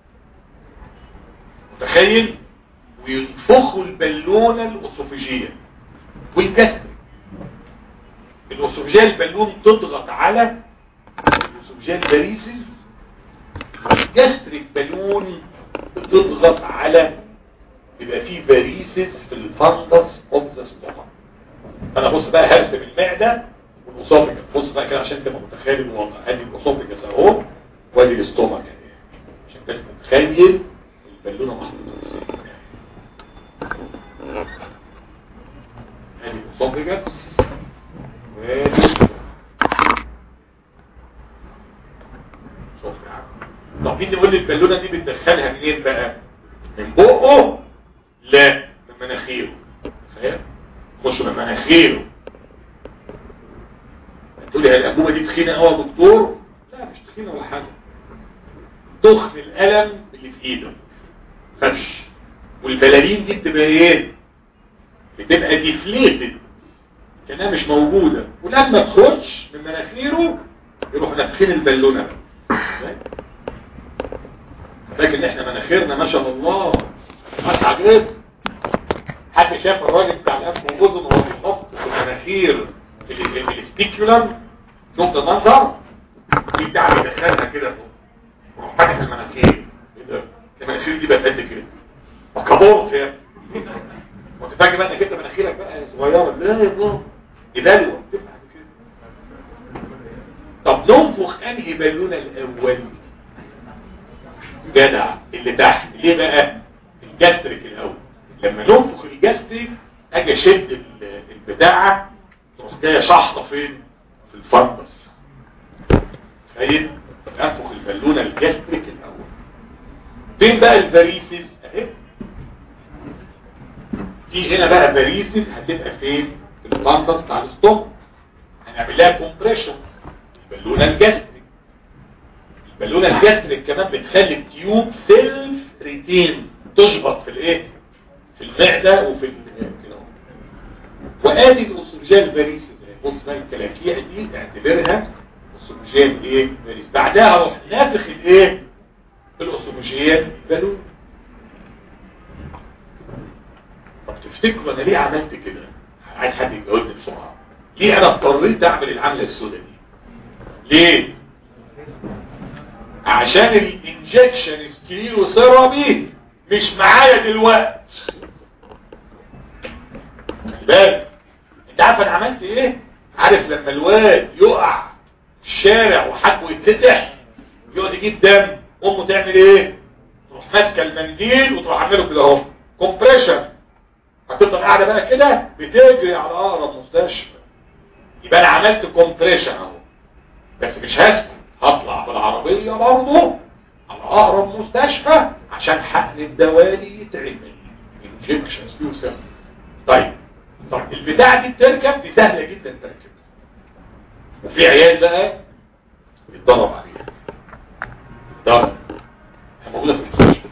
متخيل وينفخوا البالونة الاسوفيجية والجاستريك الاسوفيجية البالون تضغط على الاسوفيجية الباريسيس الجاستريك بالون بتضغط على يبقى فيه باريسيس في الفندس اوف ذا ستومك انا بص بقى هرسم المعدة والاسوفيجاس بص بقى كده عشان تبقى متخيل الوضع ادي الاسوفيجاس اهو وادي الاستومك اهي عشان بس تتخيل البالونه محطوطه ازاي ادي الاسوفيجاس وادي شوف يا عم طب مين يقول لي البالونه دي بتدخلها منين بقى من بقه لا من مناخيره فاهم خش من مناخيره تقول لي هي الانبوبه دي تخينه قوي يا دكتور لا مش تخينه ولا حاجه تخن الالم اللي في ايده فش والبلالين دي بتبقى ايه بتبقى ديفليتد كانها مش موجوده ولما تخش من مناخيره يروح نافخين البالونه بقى. لكن احنا مناخيرنا ما شاء الله واسعه جدا حد شاف الراجل بتاع الانف والاذن وهو بيحط في المناخير الستيكولم شفت المنظر في بتاع بيدخلها كده فوق وراح فاتح المناخير ايه ده المناخير دي بقت قد كده وكبرت يا ابني وانت فاكر بقى انك انت مناخيرك بقى صغيره لا يا الله دي بلوه تفهم كده طب ننفخ انهي بالونه الاول جدع اللي تحت ليه بقى الجاستريك الاول لما ننفخ الجاستريك اجي اشد ال- البتاعه تروح جايه شحطه فين في الفندس طيب انفخ البالونه الجاستريك الاول فين بقى الفاريسز اهي في هنا بقى فاريسز هتبقى فين في الباندس بتاع الستوم هنعمل لها كومبريشن البالونه الجاستريك البالونه الجاستريك كمان بتخلي التيوب سيلف ريتين تشبط في الايه في المعده وفي ال- كده وادي الاوسوجين فاريسز بص بقى الكلاكيع دي اعتبرها اوسوجين ايه فاريس بعدها اروح نافخ الايه الاوسوجين بالون طب تفتكروا انا ليه عملت كده عايز حد يجاوبني بسرعه ليه انا اضطريت اعمل العمله السوداء دي ليه عشان الانجكشن سكيلو سيرابي مش معايا دلوقتي خلي بالك انت عارف انا عملت ايه عارف لما الواد يقع في الشارع وحقه يتفتح يقعد يجيب دم امه تعمل ايه تروح ماسكه المنديل وتروح عامله كده اهو كومبريشن هتفضل قاعده بقى كده بتجري على اقرب مستشفى يبقى انا عملت كومبريشن اهو بس مش هسكت هطلع بالعربيه برضه على اقرب مستشفى عشان حقن الدوالي يتعمل انجكشن سبيو طيب طب البتاعه دي بتركب دي سهله جدا تركب وفي عيال بقى بيتدرب عليها ضرب موجوده في المستشفى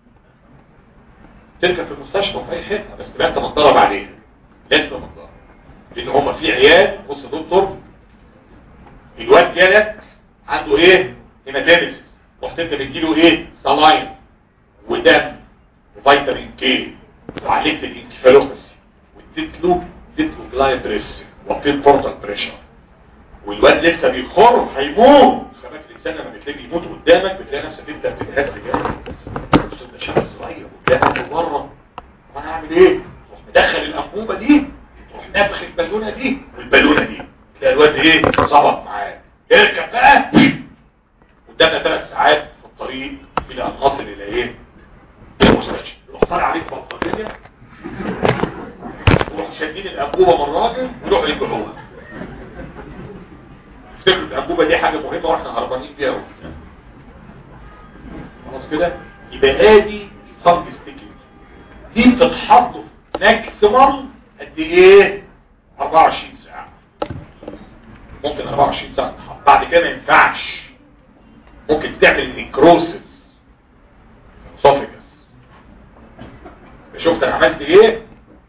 تركب في المستشفى في اي حته بس تبقى انت متدرب عليها لازم متدرب لان هما في عيال بص يا دكتور الواد جالك عنده ايه هيماتيمس رحت انت بتديله ايه سلاين ودم وفيتامين كي وعالجت الانكفالوباسي واديت له اديت له جلايبريس وقيت بورتال بريشر والواد لسه بيخر هيموت شباب الانسان لما بتلاقيه يموت قدامك بتلاقي نفسك انت بتتهز جامد بص انت شاب صغير قدامك بره وانا اعمل ايه؟ تروح مدخل الانبوبه دي تروح نافخ البالونه دي والبالونه دي تلاقي الواد ايه؟ ظبط معاه اركب بقى قدامنا ثلاث ساعات في الطريق الى ان نصل الى ايه؟ المستشفى يروح طالع عليك بطاريه ويروح شادين الانبوبه من الراجل ويروح يبيعوها افتكروا الانبوبه دي حاجه مهمه واحنا هربانين بيها وبتاع. خلاص كده يبقى ادي صب ستيكينج دي بتتحط ماكسيمم قد ايه 24 ساعه ممكن 24 ساعه تتحط. بعد كده ما ينفعش ممكن تعمل نيكروسس صوفيجس شفت انا عملت ايه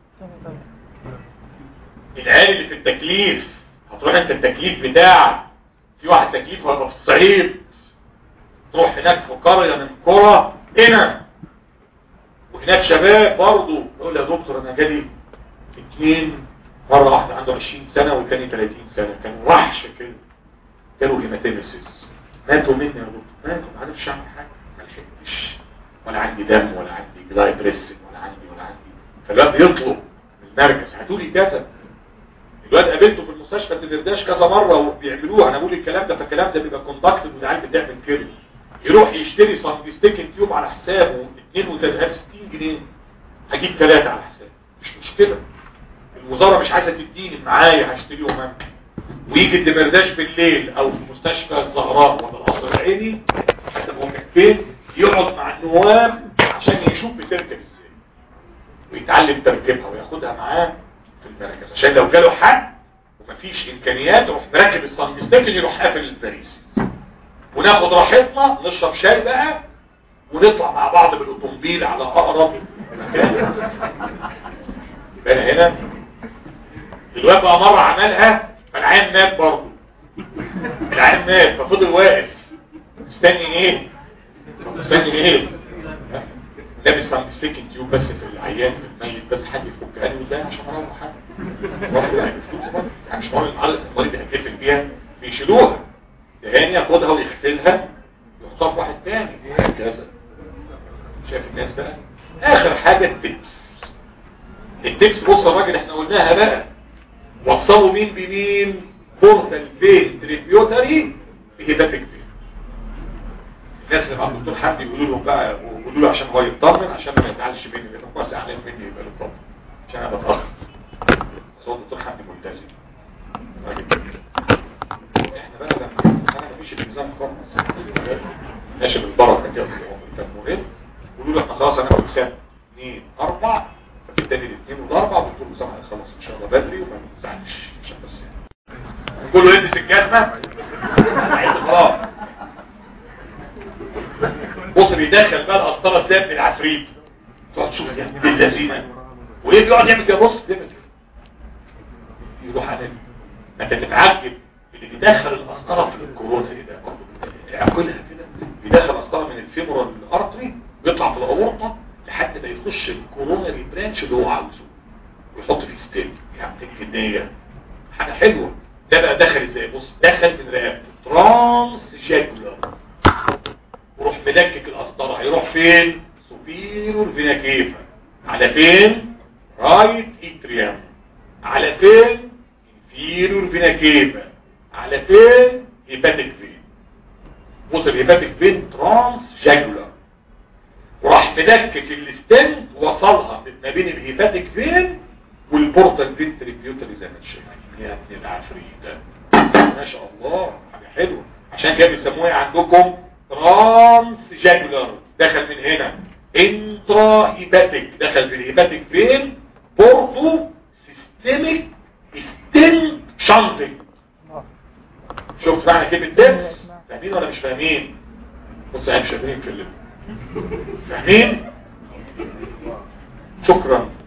العيال اللي في التكليف هتروح انت التكليف بتاعك في واحد تكليف هيبقى في الصعيد تروح هناك في قرية من قرى هنا وهناك شباب برضه يقول يا دكتور انا جالي اتنين مرة واحدة عنده 20 سنة والتاني 30 سنة كانوا وحش كده جالوا هيماتيمسيس ماتوا مني يا دكتور ماتوا ما عرفش اعمل حاجة ما لحقتش ولا عندي دم ولا عندي جلايبريسين ولا عندي ولا عندي فالواد بيطلب من المركز هاتولي كذا الواد قابلته في المستشفى الدرداش كذا مرة وبيعملوها انا بقول الكلام ده فالكلام ده بيبقى كوندكتد والعيال بتعمل كده يروح يشتري ساندستيكن تيوب على حسابه 62 جنيه هجيب ثلاثة على حسابه مش مشكلة الوزارة مش عايزة تديني معايا هشتريهم انا ويجي الدمرداش بالليل او في مستشفى الزهراء ولا القصر العيني حسب هو كان فين يقعد مع النواب عشان يشوف بتركب ازاي ويتعلم تركيبها وياخدها معاه في المراكز عشان لو جاله حد ومفيش امكانيات يروح مركب الساندستيكن يروح قافل الباريس وناخد راحتنا نشرب شاي بقى ونطلع مع بعض بالاوتومبيل على اقرب مكان يبقى أنا هنا الواد بقى مره عملها فالعيان مات برضه العيان مات ففضل واقف مستني ايه مستني ايه لابس ساندستيكن تيوب بس في العيان في الميت بس حد يفك قال ازاي عشان اروح حد يعني مش مهم المرض المريض هيتقفل بيها بيشيلوها تاني ياخدها ويغسلها يحطها في واحد تاني وهكذا شايف الناس بقى اخر حاجة التبس التبس بص يا راجل احنا قلناها بقى وصلوا مين بمين بورتال فين تريبيوتري بهيباتيك فين الناس اللي مع الدكتور حمدي يقولوا لهم بقى يقولوا له عشان هو يطمن عشان ما يزعلش مني لان هو زعلان مني يبقى يطمن عشان انا بتاخر بس هو الدكتور حمدي ملتزم راجل كبير. احنا بقى لما انا مفيش النظام خالص ماشي بالبركه كده كان مهم يقولوا له احنا خلاص هناخد سنه اثنين اربع فبالتالي الاثنين والاربع بتقول له سامع خلاص ان شاء الله بدري وما نزعلش عشان بس يعني كله يلبس الجزمه خلاص بص بيدخل بقى القسطره ازاي من العفريت تقعد تشوف يا ابن اللذينه وايه بيقعد يعمل كده بص كده يروح على ما انت تتعجب اللي بيدخل القسطره في الكورونا ايه ده يعقلها كده بيدخل القسطره من الفيمورال الارتري ويطلع في الاورطه لحد ما يخش الكوروناري برانش اللي هو عاوزه ويحط فيه ستيل يعني الجنيه حاجه حلوه ده بقى دخل ازاي بص دخل من رقبته ترانس جاكولار وروح ملكك القسطره هيروح فين سوبيرور فينا كيفا على فين رايت اتريام على فين انفيرور فينا كيفا على فين هيباتيك فين بص الهيباتيك فين ترانس جاكولار وراح مدكك الستنت وصلها ما بين الهيباتيك فين والبورتال فين تريبيوتري زي ما انت شايف يا ابن العفريت ده ما شاء الله حاجه حلوه عشان كده بيسموها عندكم ترانس جاكولار دخل من هنا انترا هيباتيك دخل في الهيباتيك فين بورتو سيستميك ستنت شانتنج شوف معنى كلمه دبس فاهمين ولا مش فاهمين بص احنا مش فاهمين في اللي فاهمين شكرا